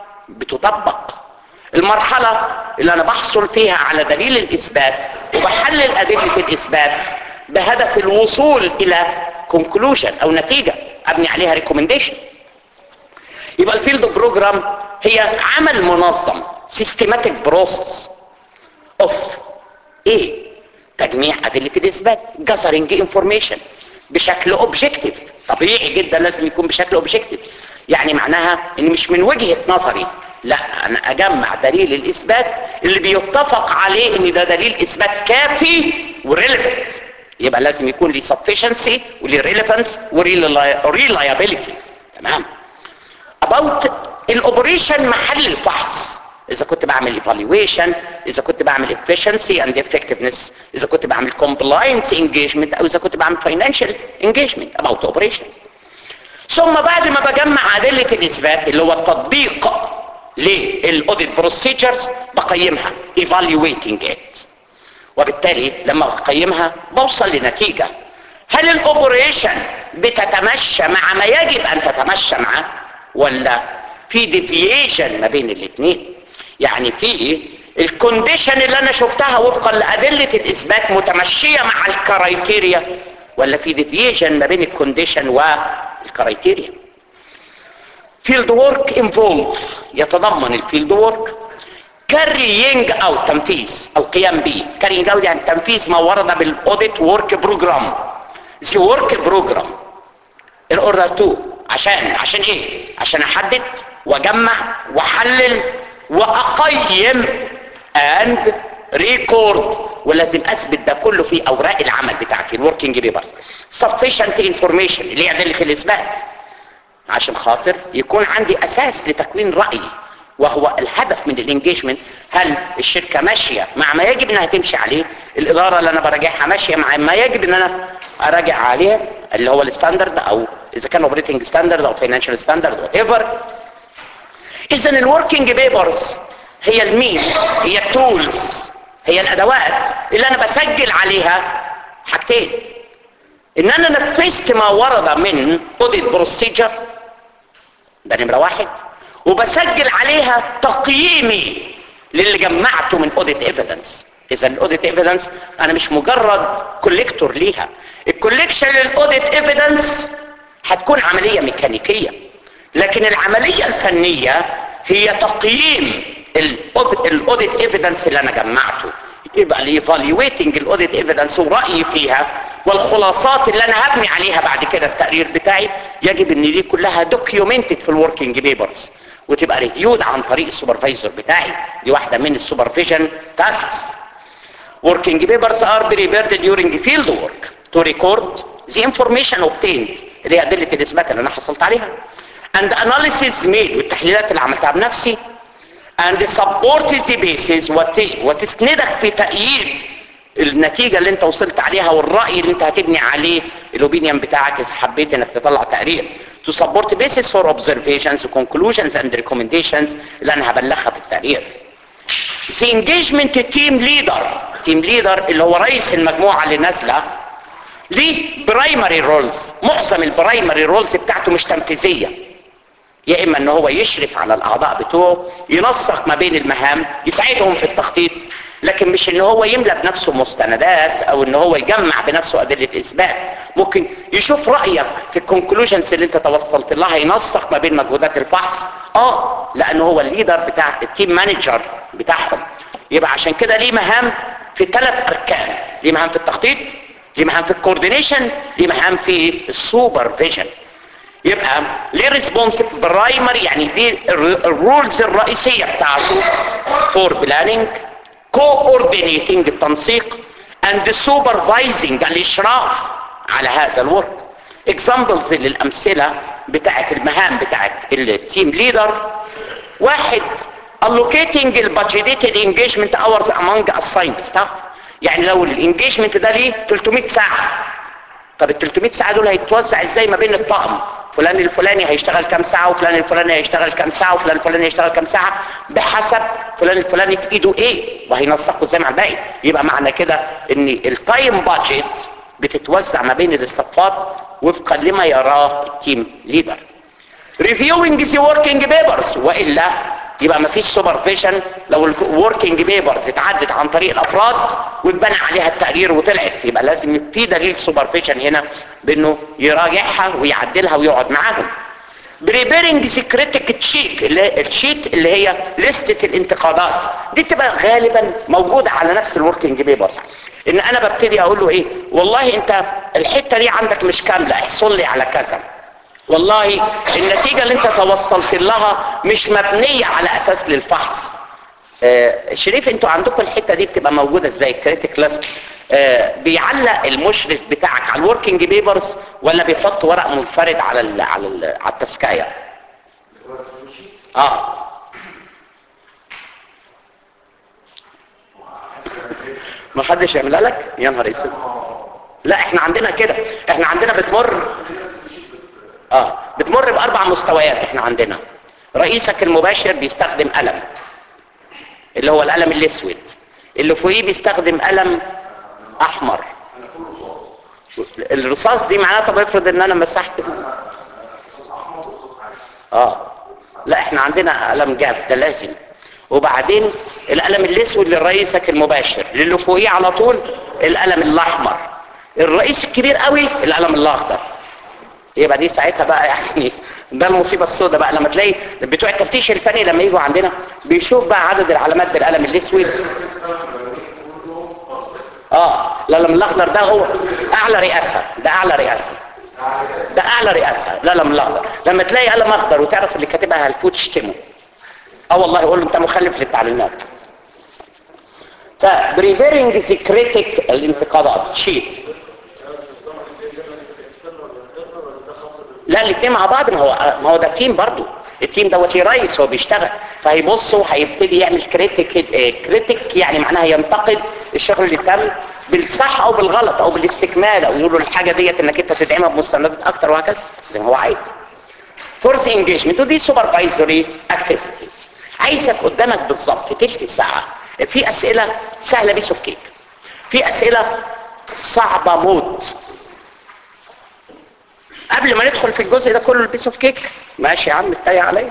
بتطبق المرحلة اللي أنا بحصل فيها على دليل الإثبات وبحلل أدلة الإثبات بهدف الوصول إلى conclusion أو نتيجة ابني عليها ريكومنديشن يبقى الفيلد بروجرام هي عمل منظم سيستماتيك بروسس اوف ايه تجميع ادله الاثبات جاثرنج انفورميشن بشكل اوبجكتيف طبيعي جدا لازم يكون بشكل اوبجكتيف يعني معناها ان مش من وجهه نظري لا انا اجمع دليل الاثبات اللي بيتفق عليه ان ده دليل اثبات كافي وريليفنت يبقى لازم يكون ليه sufficiency وليه relevance وليه reliability تمام about الاوبريشن محل الفحص اذا كنت بعمل evaluation اذا كنت بعمل efficiency and effectiveness اذا كنت بعمل compliance engagement او اذا كنت بعمل financial engagement about operations ثم بعد ما بجمع ادله الاثبات اللي هو التطبيق للاوديت بروسيجرز بقيمها evaluating it وبالتالي لما اقيمها بوصل لنتيجة هل الاوبريشن بتتمشى مع ما يجب ان تتمشى معه ولا في ديفييشن ما بين الاثنين يعني في الكونديشن اللي انا شفتها وفقا لادله الاثبات متمشيه مع الكرايتيريا ولا في ديفييشن ما بين الكونديشن والكرايتيريا فيلد وورك انفولف يتضمن الفيلد وورك كاريينج او تنفيذ القيام به كاريينج او يعني تنفيذ ما ورد بالاوديت ورك بروجرام زي ورك بروجرام الاوردر 2 عشان عشان ايه عشان احدد واجمع واحلل واقيم اند ريكورد ولازم اثبت ده كله في اوراق العمل بتاعتي الوركينج بيبرز sufficient information اللي هي ادله الاثبات عشان خاطر يكون عندي اساس لتكوين رايي وهو الهدف من الانجيجمنت هل الشركه ماشيه مع ما يجب انها تمشي عليه الاداره اللي انا براجعها ماشيه مع ما يجب ان انا اراجع عليه اللي هو الستاندرد او اذا كان اوبريتنج ستاندرد او فاينانشال ستاندرد وات ايفر اذا الوركينج بيبرز هي المينز هي التولز هي الادوات اللي انا بسجل عليها حاجتين ان انا نفذت ما ورد من اوديت بروسيجر ده نمره واحد وبسجل عليها تقييمي للي جمعته من اوديت ايفيدنس اذا الاوديت ايفيدنس انا مش مجرد كوليكتور ليها الكوليكشن للاوديت ايفيدنس هتكون عمليه ميكانيكيه لكن العمليه الفنيه هي تقييم الاوديت ايفيدنس اللي انا جمعته يبقى الايفالويتنج الاوديت ايفيدنس ورايي فيها والخلاصات اللي انا هبني عليها بعد كده التقرير بتاعي يجب ان دي كلها دوكيومنتد في الوركينج بيبرز وتبقى ريفيود عن طريق السوبرفايزر بتاعي دي واحده من السوبرفيجن تاسكس working papers are prepared during field work to record the information obtained اللي هي ادله الاثبات اللي انا حصلت عليها and analysis made والتحليلات اللي عملتها بنفسي and support the basis وت- وتسندك في تأييد النتيجة اللي انت وصلت عليها والرأي اللي انت هتبني عليه الاوبينيون بتاعك اذا حبيت انك تطلع تقرير to support basis for observations conclusions and recommendations اللي انا هبلغها في التقرير the engagement team leader team leader اللي هو رئيس المجموعة اللي نازلة ليه برايمري رولز معظم البرايمري رولز بتاعته مش تنفيذيه يا اما ان هو يشرف على الاعضاء بتوعه ينسق ما بين المهام يساعدهم في التخطيط لكن مش ان هو يملى بنفسه مستندات او ان هو يجمع بنفسه ادله اثبات ممكن يشوف رايك في الكونكلوجنز اللي انت توصلت لها ينسق ما بين مجهودات الفحص اه لان هو الليدر بتاع التيم مانجر بتاعهم يبقى عشان كده ليه مهام في ثلاث اركان ليه مهام في التخطيط ليه مهام في الكوردينيشن ليه مهام في السوبرفيجن يبقى ليه ريسبونسيف برايمري يعني دي الرولز الرئيسيه بتاعته فور بلاننج coordinating التنسيق and supervising الاشراف على هذا الورك examples للامثله بتاعت المهام بتاعت التيم ليدر واحد allocating البادجيتد engagement hours among assigned staff يعني لو الانجيجمنت ده ليه 300 ساعه طب ال 300 ساعه دول هيتوزع ازاي ما بين الطقم فلان الفلاني هيشتغل كام ساعه وفلان الفلاني هيشتغل كام ساعه وفلان الفلاني هيشتغل كام ساعه بحسب فلان الفلاني في ايده ايه وهينسقوا ازاي مع الباقي يبقى معنى كده ان التايم بادجت بتتوزع ما بين الاستفات وفقا لما يراه التيم ليدر reviewing the working papers والا يبقى ما فيش سوبرفيشن لو الوركينج بيبرز اتعدت عن طريق الافراد واتبنى عليها التقرير وطلعت يبقى لازم في دليل سوبرفيشن هنا بانه يراجعها ويعدلها ويقعد معاهم بريبيرنج سكريتك تشيك اللي الشيت اللي هي لستة الانتقادات دي تبقى غالبا موجودة على نفس الوركينج بيبرز ان انا ببتدي اقول له ايه والله انت الحتة دي عندك مش كاملة احصل لي على كذا والله النتيجة اللي انت توصلت لها مش مبنية على اساس للفحص آه شريف انتوا عندكم الحتة دي بتبقى موجودة ازاي الكريتيك ليست آه بيعلق المشرف بتاعك على الوركينج بيبرز ولا بيحط ورق منفرد على ال على ال على التسكاية اه ما حدش يعملها لك يا نهار اسود لا احنا عندنا كده احنا عندنا بتمر اه بتمر باربع مستويات احنا عندنا رئيسك المباشر بيستخدم قلم اللي هو القلم الاسود اللي فوقيه بيستخدم قلم احمر الرصاص دي معناها طب افرض ان انا مسحت اه لا احنا عندنا قلم جاف ده لازم وبعدين القلم الاسود لرئيسك المباشر للي فوقيه على طول القلم الاحمر الرئيس الكبير قوي القلم الاخضر يبقى دي ساعتها بقى يعني ده المصيبه السوداء بقى لما تلاقي بتوع التفتيش الفني لما يجوا عندنا بيشوف بقى عدد العلامات بالقلم الاسود اه القلم الاخضر ده هو اعلى رئاسه ده اعلى رئاسه ده اعلى رئاسه القلم الاخضر لما تلاقي قلم اخضر وتعرف اللي كاتبها هلفوت تشتمه اه والله يقول له انت مخالف للتعليمات فبريفيرنج ذا كريتيك الانتقادات شيت لا الاثنين مع بعض ما هو ما هو ده تيم برضو التيم دوت رئيس هو بيشتغل فهيبص وهيبتدي يعمل كريتيك كريتيك يعني معناها ينتقد الشغل اللي تم بالصح او بالغلط او بالاستكمال او يقولوا الحاجه ديت انك انت تدعمها بمستندات اكتر وهكذا زي ما هو عايز فورس انجيجمنت ودي سوبرفايزري اكتيفيتيز عايزك قدامك بالظبط تلت ساعه في اسئله سهله بيس اوف كيك في اسئله صعبه موت قبل ما ندخل في الجزء ده كله البيس اوف كيك ماشي يا عم اتضايق عليا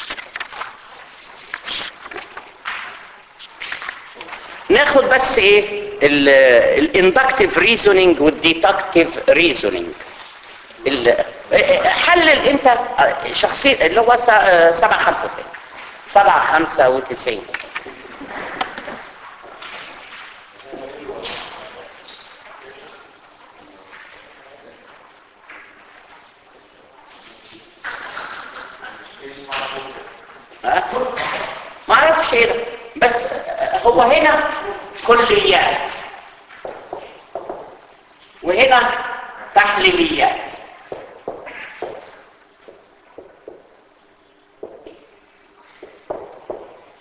ناخد بس ايه الاندكتيف ريزونينج والديتكتيف ريزونينج حلل انت شخصية اللي هو سبعة خمسة ستة سبعة خمسة وتسعين ها؟ ما اعرفش ايه ده بس هو هنا كليات وهنا تحليليات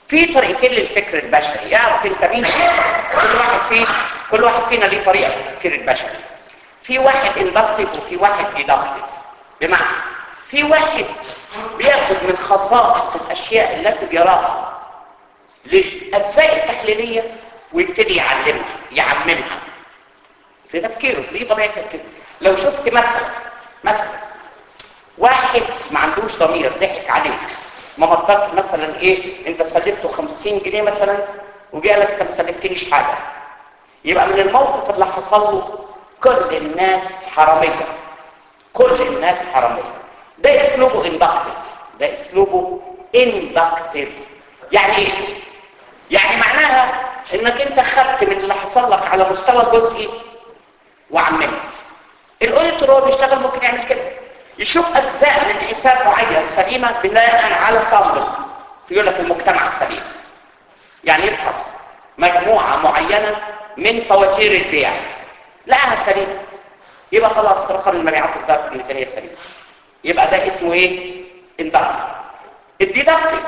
في طريقتين للفكر البشري يعرف انت مين كل واحد فيه كل واحد فينا ليه طريقه في التفكير البشري في واحد اندكتيف وفي واحد ديدكتيف بمعنى في واحد بياخد من خصائص الاشياء التي يراها للاجزاء التحليليه ويبتدي يعلمها يعممها في تفكيره دي طبيعه تفكيره لو شفت مثلا مثلا واحد ما عندوش ضمير ضحك عليك ما مطلت مثلا ايه انت سلفته 50 جنيه مثلا وجاء لك انت ما سلفتنيش حاجه يبقى من الموقف اللي حصل له كل الناس حراميه كل الناس حراميه ده اسلوبه اندكتيف ده اسلوبه اندكتيف يعني ايه يعني معناها انك انت خدت من اللي حصل لك على مستوى جزئي وعممت الاوديتور هو بيشتغل ممكن يعمل كده يشوف اجزاء من حساب معين سليمه بناء على صامل يقول لك المجتمع سليم يعني يفحص مجموعه معينه من فواتير البيع لقاها سليمه يبقى خلاص رقم المبيعات الظاهر في الميزانيه سليم يبقى ده اسمه ايه اندكتيف الديدكتيف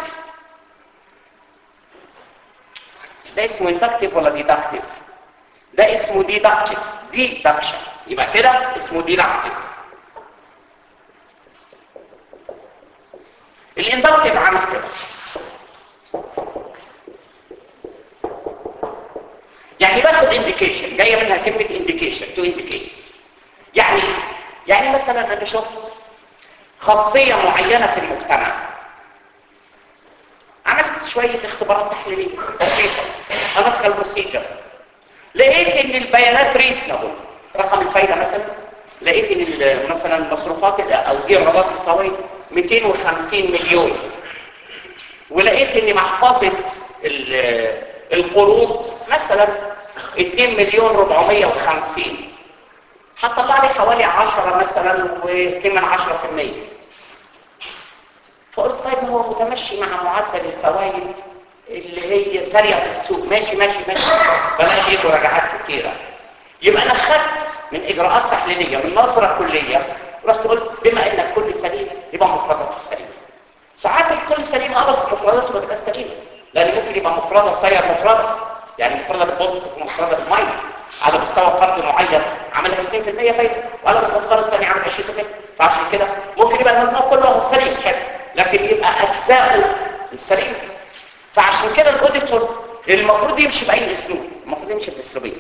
ده اسمه اندكتيف ولا ديدكتيف ده اسمه ديدكتيف ديدكشن يبقى كده اسمه ديدكتيف الاندكتيف عمل كده يعني باخد انديكيشن جايه منها كلمه انديكيشن تو انديكيت يعني يعني مثلا انا شفت خاصيه معينه في المجتمع عملت شويه اختبارات تحليليه بسيطه انقل بروسيجر لقيت ان البيانات ريزنبل رقم الفايده مثلا لقيت ان مثلا مصروفات او ايرادات الفوائد 250 مليون ولقيت ان محفظه القروض مثلا 2 مليون 450 هتطلع لي حوالي 10 مثلا و2 من 10% فقلت طيب هو متمشي مع معدل الفوائد اللي هي سريعه في السوق ماشي ماشي ماشي بلاش ايه مراجعات كتيره يبقى انا خدت من اجراءات تحليليه من نظره كليه رحت قلت بما ان الكل سليم يبقى مفرداته سليمه ساعات الكل سليم اه بس مفرداته ما تبقاش سليمه لان ممكن يبقى مفرده طير مفرده يعني مفرده بالبوزيتيف ومفرده بالماينس على مستوى فرد معين عمل 2% فايده وعلى مستوى فرد ثاني عمل 20% فعشان كده ممكن يبقى المجموع كله سليم كده لكن يبقى اجزاؤه السليمه فعشان كده الاوديتور المفروض يمشي باي اسلوب المفروض يمشي باسلوبين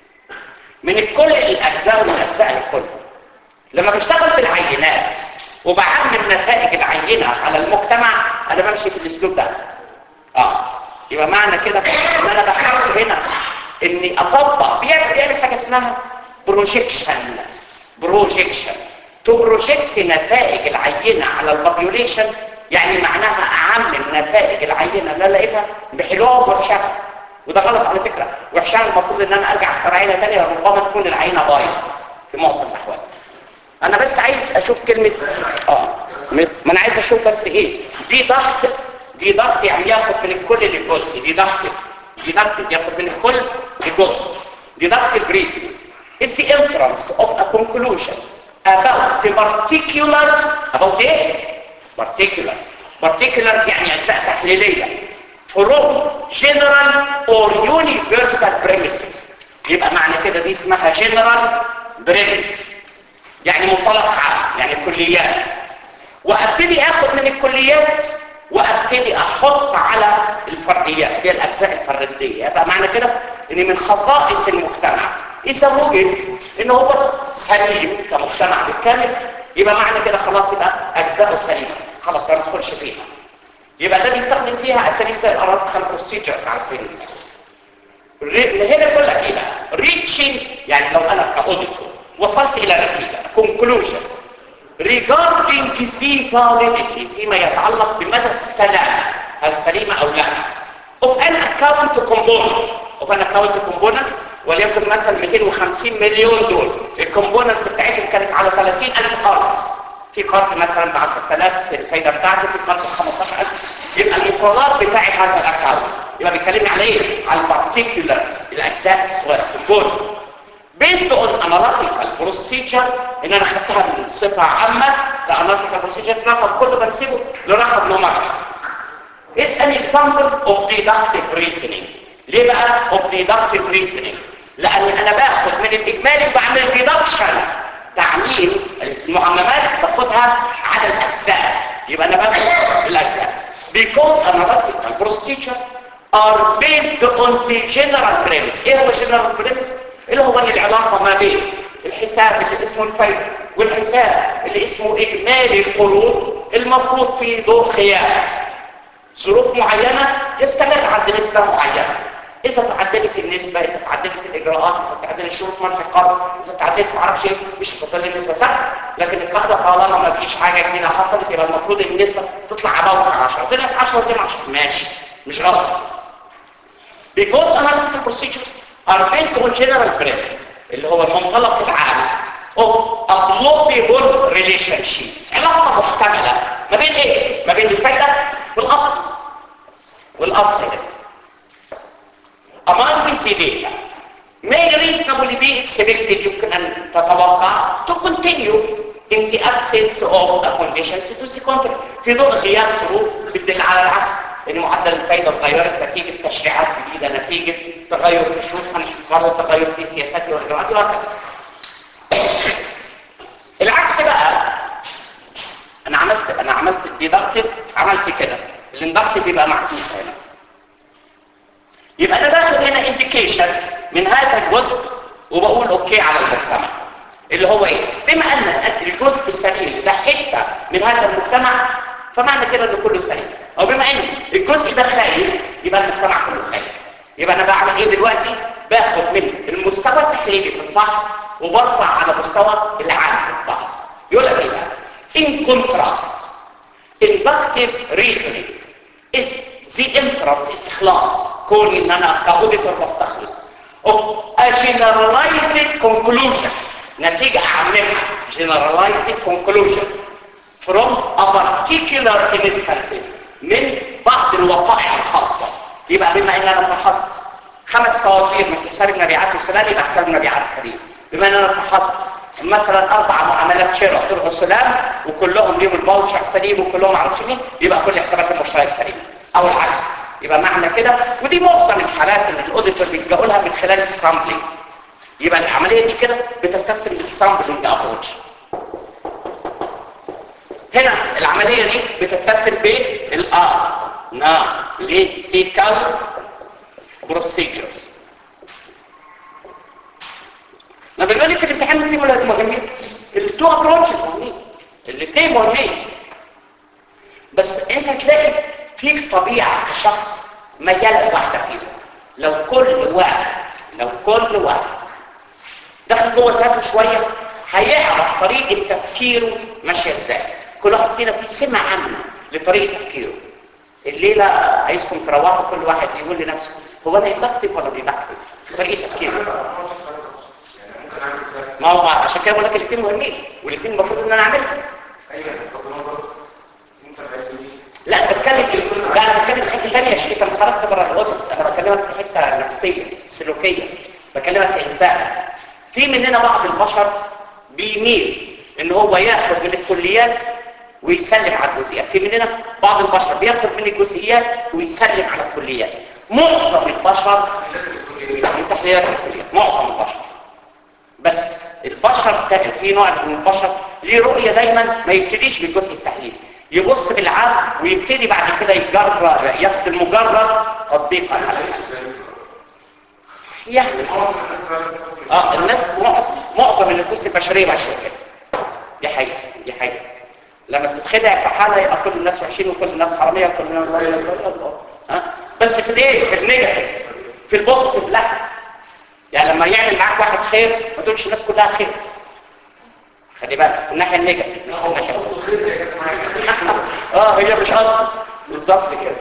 من الكل الاجزاء ومن اجزاء الكل لما بشتغل في العينات وبعمل نتائج العينه على المجتمع انا بمشي في الاسلوب ده اه يبقى معنى كده ان انا بحاول هنا اني اطبق بيعمل بيعمل حاجه اسمها بروجيكشن بروجيكشن تو بروجيكت نتائج العينه على البوبيوليشن يعني معناها اعمم نتائج العينه اللي انا لقيتها بحلوها ووحشها وده غلط على فكره وحشها المفروض ان انا ارجع اختار عينه ثانيه ربما تكون العينه بايظه في معظم الاحوال انا بس عايز اشوف كلمه اه ما انا عايز اشوف بس ايه دي ضغط دي ضغط يعني ياخد من الكل للجزء دي ضغط دي ضغط ياخد من الكل للجزء دي ضغط البريزم It's the inference of a conclusion about the particulars about ايه؟ particulars particulars يعني اجزاء تحليليه from general or universal premises يبقى معنى كده دي اسمها general premise يعني مطلق عام يعني كليات وابتدي اخد من الكليات وابتدي احط على الفرعيات هي الاجزاء الفرديه يبقى معنى كده ان من خصائص المجتمع اذا وجد ان هو سليم كمجتمع بالكامل يبقى معنى كده خلاص يبقى اجزاءه سليمه خلاص ما ندخلش فيها يبقى ده بيستخدم فيها اساليب زي الارابيكال بروسيجرز على سبيل المثال هنا بقول لك ايه بقى ريتشنج يعني لو انا كاوديتور وصلت الى نتيجه كونكلوجن regarding the validity فيما يتعلق بمدى السلامه هل سليمه او لا of an account component of an account component وليكن مثلا 250 مليون دول الكومبوننتس بتاعتهم كانت على 30000 قرض في قرض مثلا ب 10000 الفايده بتاعته في قرض ب 15000 يبقى المفردات بتاعت هذا الاكونت يبقى بيكلمني على ايه؟ على البارتيكولرز الاجزاء الصغيره الكومبوننتس based on analytical procedure ان انا خدتها من صفه عامه لاناليتيكال procedure رقم كله بنسيبه لرقم نمر is an example of deductive reasoning ليه بقى of deductive reasoning لان انا باخد من الاجمالي وبعمل deduction تعميم المعممات باخدها على الاجزاء يبقى انا باخد الاجزاء because analytical procedures are based on the general premise ايه هو general premise اللي هو ان العلاقه ما بين الحساب اللي اسمه الفايده والحساب اللي اسمه اجمالي القروض المفروض فيه دور خيار ظروف معينه يستمر عند نسبه معينه اذا تعدلت النسبه اذا تعدلت الاجراءات اذا تعدلت شروط منح القرض اذا تعدلت ما اعرفش ايه مش هتصل النسبه ثابته لكن القاعده طالما ما فيش حاجه جديده حصلت يبقى المفروض النسبه تطلع اباوت 10 طلعت 10 زي ما 10 ماشي مش غلط because analytical procedures are based on general premise اللي هو المنطلق العام of a plausible relationship علاقة محتملة ما بين ايه؟ ما بين الفايدة والاصل والاصل ده among these data may reasonably be expected يمكن ان تتوقع to continue in the absence of the conditions to the contrary في ضوء غياب ظروف بتدل على العكس ان معدل الفايده اتغيرت نتيجه تشريعات جديده نتيجه تغير في شروط منح القرض تغير في سياسات واجراءات وهكذا العكس بقى انا عملت انا عملت الديدكتيف عملت كده الاندكتيف يبقى معكوس هنا يبقى انا باخد هنا انديكيشن من هذا الجزء وبقول اوكي على المجتمع اللي هو ايه بما ان الجزء السليم ده حته من هذا المجتمع فمعنى كده ان كله سليم او بما ان الجزء ده خايف يبقى المجتمع كله خايف يبقى انا بعمل ايه دلوقتي باخد من المستوى التحليلي في الفحص وبرفع على مستوى العام في الفحص يقول لك ايه بقى in contrast inductive reasoning is the inference استخلاص كون ان انا كاوديتور بستخلص of a generalized conclusion نتيجة اعممها generalized conclusion from a particular instances من بعض الوقائع الخاصة يبقى بما ان انا فحصت خمس فواتير من حساب المبيعات والسلام يبقى حساب المبيعات سليم بما ان انا فحصت مثلا اربع معاملات شراء طرق السلام وكلهم ليهم الباوتشر سليم وكلهم معرفش مين يبقى كل حسابات المشتريات سليمه او العكس يبقى معنى كده ودي معظم الحالات اللي الاوديتور بيلجأوا لها من خلال السامبلينج يبقى العمليه دي كده بتتسم بالسامبلينج ابروتش هنا العمليه دي بتتسم بالار analytical procedures ما بنقول لك في الامتحان في ولا مهمين التو ابروتش مهمين الاثنين مهمين بس انت تلاقي فيك طبيعه كشخص ميال واحده فيهم لو كل واحد لو كل واحد دخل جوه ذاته شويه هيعرف طريقه تفكيره ماشيه ازاي كل واحد فينا فيه سمه عامه لطريقه تفكيره الليله عايزكم تروحوا كل واحد يقول لنفسه هو انا يدكتف ولا بيدكتف طريقه تفكيره ما هو عشان كده بقول لك الاثنين مهمين والاثنين المفروض ان انا اعملهم لا أنا بتكلم لا انا بتكلم في حته ثانيه يا شريف انا خرجت بره الوسط انا بكلمك في حته نفسيه سلوكيه بكلمك كانسان في مننا بعض البشر بيميل ان هو ياخد من الكليات ويسلم على الجزئيات في مننا بعض البشر بياخد من الجزئيات ويسلم على الكليات معظم البشر من تحليلات الكليات معظم البشر بس البشر ده في نوع من البشر ليه رؤية دايما ما يبتديش بالجزء التحليلي يبص بالعام ويبتدي بعد كده يجرب ياخد المجرد تطبيقا على يعني اه الناس معظم معظم النفوس البشريه ماشيه كده دي حقيقه دي حقيقه لما تتخدع في حاله يبقى كل الناس وحشين وكل الناس حراميه وكل الناس ها بس في الايه في النيجاتيف في البوزيتيف لا يعني لما يعمل معاك واحد خير ما تقولش الناس كلها خير خلي بالك الناحيه النيجاتيف مش الناحيه اه هي مش قصد بالظبط كده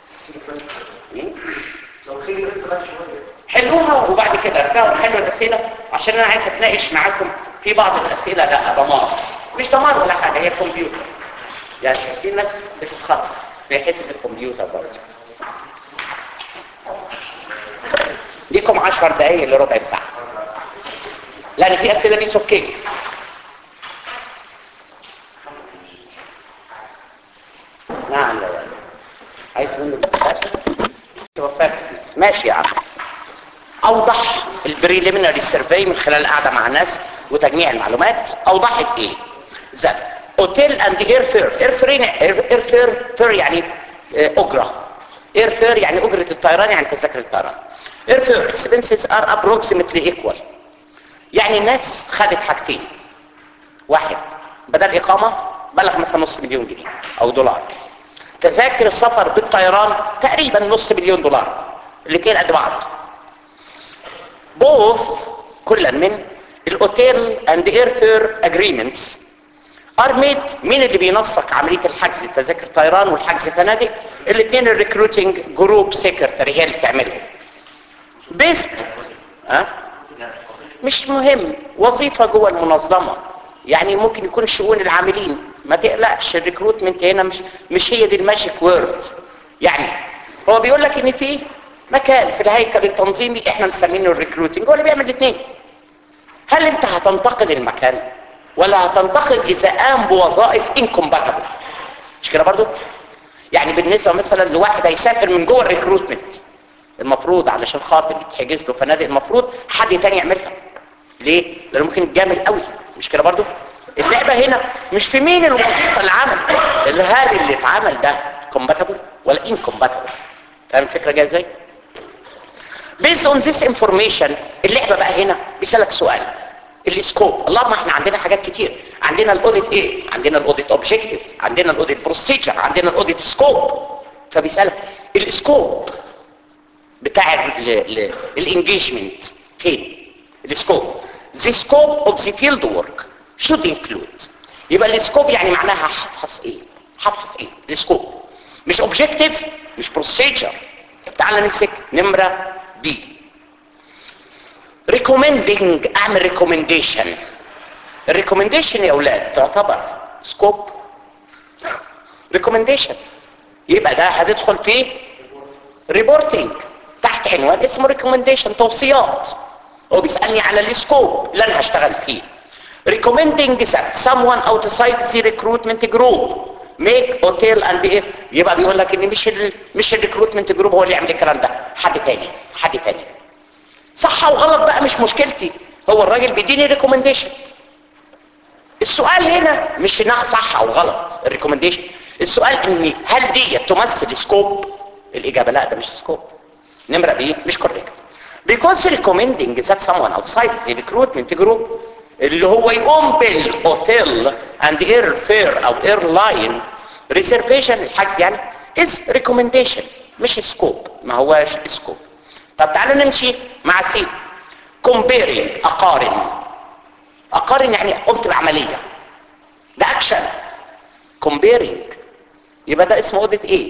لو خير لسه بقى شويه حلوها وبعد كده ارجعوا حلوا الاسئله عشان انا عايز اتناقش معاكم في بعض الاسئله لا دمار مش دمار ولا حاجه هي كمبيوتر يعني في ناس بتتخطى في حته الكمبيوتر برضه ليكم 10 دقايق لربع ساعه لان في اسئله دي اوكي نعم لا عايز منه ماشي يا عم اوضح البريليمينري سيرفي من خلال القعده مع الناس وتجميع المعلومات اوضحت ايه ذات اوتيل اند اير فير اير فير اير فير فير يعني آه، اجره اير فير يعني اجره الطيران يعني تذاكر الطيران اير فير expenses are approximately equal يعني الناس خدت حاجتين واحد بدل اقامه بلغ مثلا نص مليون جنيه او دولار تذاكر السفر بالطيران تقريبا نص مليون دولار الاثنين قد بعض both كلا من الاوتيل اند اير فير اجريمنتس ار ميد مين اللي بينسق عمليه الحجز تذاكر طيران والحجز فنادق الاثنين الريكروتنج جروب سيكرتري هي اللي بتعملها بيست ها مش مهم وظيفه جوه المنظمه يعني ممكن يكون شؤون العاملين ما تقلقش الريكروتمنت هنا مش مش هي دي الماجيك وورد يعني هو بيقول لك ان في مكان في الهيكل التنظيمي احنا مسمينه الريكروتنج هو اللي بيعمل الاثنين هل انت هتنتقل المكان ولا هتنتقل اذا قام بوظائف انكومباتبل مش كده برضو يعني بالنسبه مثلا لواحد هيسافر من جوه الريكروتمنت المفروض علشان خاطر يتحجز له فنادق المفروض حد تاني يعملها ليه لانه ممكن يتجامل قوي مش كده برضو اللعبه هنا مش في مين الوظيفه اللي عمل اللي هل اللي اتعمل ده كومباتبل ولا انكومباتبل فاهم الفكره جايه ازاي based on this information اللعبه بقى هنا بيسالك سؤال السكوب اللهم احنا عندنا حاجات كتير عندنا الاوديت ايه عندنا الاوديت اوبجكتيف عندنا الاوديت بروسيجر عندنا الاوديت سكوب فبيسالك السكوب بتاع الانجيجمنت فين السكوب the scope of the field work should include يبقى السكوب يعني معناها هفحص ايه هفحص ايه السكوب مش اوبجكتيف مش بروسيجر تعال نمسك نمره بي ريكومندنج اعمل ريكومنديشن الريكومنديشن يا اولاد تعتبر سكوب ريكومنديشن يبقى ده هتدخل في ريبورتنج تحت عنوان اسمه ريكومنديشن توصيات هو بيسالني على السكوب اللي انا هشتغل فيه recommending that someone outside the recruitment group make hotel and be يبقى بيقول لك ان مش ال مش الريكروتمنت جروب هو اللي يعمل الكلام ده حد تاني حد تاني صح او غلط بقى مش مشكلتي هو الراجل بيديني ريكومنديشن السؤال هنا مش انها صح او غلط الريكومنديشن السؤال ان هل دي تمثل سكوب الاجابه لا ده مش سكوب نمره بي مش كوريكت because recommending that someone outside the recruitment group اللي هو يقوم بالاوتيل اند اير فير او اير لاين ريزرفيشن الحجز يعني از ريكومنديشن مش سكوب ما هواش سكوب طب تعالى نمشي مع سي كومبيرنج اقارن اقارن يعني قمت بعمليه ده اكشن كومبيرنج يبقى ده اسمه اوديت ايه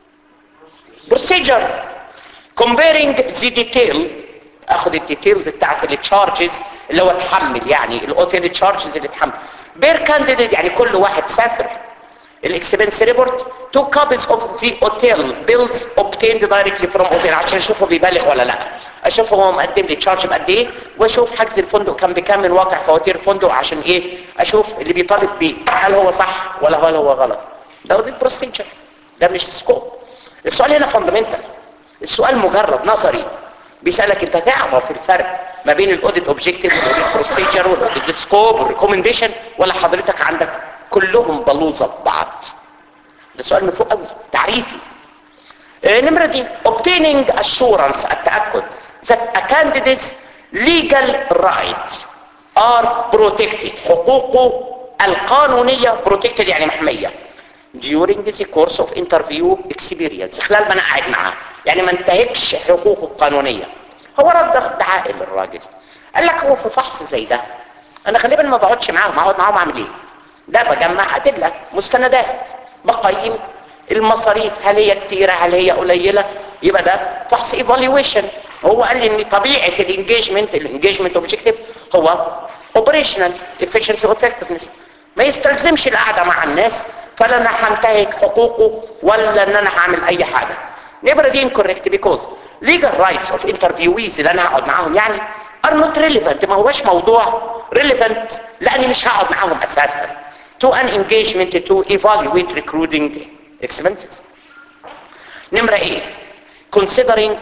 بروسيجر كومبيرنج ذا ديتيل اخد الديتيلز بتاعت التشارجز اللي هو اتحمل يعني الاوتيل تشارجز اللي اتحمل بير كانديديت يعني كل واحد سافر الاكسبنس ريبورت تو كوبيز اوف ذا اوتيل بيلز اوبتيند دايركتلي فروم اوتيل عشان اشوفه بيبالغ ولا لا اشوف هو مقدم لي تشارج بقد ايه واشوف حجز الفندق كان بكام من واقع فواتير الفندق عشان ايه اشوف اللي بيطالب بيه هل هو صح ولا هل هو غلط ده اوديت بروسيجر ده مش سكوب السؤال هنا فاندمنتال السؤال مجرد نظري بيسالك انت تعرف الفرق ما بين الاوديت اوبجكتيف والاوديت بروسيجر والاوديت سكوب والريكومنديشن ولا حضرتك عندك كلهم بلوزه في بعض ده سؤال من فوق قوي تعريفي آه نمره دي obtaining assurance التاكد that a candidate's legal rights are protected حقوقه القانونيه protected يعني محميه during the course of interview experience خلال ما انا قاعد معاه يعني ما انتهكش حقوقه القانونيه هو رد رد عاقل الراجل قال لك هو في فحص زي ده انا غالبا ما بقعدش معاهم اقعد معاهم اعمل ايه ده بجمع ادله مستندات بقيم المصاريف هل هي كتيره هل هي قليله يبقى ده فحص ايفالويشن هو قال لي ان طبيعه الانجيجمنت الانجيجمنت اوبجكتيف هو اوبريشنال efficiency effectiveness ما يستلزمش القعده مع الناس فلا انا هنتهك حقوقه ولا ان انا هعمل اي حاجه نبرة دي incorrect because legal rights of interviewees اللي انا هقعد معاهم يعني are not relevant ما هوش موضوع relevant لاني مش هقعد معاهم اساسا to an engagement to evaluate recruiting expenses نمرة ايه considering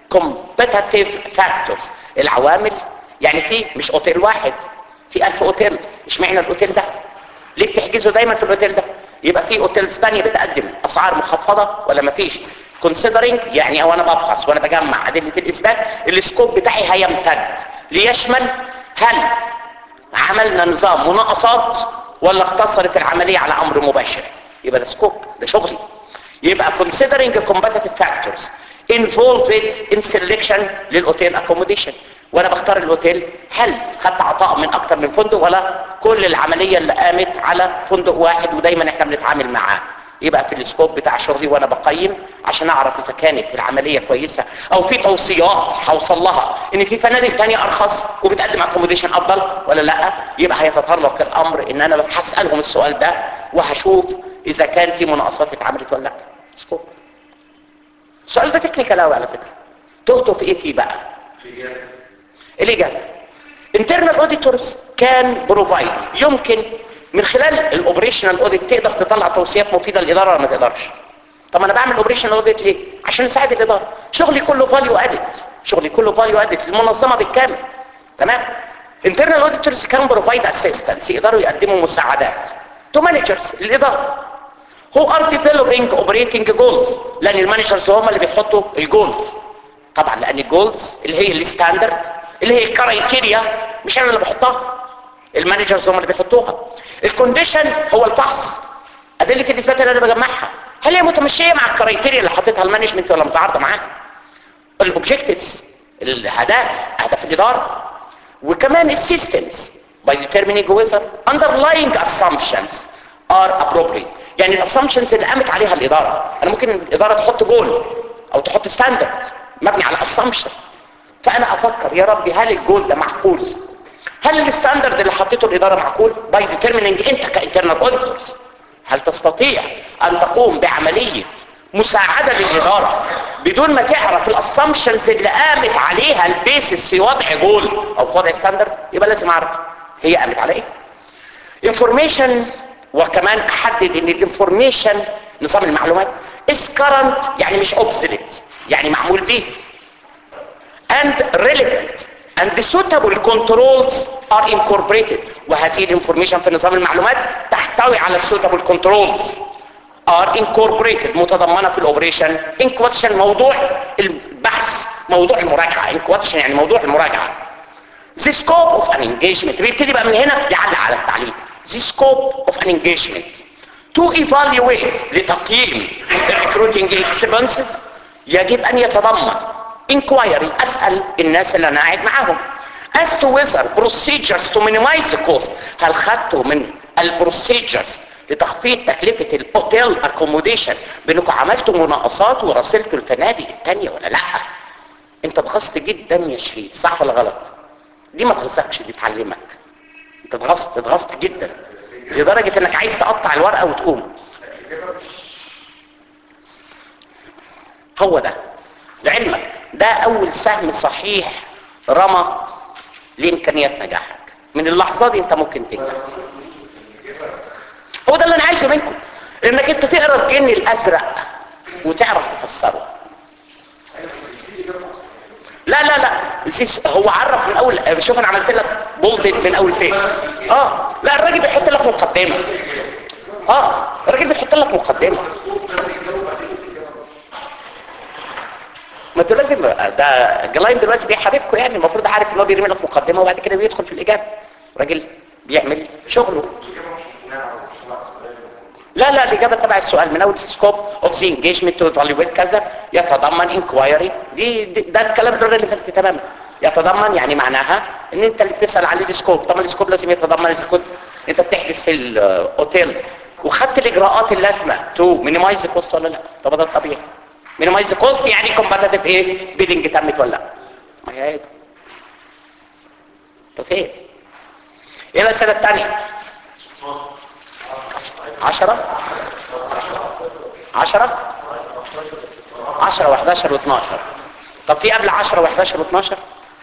competitive factors العوامل يعني في مش اوتيل واحد في ألف اوتيل اشمعنى الاوتيل ده ليه بتحجزوا دايما في الاوتيل ده يبقى في اوتيلز ثانيه بتقدم اسعار مخفضه ولا مفيش considering يعني او انا بفحص وانا بجمع ادله الاثبات السكوب بتاعي هيمتد ليشمل هل عملنا نظام مناقصات ولا اقتصرت العمليه على امر مباشر يبقى ده سكوب ده شغلي يبقى considering competitive factors involved in selection للاوتيل accommodation وانا بختار الاوتيل هل خدت عطاء من اكتر من فندق ولا كل العمليه اللي قامت على فندق واحد ودايما احنا بنتعامل معاه يبقى في السكوب بتاع شغلي وانا بقيم عشان اعرف اذا كانت العمليه كويسه او في توصيات هوصل لها ان في فنادق تانية ارخص وبتقدم اكوموديشن افضل ولا لا يبقى هيتطرق الامر ان انا هسالهم السؤال ده وهشوف اذا كان في مناقصات اتعملت ولا لا سكوب السؤال ده تكنيكال قوي على فكره تهتوا في ايه فيه بقى الاجابه internal auditors كان بروفايد يمكن من خلال الاوبريشنال اوديت تقدر تطلع توصيات مفيده للاداره ولا ما تقدرش طب انا بعمل اوبريشنال اوديت ليه عشان اساعد الاداره شغلي كله فاليو ادد شغلي كله فاليو ادد المنظمه بالكامل تمام internal auditors كانوا بروفايد اسيستنس يقدروا يقدموا مساعدات تو مانجرز الاداره who are developing operating goals لان المانجرز هم اللي بيحطوا الجولز طبعا لان الجولز اللي هي الستاندرد اللي هي الكرايتيريا مش انا اللي بحطها المانجرز هم اللي بيحطوها الكونديشن هو الفحص ادله الاثبات اللي انا بجمعها هل هي متمشيه مع الكرايتيريا اللي حاططها المانجمنت ولا متعارضه معاها الاوبجكتيفز الاهداف اهداف الاداره وكمان السيستمز by determining whether underlying assumptions are appropriate يعني الاسامبشنز اللي قامت عليها الاداره انا ممكن الاداره تحط جول او تحط ستاندرد مبني على اسامبشن فانا افكر يا ربي هل الجول ده معقول هل الستاندرد اللي حطيته الاداره معقول باي ديترميننج انت كانترنال اوديتورز هل تستطيع ان تقوم بعمليه مساعده للاداره بدون ما تعرف الاسامبشنز اللي قامت عليها البيسس في وضع جول او في وضع ستاندرد يبقى لازم اعرف هي قامت على ايه انفورميشن وكمان احدد ان الانفورميشن نظام المعلومات is current يعني مش obsolete يعني معمول به and relevant and the suitable controls are incorporated وهذه الانفورميشن في نظام المعلومات تحتوي على suitable controls are incorporated متضمنه في الاوبريشن in question موضوع البحث موضوع المراجعه in question يعني موضوع المراجعه the scope of an engagement بيبتدي بقى من هنا يعلق على التعليم the scope of an engagement to evaluate لتقييم recruiting expenses يجب ان يتضمن inquiry اسال الناس اللي انا قاعد معاهم as to whether procedures to minimize the cost هل خدتوا من البروسيجرز لتخفيض تكلفة الاوتيل اكوموديشن بانكم عملتوا مناقصات وراسلتوا الفنادق التانية ولا لا انت اتغصت جدا يا شريف صح ولا غلط دي ما تغصكش دي تعلمك انت اتغصت اتغصت جدا لدرجة انك عايز تقطع الورقة وتقوم هو ده لعلمك ده اول سهم صحيح رمى لامكانيات نجاحك من اللحظة دي انت ممكن تنجح هو ده اللي انا عايزه منكم انك انت تقرا الجن الازرق وتعرف تفسره لا لا لا زيس- هو عرف من اول شوف انا عملت لك بولد من اول فين اه لا الراجل بيحط لك مقدمه اه الراجل بيحط لك مقدمه ما انتوا لازم ده جلاين دلوقتي بيحاربكم يعني المفروض عارف ان هو بيرمي لك مقدمه وبعد كده بيدخل في الاجابه راجل بيعمل شغله لا لا الإجابة تبع السؤال من أول سكوب اوف ذا انجيجمنت تو ايفالويت كذا يتضمن انكوايري دي, دي ده الكلام ده ريليفنت تماما يتضمن يعني معناها ان انت اللي بتسأل عليه السكوب طبعا السكوب لازم يتضمن اذا كنت انت بتحجز في الاوتيل وخدت الاجراءات اللازمه تو مينيمايز كوست ولا لا طب ده الطبيعي مينيمايز كوست يعني كومباتيتيف ايه بيدنج تمت ولا لا ما هي عيب طب فين ايه الاسئله الثانيه عشرة عشرة عشرة وحداشر واثناشر طب في قبل عشرة وحداشر واثناشر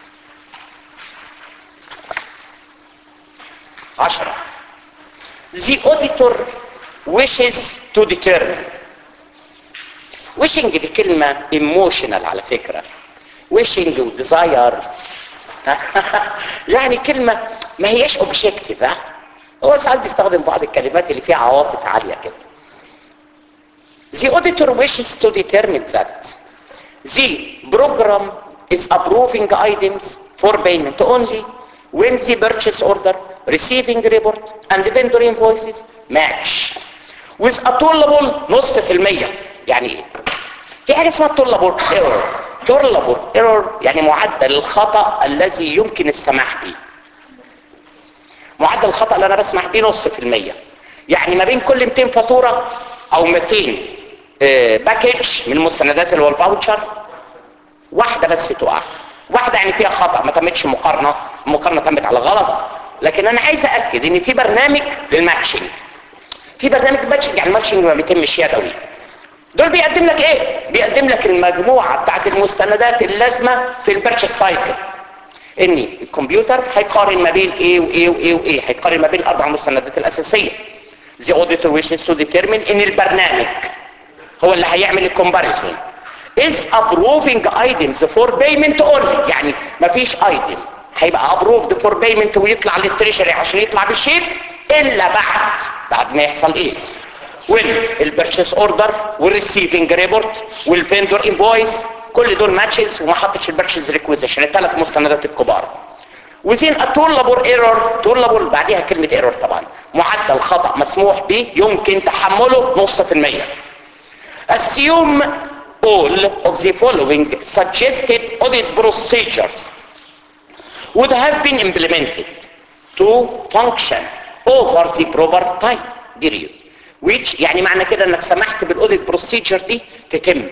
عشرة The auditor wishes to determine wishing دي كلمة emotional على فكرة wishing وديزاير يعني كلمة ما هيش اوبجكتيف ها هو ساعات بيستخدم بعض الكلمات اللي فيها عواطف عالية كده The auditor wishes to determine that the program is approving items for payment only when the purchase order, receiving report, and vendor invoices match with a tolerable نص في المية يعني ايه؟ في حاجة اسمها tolerable error tolerable error يعني معدل الخطأ الذي يمكن السماح به معدل الخطأ اللي انا بسمح بيه نص في المية يعني ما بين كل 200 فاتورة او 200 آه، باكج من المستندات اللي هو الفاوتشر واحدة بس تقع واحدة يعني فيها خطأ ما تمتش مقارنة المقارنة تمت على غلط لكن انا عايز اكد ان في برنامج للماتشنج في برنامج ماتشنج يعني الماتشنج ما بيتمش يدوي دول بيقدم لك ايه بيقدم لك المجموعة بتاعت المستندات اللازمة في البرشس سايكل ان الكمبيوتر هيقارن ما بين ايه وايه وايه وايه هيقارن ما بين الاربع مستندات الاساسية the auditor wishes to determine ان البرنامج هو اللي هيعمل الكومباريسون is approving items for payment only يعني مفيش item هيبقى approved for payment ويطلع للتريشري عشان يطلع بالشيك الا بعد بعد ما يحصل ايه when البرشيس اوردر والريسيفنج ريبورت والفندور انفويس كل دول ماتشز وما حطش البرشيز ريكويزيشن الثلاث مستندات الكبار وزين التولبل ايرور تولبل بعديها كلمة ايرور طبعا معدل خطأ مسموح به يمكن تحمله نص في المية assume all of the following suggested audit procedures would have been implemented to function over the proper time period which يعني معنى كده انك سمحت بالاوديت بروسيجر دي تتم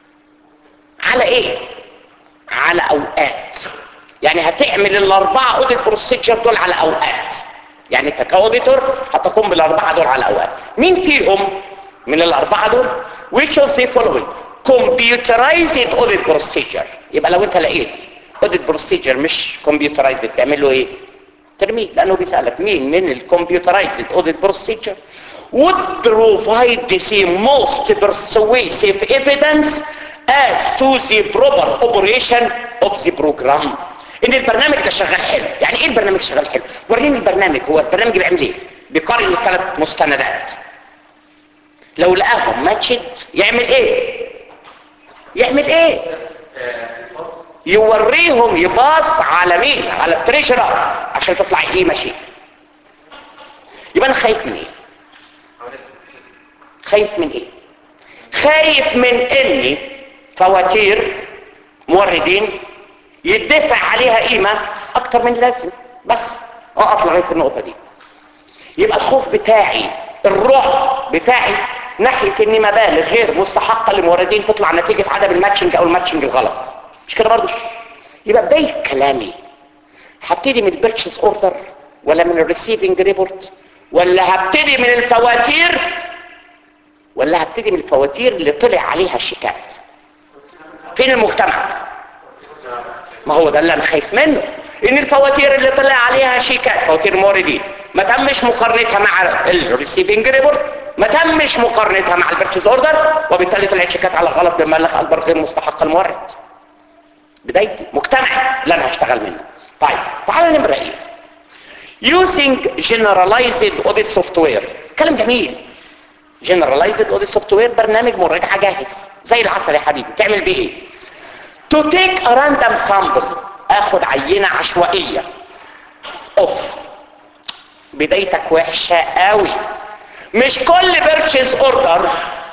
على ايه على اوقات يعني هتعمل الاربعه اوديت بروسيجر دول على اوقات يعني انت كاوديتور هتقوم بالاربعه دول على اوقات مين فيهم من الاربعه دول which of the following computerized audit procedure يبقى لو انت لقيت audit procedure مش computerized تعمل له ايه ترميه لانه بيسالك مين من الكمبيوترايزد audit procedure would provide the most persuasive evidence as to the proper operation of the program ان البرنامج ده شغال حلو يعني ايه البرنامج شغال حلو وريني البرنامج هو البرنامج بيعمل ايه بيقارن الثلاث مستندات لو لقاهم ماتشد يعمل ايه يعمل ايه يوريهم يباص على مين على التريشرر عشان تطلع ايه ماشي يبقى انا خايف من ايه خايف من ايه خايف من اني فواتير موردين يدفع عليها قيمة اكتر من اللازم بس اقف لغاية النقطة دي يبقى الخوف بتاعي الرعب بتاعي ناحية ان مبالغ غير مستحقة للموردين تطلع نتيجة عدم الماتشنج او الماتشنج الغلط مش كده برضه يبقى بداية كلامي هبتدي من البيرتشيز اوردر ولا من الريسيفنج ريبورت ولا هبتدي من الفواتير ولا هبتدي من الفواتير اللي طلع عليها شيكات فين المجتمع ما هو ده اللي انا خايف منه ان الفواتير اللي طلع عليها شيكات فواتير موردين ما تمش مقارنتها مع الريسيفنج ريبورت ما تمش مقارنتها مع البيرتشيز اوردر وبالتالي طلعت شيكات على غلط بمبلغ اكبر غير مستحق المورد بدايتي مجتمع اللي انا هشتغل منه طيب تعالى نمرة ايه using generalized audit software كلام جميل generalized audit software برنامج مراجعة جاهز زي العسل يا حبيبي تعمل بيه ايه to take a random sample اخد عينة عشوائية اوف بدايتك وحشة قوي مش كل بيرتشيز اوردر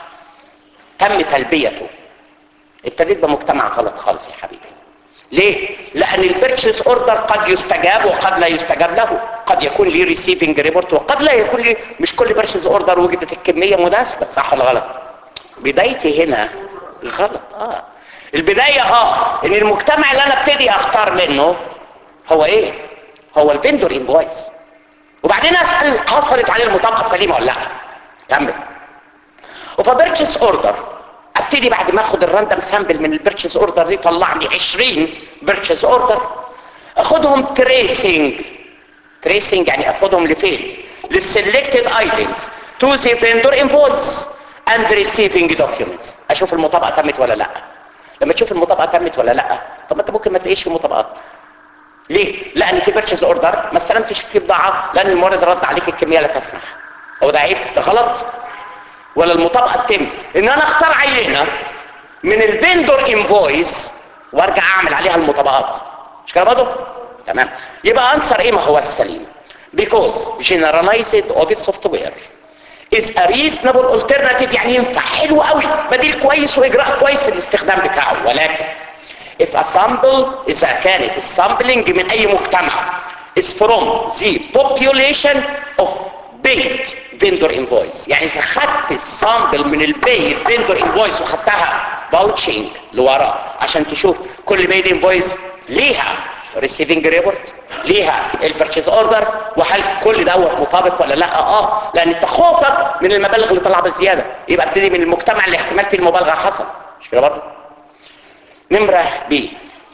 تم تلبيته ابتديت بمجتمع غلط خالص يا حبيبي ليه؟ لأن البيرتشيز اوردر قد يستجاب وقد لا يستجاب له قد يكون ليه ريسيفنج ريبورت وقد لا يكون ليه مش كل بيرتشيز اوردر وجدت الكمية مناسبة صح ولا غلط؟ بدايتي هنا غلط اه البداية اه ان المجتمع اللي انا ابتدي اختار منه هو ايه؟ هو الفندور انفويس وبعدين اسأل حصلت عليه المطابقة سليمة ولا لا؟ كمل وفبيرتشيز اوردر ابتدي بعد ما اخد الراندم سامبل من البيرتشيز اوردر دي طلع لي 20 بيرتشيز اوردر اخدهم تريسنج تريسنج يعني اخدهم لفين للسلكتد ايتمز تو ذا فيندور انفويس اند ريسيفنج دوكيومنتس اشوف المطابقه تمت ولا لا لما تشوف المطابقه تمت ولا لا طب انت ممكن ما تلاقيش في مطابقات ليه لان في بيرتشيز اوردر ما استلمتش فيه بضاعه لان المورد رد عليك الكميه لا تسمح هو ده عيب ده غلط ولا المطابقه تتم ان انا اختار عينه من الفيندور انفويس وارجع اعمل عليها المطابقات مش كده برضه تمام يبقى انسر ايه ما هو السليم because generalized audit software is a reasonable alternative يعني ينفع حلو قوي بديل كويس واجراء كويس للاستخدام بتاعه ولكن if a sample اذا كانت السامبلنج من اي مجتمع is from the population of paid vendor invoice يعني اذا خدت السامبل من البيد vendor invoice وخدتها vouching لورا عشان تشوف كل paid invoice ليها receiving report ليها البرتشيز اوردر وهل كل دوت مطابق ولا لا اه لان انت خوفك من المبالغ اللي طالعه بالزياده يبقى ابتدي من المجتمع اللي احتمال فيه المبالغه حصل مش كده برضه نمره بي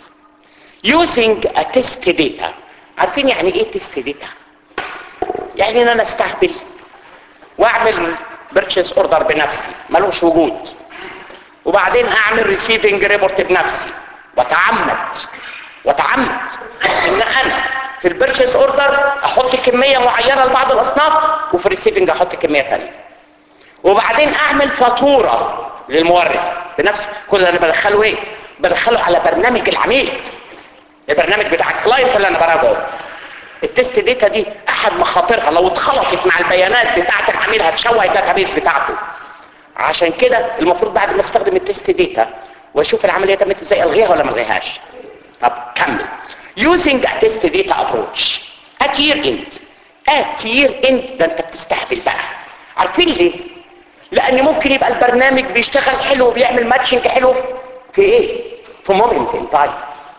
using a test data عارفين يعني ايه تيست داتا يعني ان انا استهبل واعمل بيرتشيز اوردر بنفسي ملوش وجود وبعدين اعمل ريسيفنج ريبورت بنفسي واتعمد واتعمد ان انا في البيرتشيز اوردر احط كميه معينه لبعض الاصناف وفي الريسيفنج احط كميه ثانيه وبعدين اعمل فاتوره للمورد بنفسي كل اللي انا بدخله ايه بدخله على برنامج العميل البرنامج بتاع الكلاينت اللي انا براجعه التست داتا دي احد مخاطرها لو اتخلطت مع البيانات بتاعه العميل هتشوه الداتابيس بتاعته عشان كده المفروض بعد ما استخدم التست داتا واشوف العمليه تمت ازاي الغيها ولا ما الغيهاش طب كمل using a test data approach at year end at year end ده انت بتستهبل بقى عارفين ليه لان ممكن يبقى البرنامج بيشتغل حلو وبيعمل ماتشنج حلو في ايه في مومنت ان تايم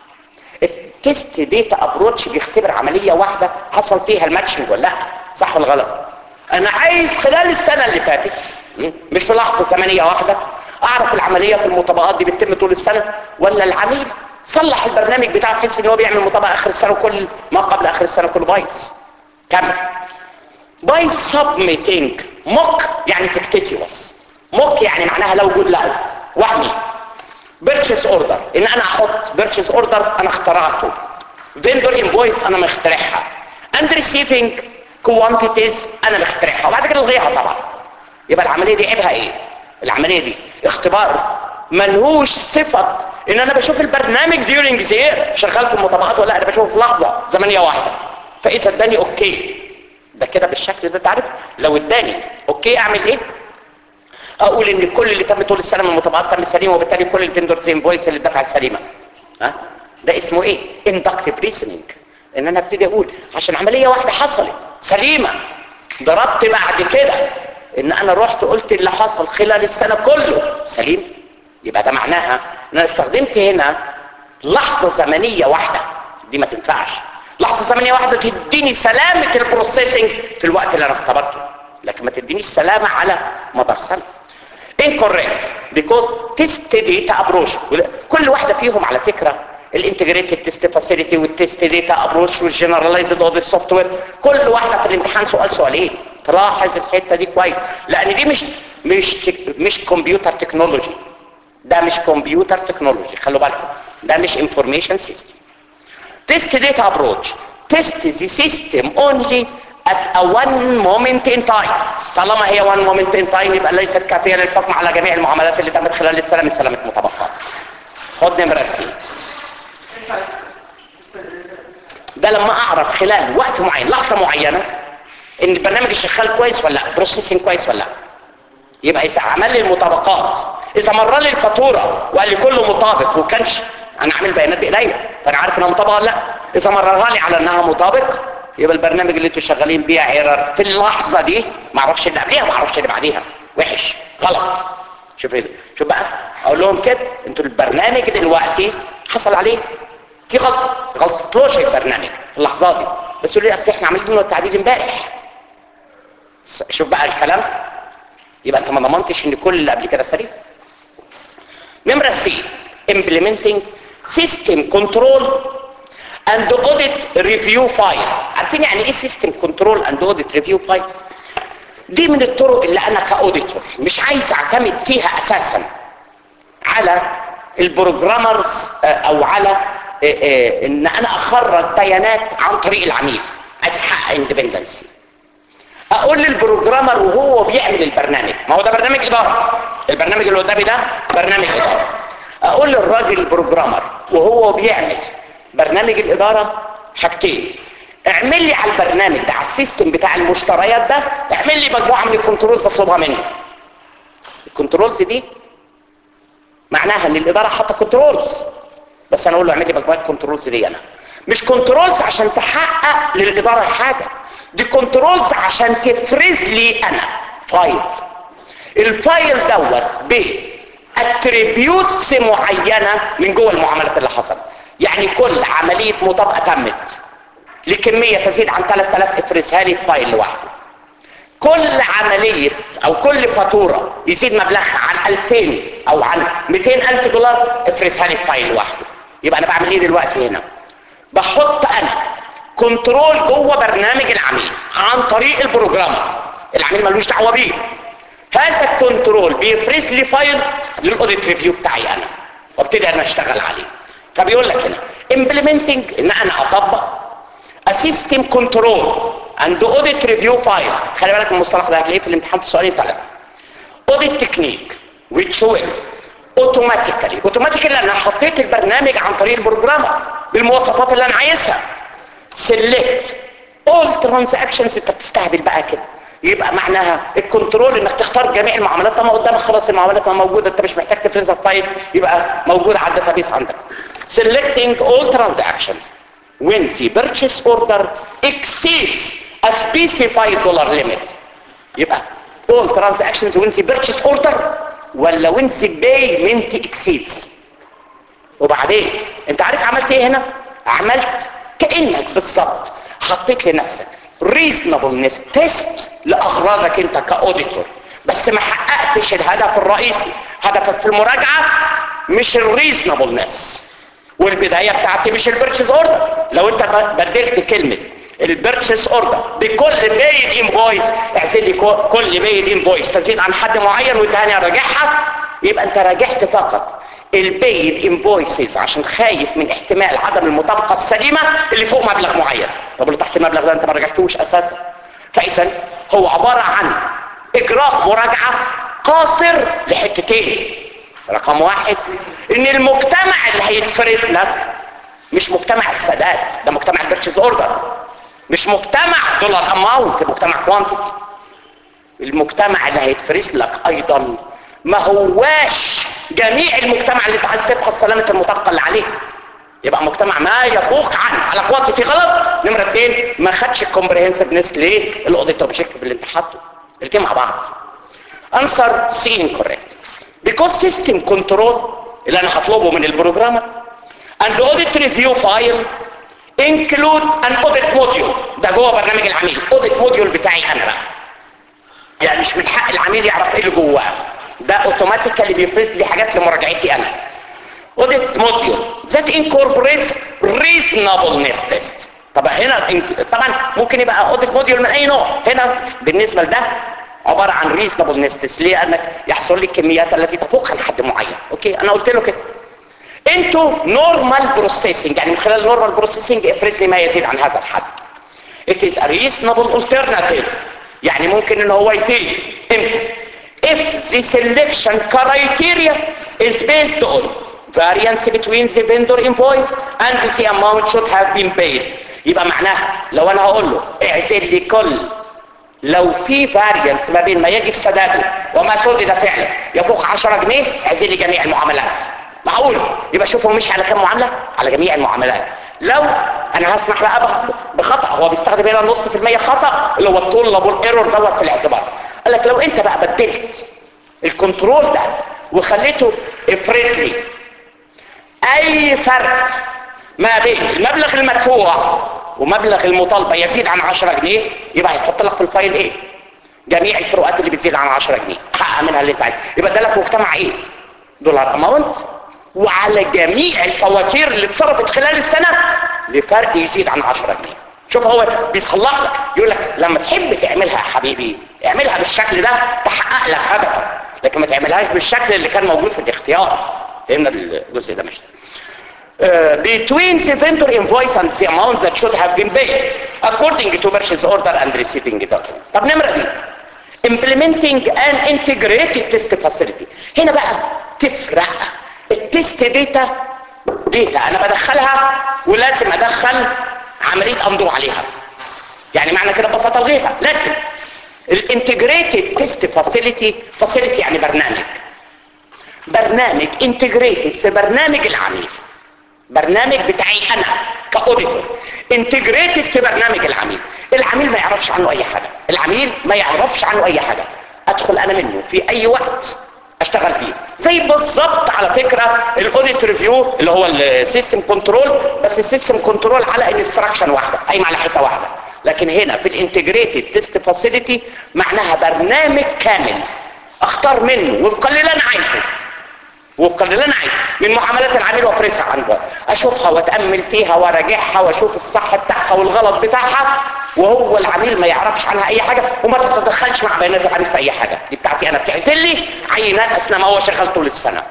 التست داتا ابروتش بيختبر عمليه واحده حصل فيها الماتشنج ولا لا صح ولا غلط انا عايز خلال السنه اللي فاتت مش في لحظه زمنيه واحده اعرف العمليه في المطابقات دي بتتم طول السنه ولا العميل صلح البرنامج بتاعه بحيث ان هو بيعمل مطابقه اخر السنه وكل ما قبل اخر السنه كله بايظ كمل باي سبميتنج موك يعني فيكتيتيوس موك يعني معناها لا وجود له وهمي بيرتشيز اوردر ان انا احط بيرتشيز اوردر انا اخترعته فيندور انفويس انا مخترعها اند ريسيفنج كوانتيتيز انا مخترعها وبعد كده الغيها طبعا يبقى العمليه دي عيبها ايه العمليه دي اختبار ملهوش صفه ان انا بشوف البرنامج ديورنج زير شغال في المطابقات ولا انا بشوفه في لحظه زمنيه واحده فاذا اداني اوكي ده كده بالشكل ده تعرف لو اداني اوكي اعمل ايه اقول ان كل اللي تم طول السنه من المطابقات تم سليمه وبالتالي كل الفندرز انفويس اللي اتدفعت سليمه ها ده اسمه ايه اندكتيف ريسنينج ان انا ابتدي اقول عشان عمليه واحده حصلت سليمه ضربت بعد كده ان انا رحت قلت اللي حصل خلال السنه كله سليم يبقى ده معناها ان انا استخدمت هنا لحظه زمنيه واحده دي ما تنفعش لحظه زمنيه واحده تديني سلامه البروسيسنج في الوقت اللي انا اختبرته لكن ما تدينيش سلامه على مدار سنه incorrect because test data approach كل واحدة فيهم على فكرة الانتجريتد تيست فاسيلتي والتيست داتا ابروش والجنرالايزد اوديت سوفت وير كل واحده في الامتحان سؤال سؤالين تلاحظ الحته دي كويس لان دي مش مش مش كمبيوتر تكنولوجي ده مش كمبيوتر تكنولوجي خلوا بالكم ده مش انفورميشن سيستم تيست داتا ابروش تيست ذا سيستم اونلي at a one moment in time طالما هي one moment in time يبقى ليست كافية للحكم على جميع المعاملات اللي تمت خلال السنة من سلامة مطابقات خد نمرة سي ده لما اعرف خلال وقت معين لحظة معينة ان البرنامج شغال كويس ولا لا بروسيسنج كويس ولا لا يبقى اذا عمل لي المطابقات اذا مر لي الفاتورة وقال لي كله مطابق وكانش انا عامل بيانات بايديا فانا عارف انها مطابقة ولا لا اذا مررها لي على انها مطابق يبقى البرنامج اللي انتوا شغالين بيه ايرور في اللحظه دي ما اعرفش اللي قبليها ما اعرفش اللي بعديها وحش غلط شوف ايه شوف بقى اقول لهم كده انتوا البرنامج دلوقتي حصل عليه في غلط غلطتوش البرنامج في اللحظات دي بس يقول لي اصل احنا عملنا له التعديل امبارح شوف بقى الكلام يبقى انت ما ضمنتش ان كل اللي قبل كده سليم نمره سي implementing system control and audit review file عارفين يعني ايه system control and audit review file دي من الطرق اللي انا كاوديتور مش عايز اعتمد فيها اساسا على البروجرامرز آه، او على آه، آه، ان انا اخرج بيانات عن طريق العميل عايز احقق اندبندنسي اقول للبروجرامر وهو بيعمل البرنامج ما هو ده برنامج اداره البرنامج اللي قدامي ده برنامج اداره اقول للراجل البروجرامر وهو بيعمل برنامج الاداره حاجتين اعمل لي على البرنامج ده على السيستم بتاع المشتريات ده اعمل لي مجموعه من الكنترولز اطلبها منه الكنترولز دي معناها ان الاداره حاطه كنترولز بس انا اقول له اعمل لي مجموعه كنترولز دي انا مش كنترولز عشان تحقق للاداره حاجه دي كنترولز عشان تفرز لي انا فايل الفايل دوت ب اتريبيوتس معينه من جوه المعاملات اللي حصلت يعني كل عمليه مطابقه تمت لكميه تزيد عن 3000 افرزها لي في فايل لوحده كل عملية او كل فاتورة يزيد مبلغها عن 2000 او عن 200 الف دولار افرزها لي في فايل لوحده يبقى انا بعمل ايه دلوقتي هنا بحط انا كنترول جوه برنامج العميل عن طريق البروجرامر العميل ملوش دعوه بيه هذا الكنترول بيفرز لي فايل للاوديت ريفيو بتاعي انا وابتدي انا اشتغل عليه فبيقول لك هنا implementing ان انا اطبق a system control and audit review file خلي بالك من المصطلح ده هتلاقيه في الامتحان في سؤالين ثلاثه audit technique which will automatically automatically انا حطيت البرنامج عن طريق البروجرامر بالمواصفات اللي انا عايزها select all transactions انت بتستهبل بقى كده يبقى معناها الكنترول انك تختار جميع المعاملات طالما قدامك خلاص المعاملات ما موجوده انت مش محتاج تفرزها في فايل يبقى موجوده على الداتابيس عندك selecting all transactions when the purchase order exceeds a specified dollar limit يبقى all transactions when the purchase order ولا when the payment exceeds وبعدين انت عارف عملت ايه هنا عملت كأنك بالظبط حطيت لنفسك reasonableness test لأغراضك انت كاوديتور بس ما حققتش الهدف الرئيسي هدفك في المراجعة مش الريزنابلنس والبداية بتاعتي مش البيرتشيز اوردر لو انت بدلت كلمة البيرتشيز اوردر بكل بايد انفويس اعزل لي كل بايد انفويس تزيد عن حد معين وادهاني اراجعها يبقى انت راجعت فقط البايد انفويسز عشان خايف من احتمال عدم المطابقة السليمة اللي فوق مبلغ معين طب اللي تحت المبلغ ده انت ما راجعتوش اساسا فاذا هو عبارة عن اجراء مراجعة قاصر لحتتين رقم واحد ان المجتمع اللي هيتفرز لك مش مجتمع السادات ده مجتمع البيرتشيز اوردر مش مجتمع دولار اماونت مجتمع كوانتيتي المجتمع اللي هيتفرز لك ايضا ما هواش جميع المجتمع اللي انت عايز تفحص سلامه المطابقه اللي عليه يبقى مجتمع ما يفوق عن على كوانتيتي غلط نمره اثنين ما خدش الكومبريهنسفنس ليه الاوديت اوبجيكتيف اللي انت حاطه الاثنين مع بعض انسر سي انكوريكت because system control اللي انا هطلبه من البروجرامر and audit review file include an audit module ده جوه برنامج العميل audit module بتاعي انا بقى يعني مش من حق العميل يعرف ايه اللي جواه ده اوتوماتيكالي بيفرز لي حاجات لمراجعتي انا audit module that incorporates reasonableness test طب هنا طبعا ممكن يبقى audit module من اي نوع هنا بالنسبه لده عبارة عن reasonableness test ليه انك يحصل لي الكميات التي تفوق عن حد معين اوكي انا قلت له كده انتو نورمال بروسيسنج يعني من خلال نورمال بروسيسنج افرز لي ما يزيد عن هذا الحد it is a reasonable alternative يعني ممكن ان هو يفيد امتى if the selection criteria is based on variance between the vendor invoice and the amount should have been paid يبقى معناها لو انا هقول له اعزل لي كل لو في فاريانس ما بين ما يجب سداده وما سدد فعلا يفوق 10 جنيه اعزل لي جميع المعاملات معقول يبقى شوفوا مش على كم معامله على جميع المعاملات لو انا هسمح بقى بخطا هو بيستخدم هنا نص في المية خطا اللي هو الطول ايرور دوت في الاعتبار قال لك لو انت بقى بدلت الكنترول ده وخليته افرز لي اي فرق ما بين المبلغ المدفوع ومبلغ المطالبة يزيد عن 10 جنيه يبقى هيحط لك في الفايل ايه جميع الفروقات اللي بتزيد عن 10 جنيه حقق منها اللي انت عايزه يبقى ده لك مجتمع ايه دولار اماونت وعلى جميع الفواتير اللي اتصرفت خلال السنة لفرق يزيد عن 10 جنيه شوف هو بيصلح لك يقول لك لما تحب تعملها يا حبيبي اعملها بالشكل ده تحقق لك هدفك لكن ما تعملهاش بالشكل اللي كان موجود في الاختيار فهمنا الجزء ده مش Uh, between the vendor invoice and the amount that should have been paid according to purchase order and receiving document. طب نمرة دي implementing an integrated test facility هنا بقى تفرق التست داتا داتا انا بدخلها ولازم ادخل عملية امضوا عليها يعني معنى كده ببساطة الغيها لازم الانتجريتد تيست فاسيلتي فاسيلتي يعني برنامج برنامج انتجريتد في برنامج العميل برنامج بتاعي انا كاوديتور انتجريتد في برنامج العميل العميل ما يعرفش عنه اي حاجه العميل ما يعرفش عنه اي حاجه ادخل انا منه في اي وقت اشتغل بيه زي بالظبط على فكره الاوديت ريفيو اللي هو السيستم كنترول بس السيستم كنترول على انستراكشن واحده قايم على حته واحده لكن هنا في الانتجريتد تيست فاسيلتي معناها برنامج كامل اختار منه وفقا للي انا عايزه وفقا للي انا عايزه من معاملات العميل وافرزها عنده اشوفها واتامل فيها وراجعها واشوف الصح بتاعها والغلط بتاعها وهو العميل ما يعرفش عنها اي حاجه وما تتدخلش مع بيانات العميل في اي حاجه دي بتاعتي انا بتعزل لي عينات اثناء ما هو شغال طول السنه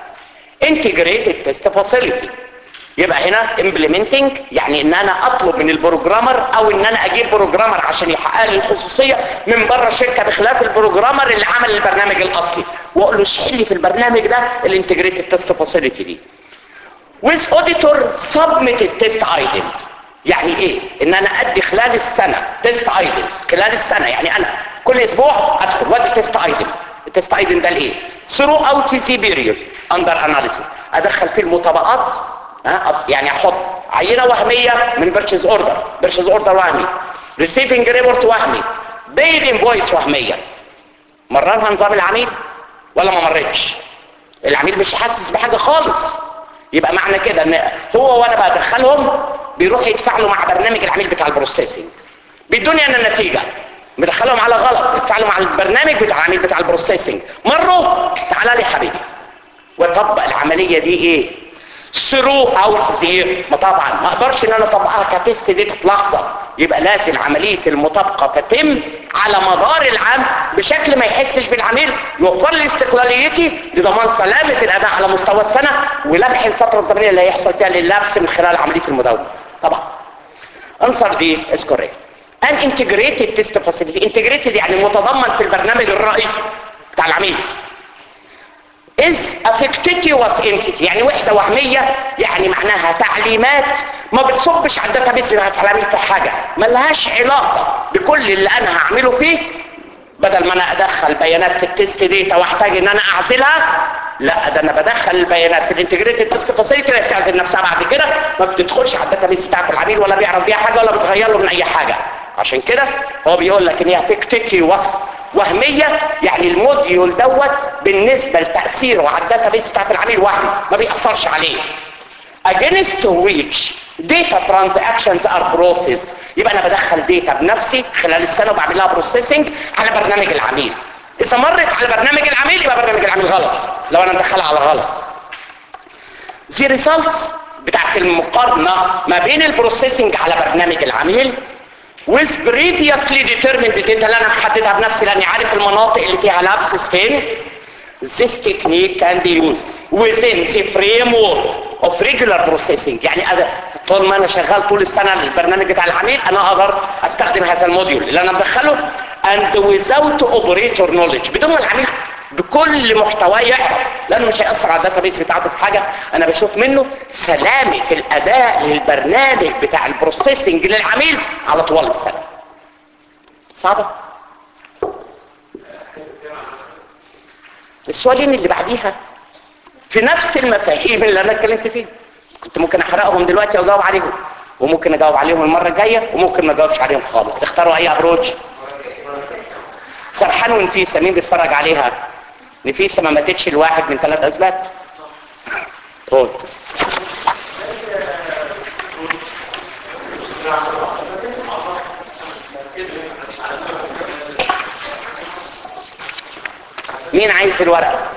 انتجريتد تيست فاسيلتي يبقى هنا implementing يعني ان انا اطلب من البروجرامر او ان انا اجيب بروجرامر عشان يحقق لي الخصوصيه من بره الشركه بخلاف البروجرامر اللي عمل البرنامج الاصلي واقول له اشحن لي في البرنامج ده الانتجريتد تيست فاسيلتي دي with auditor submitted test items يعني ايه ان انا ادي خلال السنه تيست ايتمز خلال السنه يعني انا كل اسبوع ادخل وادي تيست ايتم التيست ايتم ده لايه ثرو اوت سي بيريود اندر اناليسيس ادخل فيه المطابقات ها يعني احط عينه وهميه من بيرشيز اوردر بيرشيز اوردر وهمي ريسيفنج ريبورت وهمي بيد انفويس وهميه مررها نظام العميل ولا ما مرتش العميل مش حاسس بحاجه خالص يبقى معنى كده ان هو وانا بدخلهم بيروح يدفع له مع برنامج العميل بتاع البروسيسنج بدون ان النتيجه مدخلهم على غلط ادفع له مع البرنامج بتاع العميل بتاع البروسيسنج مره تعالى لي حبيبي وطبق العمليه دي ايه ثرو اوت زير ما طبعا ما اقدرش ان انا اطبقها كتست ديتا في لحظه يبقى لازم عمليه المطابقه تتم على مدار العام بشكل ما يحسش بالعميل يوفر لي استقلاليتي لضمان سلامه الاداء على مستوى السنه ولمح الفتره الزمنيه اللي هيحصل فيها لللبس من خلال عمليه المداومه طبعا انصر دي از كوريكت ان انتجريتد تيست فاسيلتي انتجريتد يعني متضمن في البرنامج الرئيسي بتاع العميل is a fictitious entity يعني وحدة وهمية يعني معناها تعليمات ما بتصبش على الداتابيس بتاعت العميل في حاجة ملهاش علاقة بكل اللي انا هعمله فيه بدل ما انا ادخل بيانات في التست ديتا واحتاج ان انا اعزلها لا ده انا بدخل البيانات في الانتجريتد تيست فاسيلتي اللي بتعزل نفسها بعد كده ما بتدخلش على الداتابيس بتاعت العميل ولا بيعرف بيها حاجه ولا بتغير له من اي حاجه عشان كده هو بيقول لك ان هي فيكتيكيوس وهميه يعني الموديول دوت بالنسبه لتاثيره على الداتابيس بتاعت العميل وهمي ما بيأثرش عليه against which data transactions are processed يبقى انا بدخل داتا بنفسي خلال السنه وبعمل لها بروسيسنج على برنامج العميل اذا مرت على برنامج العميل يبقى برنامج العميل غلط لو انا مدخلها على غلط the results بتاعت المقارنه ما بين البروسيسنج على برنامج العميل with previously determined data اللي انا محددها بنفسي لاني عارف المناطق اللي فيها لابسس فين this technique can be used within the framework of regular processing يعني أنا طول ما انا شغال طول السنه البرنامج بتاع العميل انا اقدر استخدم هذا الموديول اللي انا مدخله and without operator knowledge بدون ما العميل بكل محتواه يعرف لانه مش هيأثر على الداتابيس بتاعته في حاجه انا بشوف منه سلامه الاداء للبرنامج بتاع البروسيسنج للعميل على طوال السنه صعبه السؤالين اللي بعديها في نفس المفاهيم اللي انا اتكلمت فيها كنت ممكن احرقهم دلوقتي واجاوب عليهم وممكن اجاوب عليهم المره الجايه وممكن ما اجاوبش عليهم خالص تختاروا اي ابروتش سرحان ونفيسه مين بيتفرج عليها نفيسه ما ماتتش لواحد من ثلاث اسباب قول مين عايز الورقه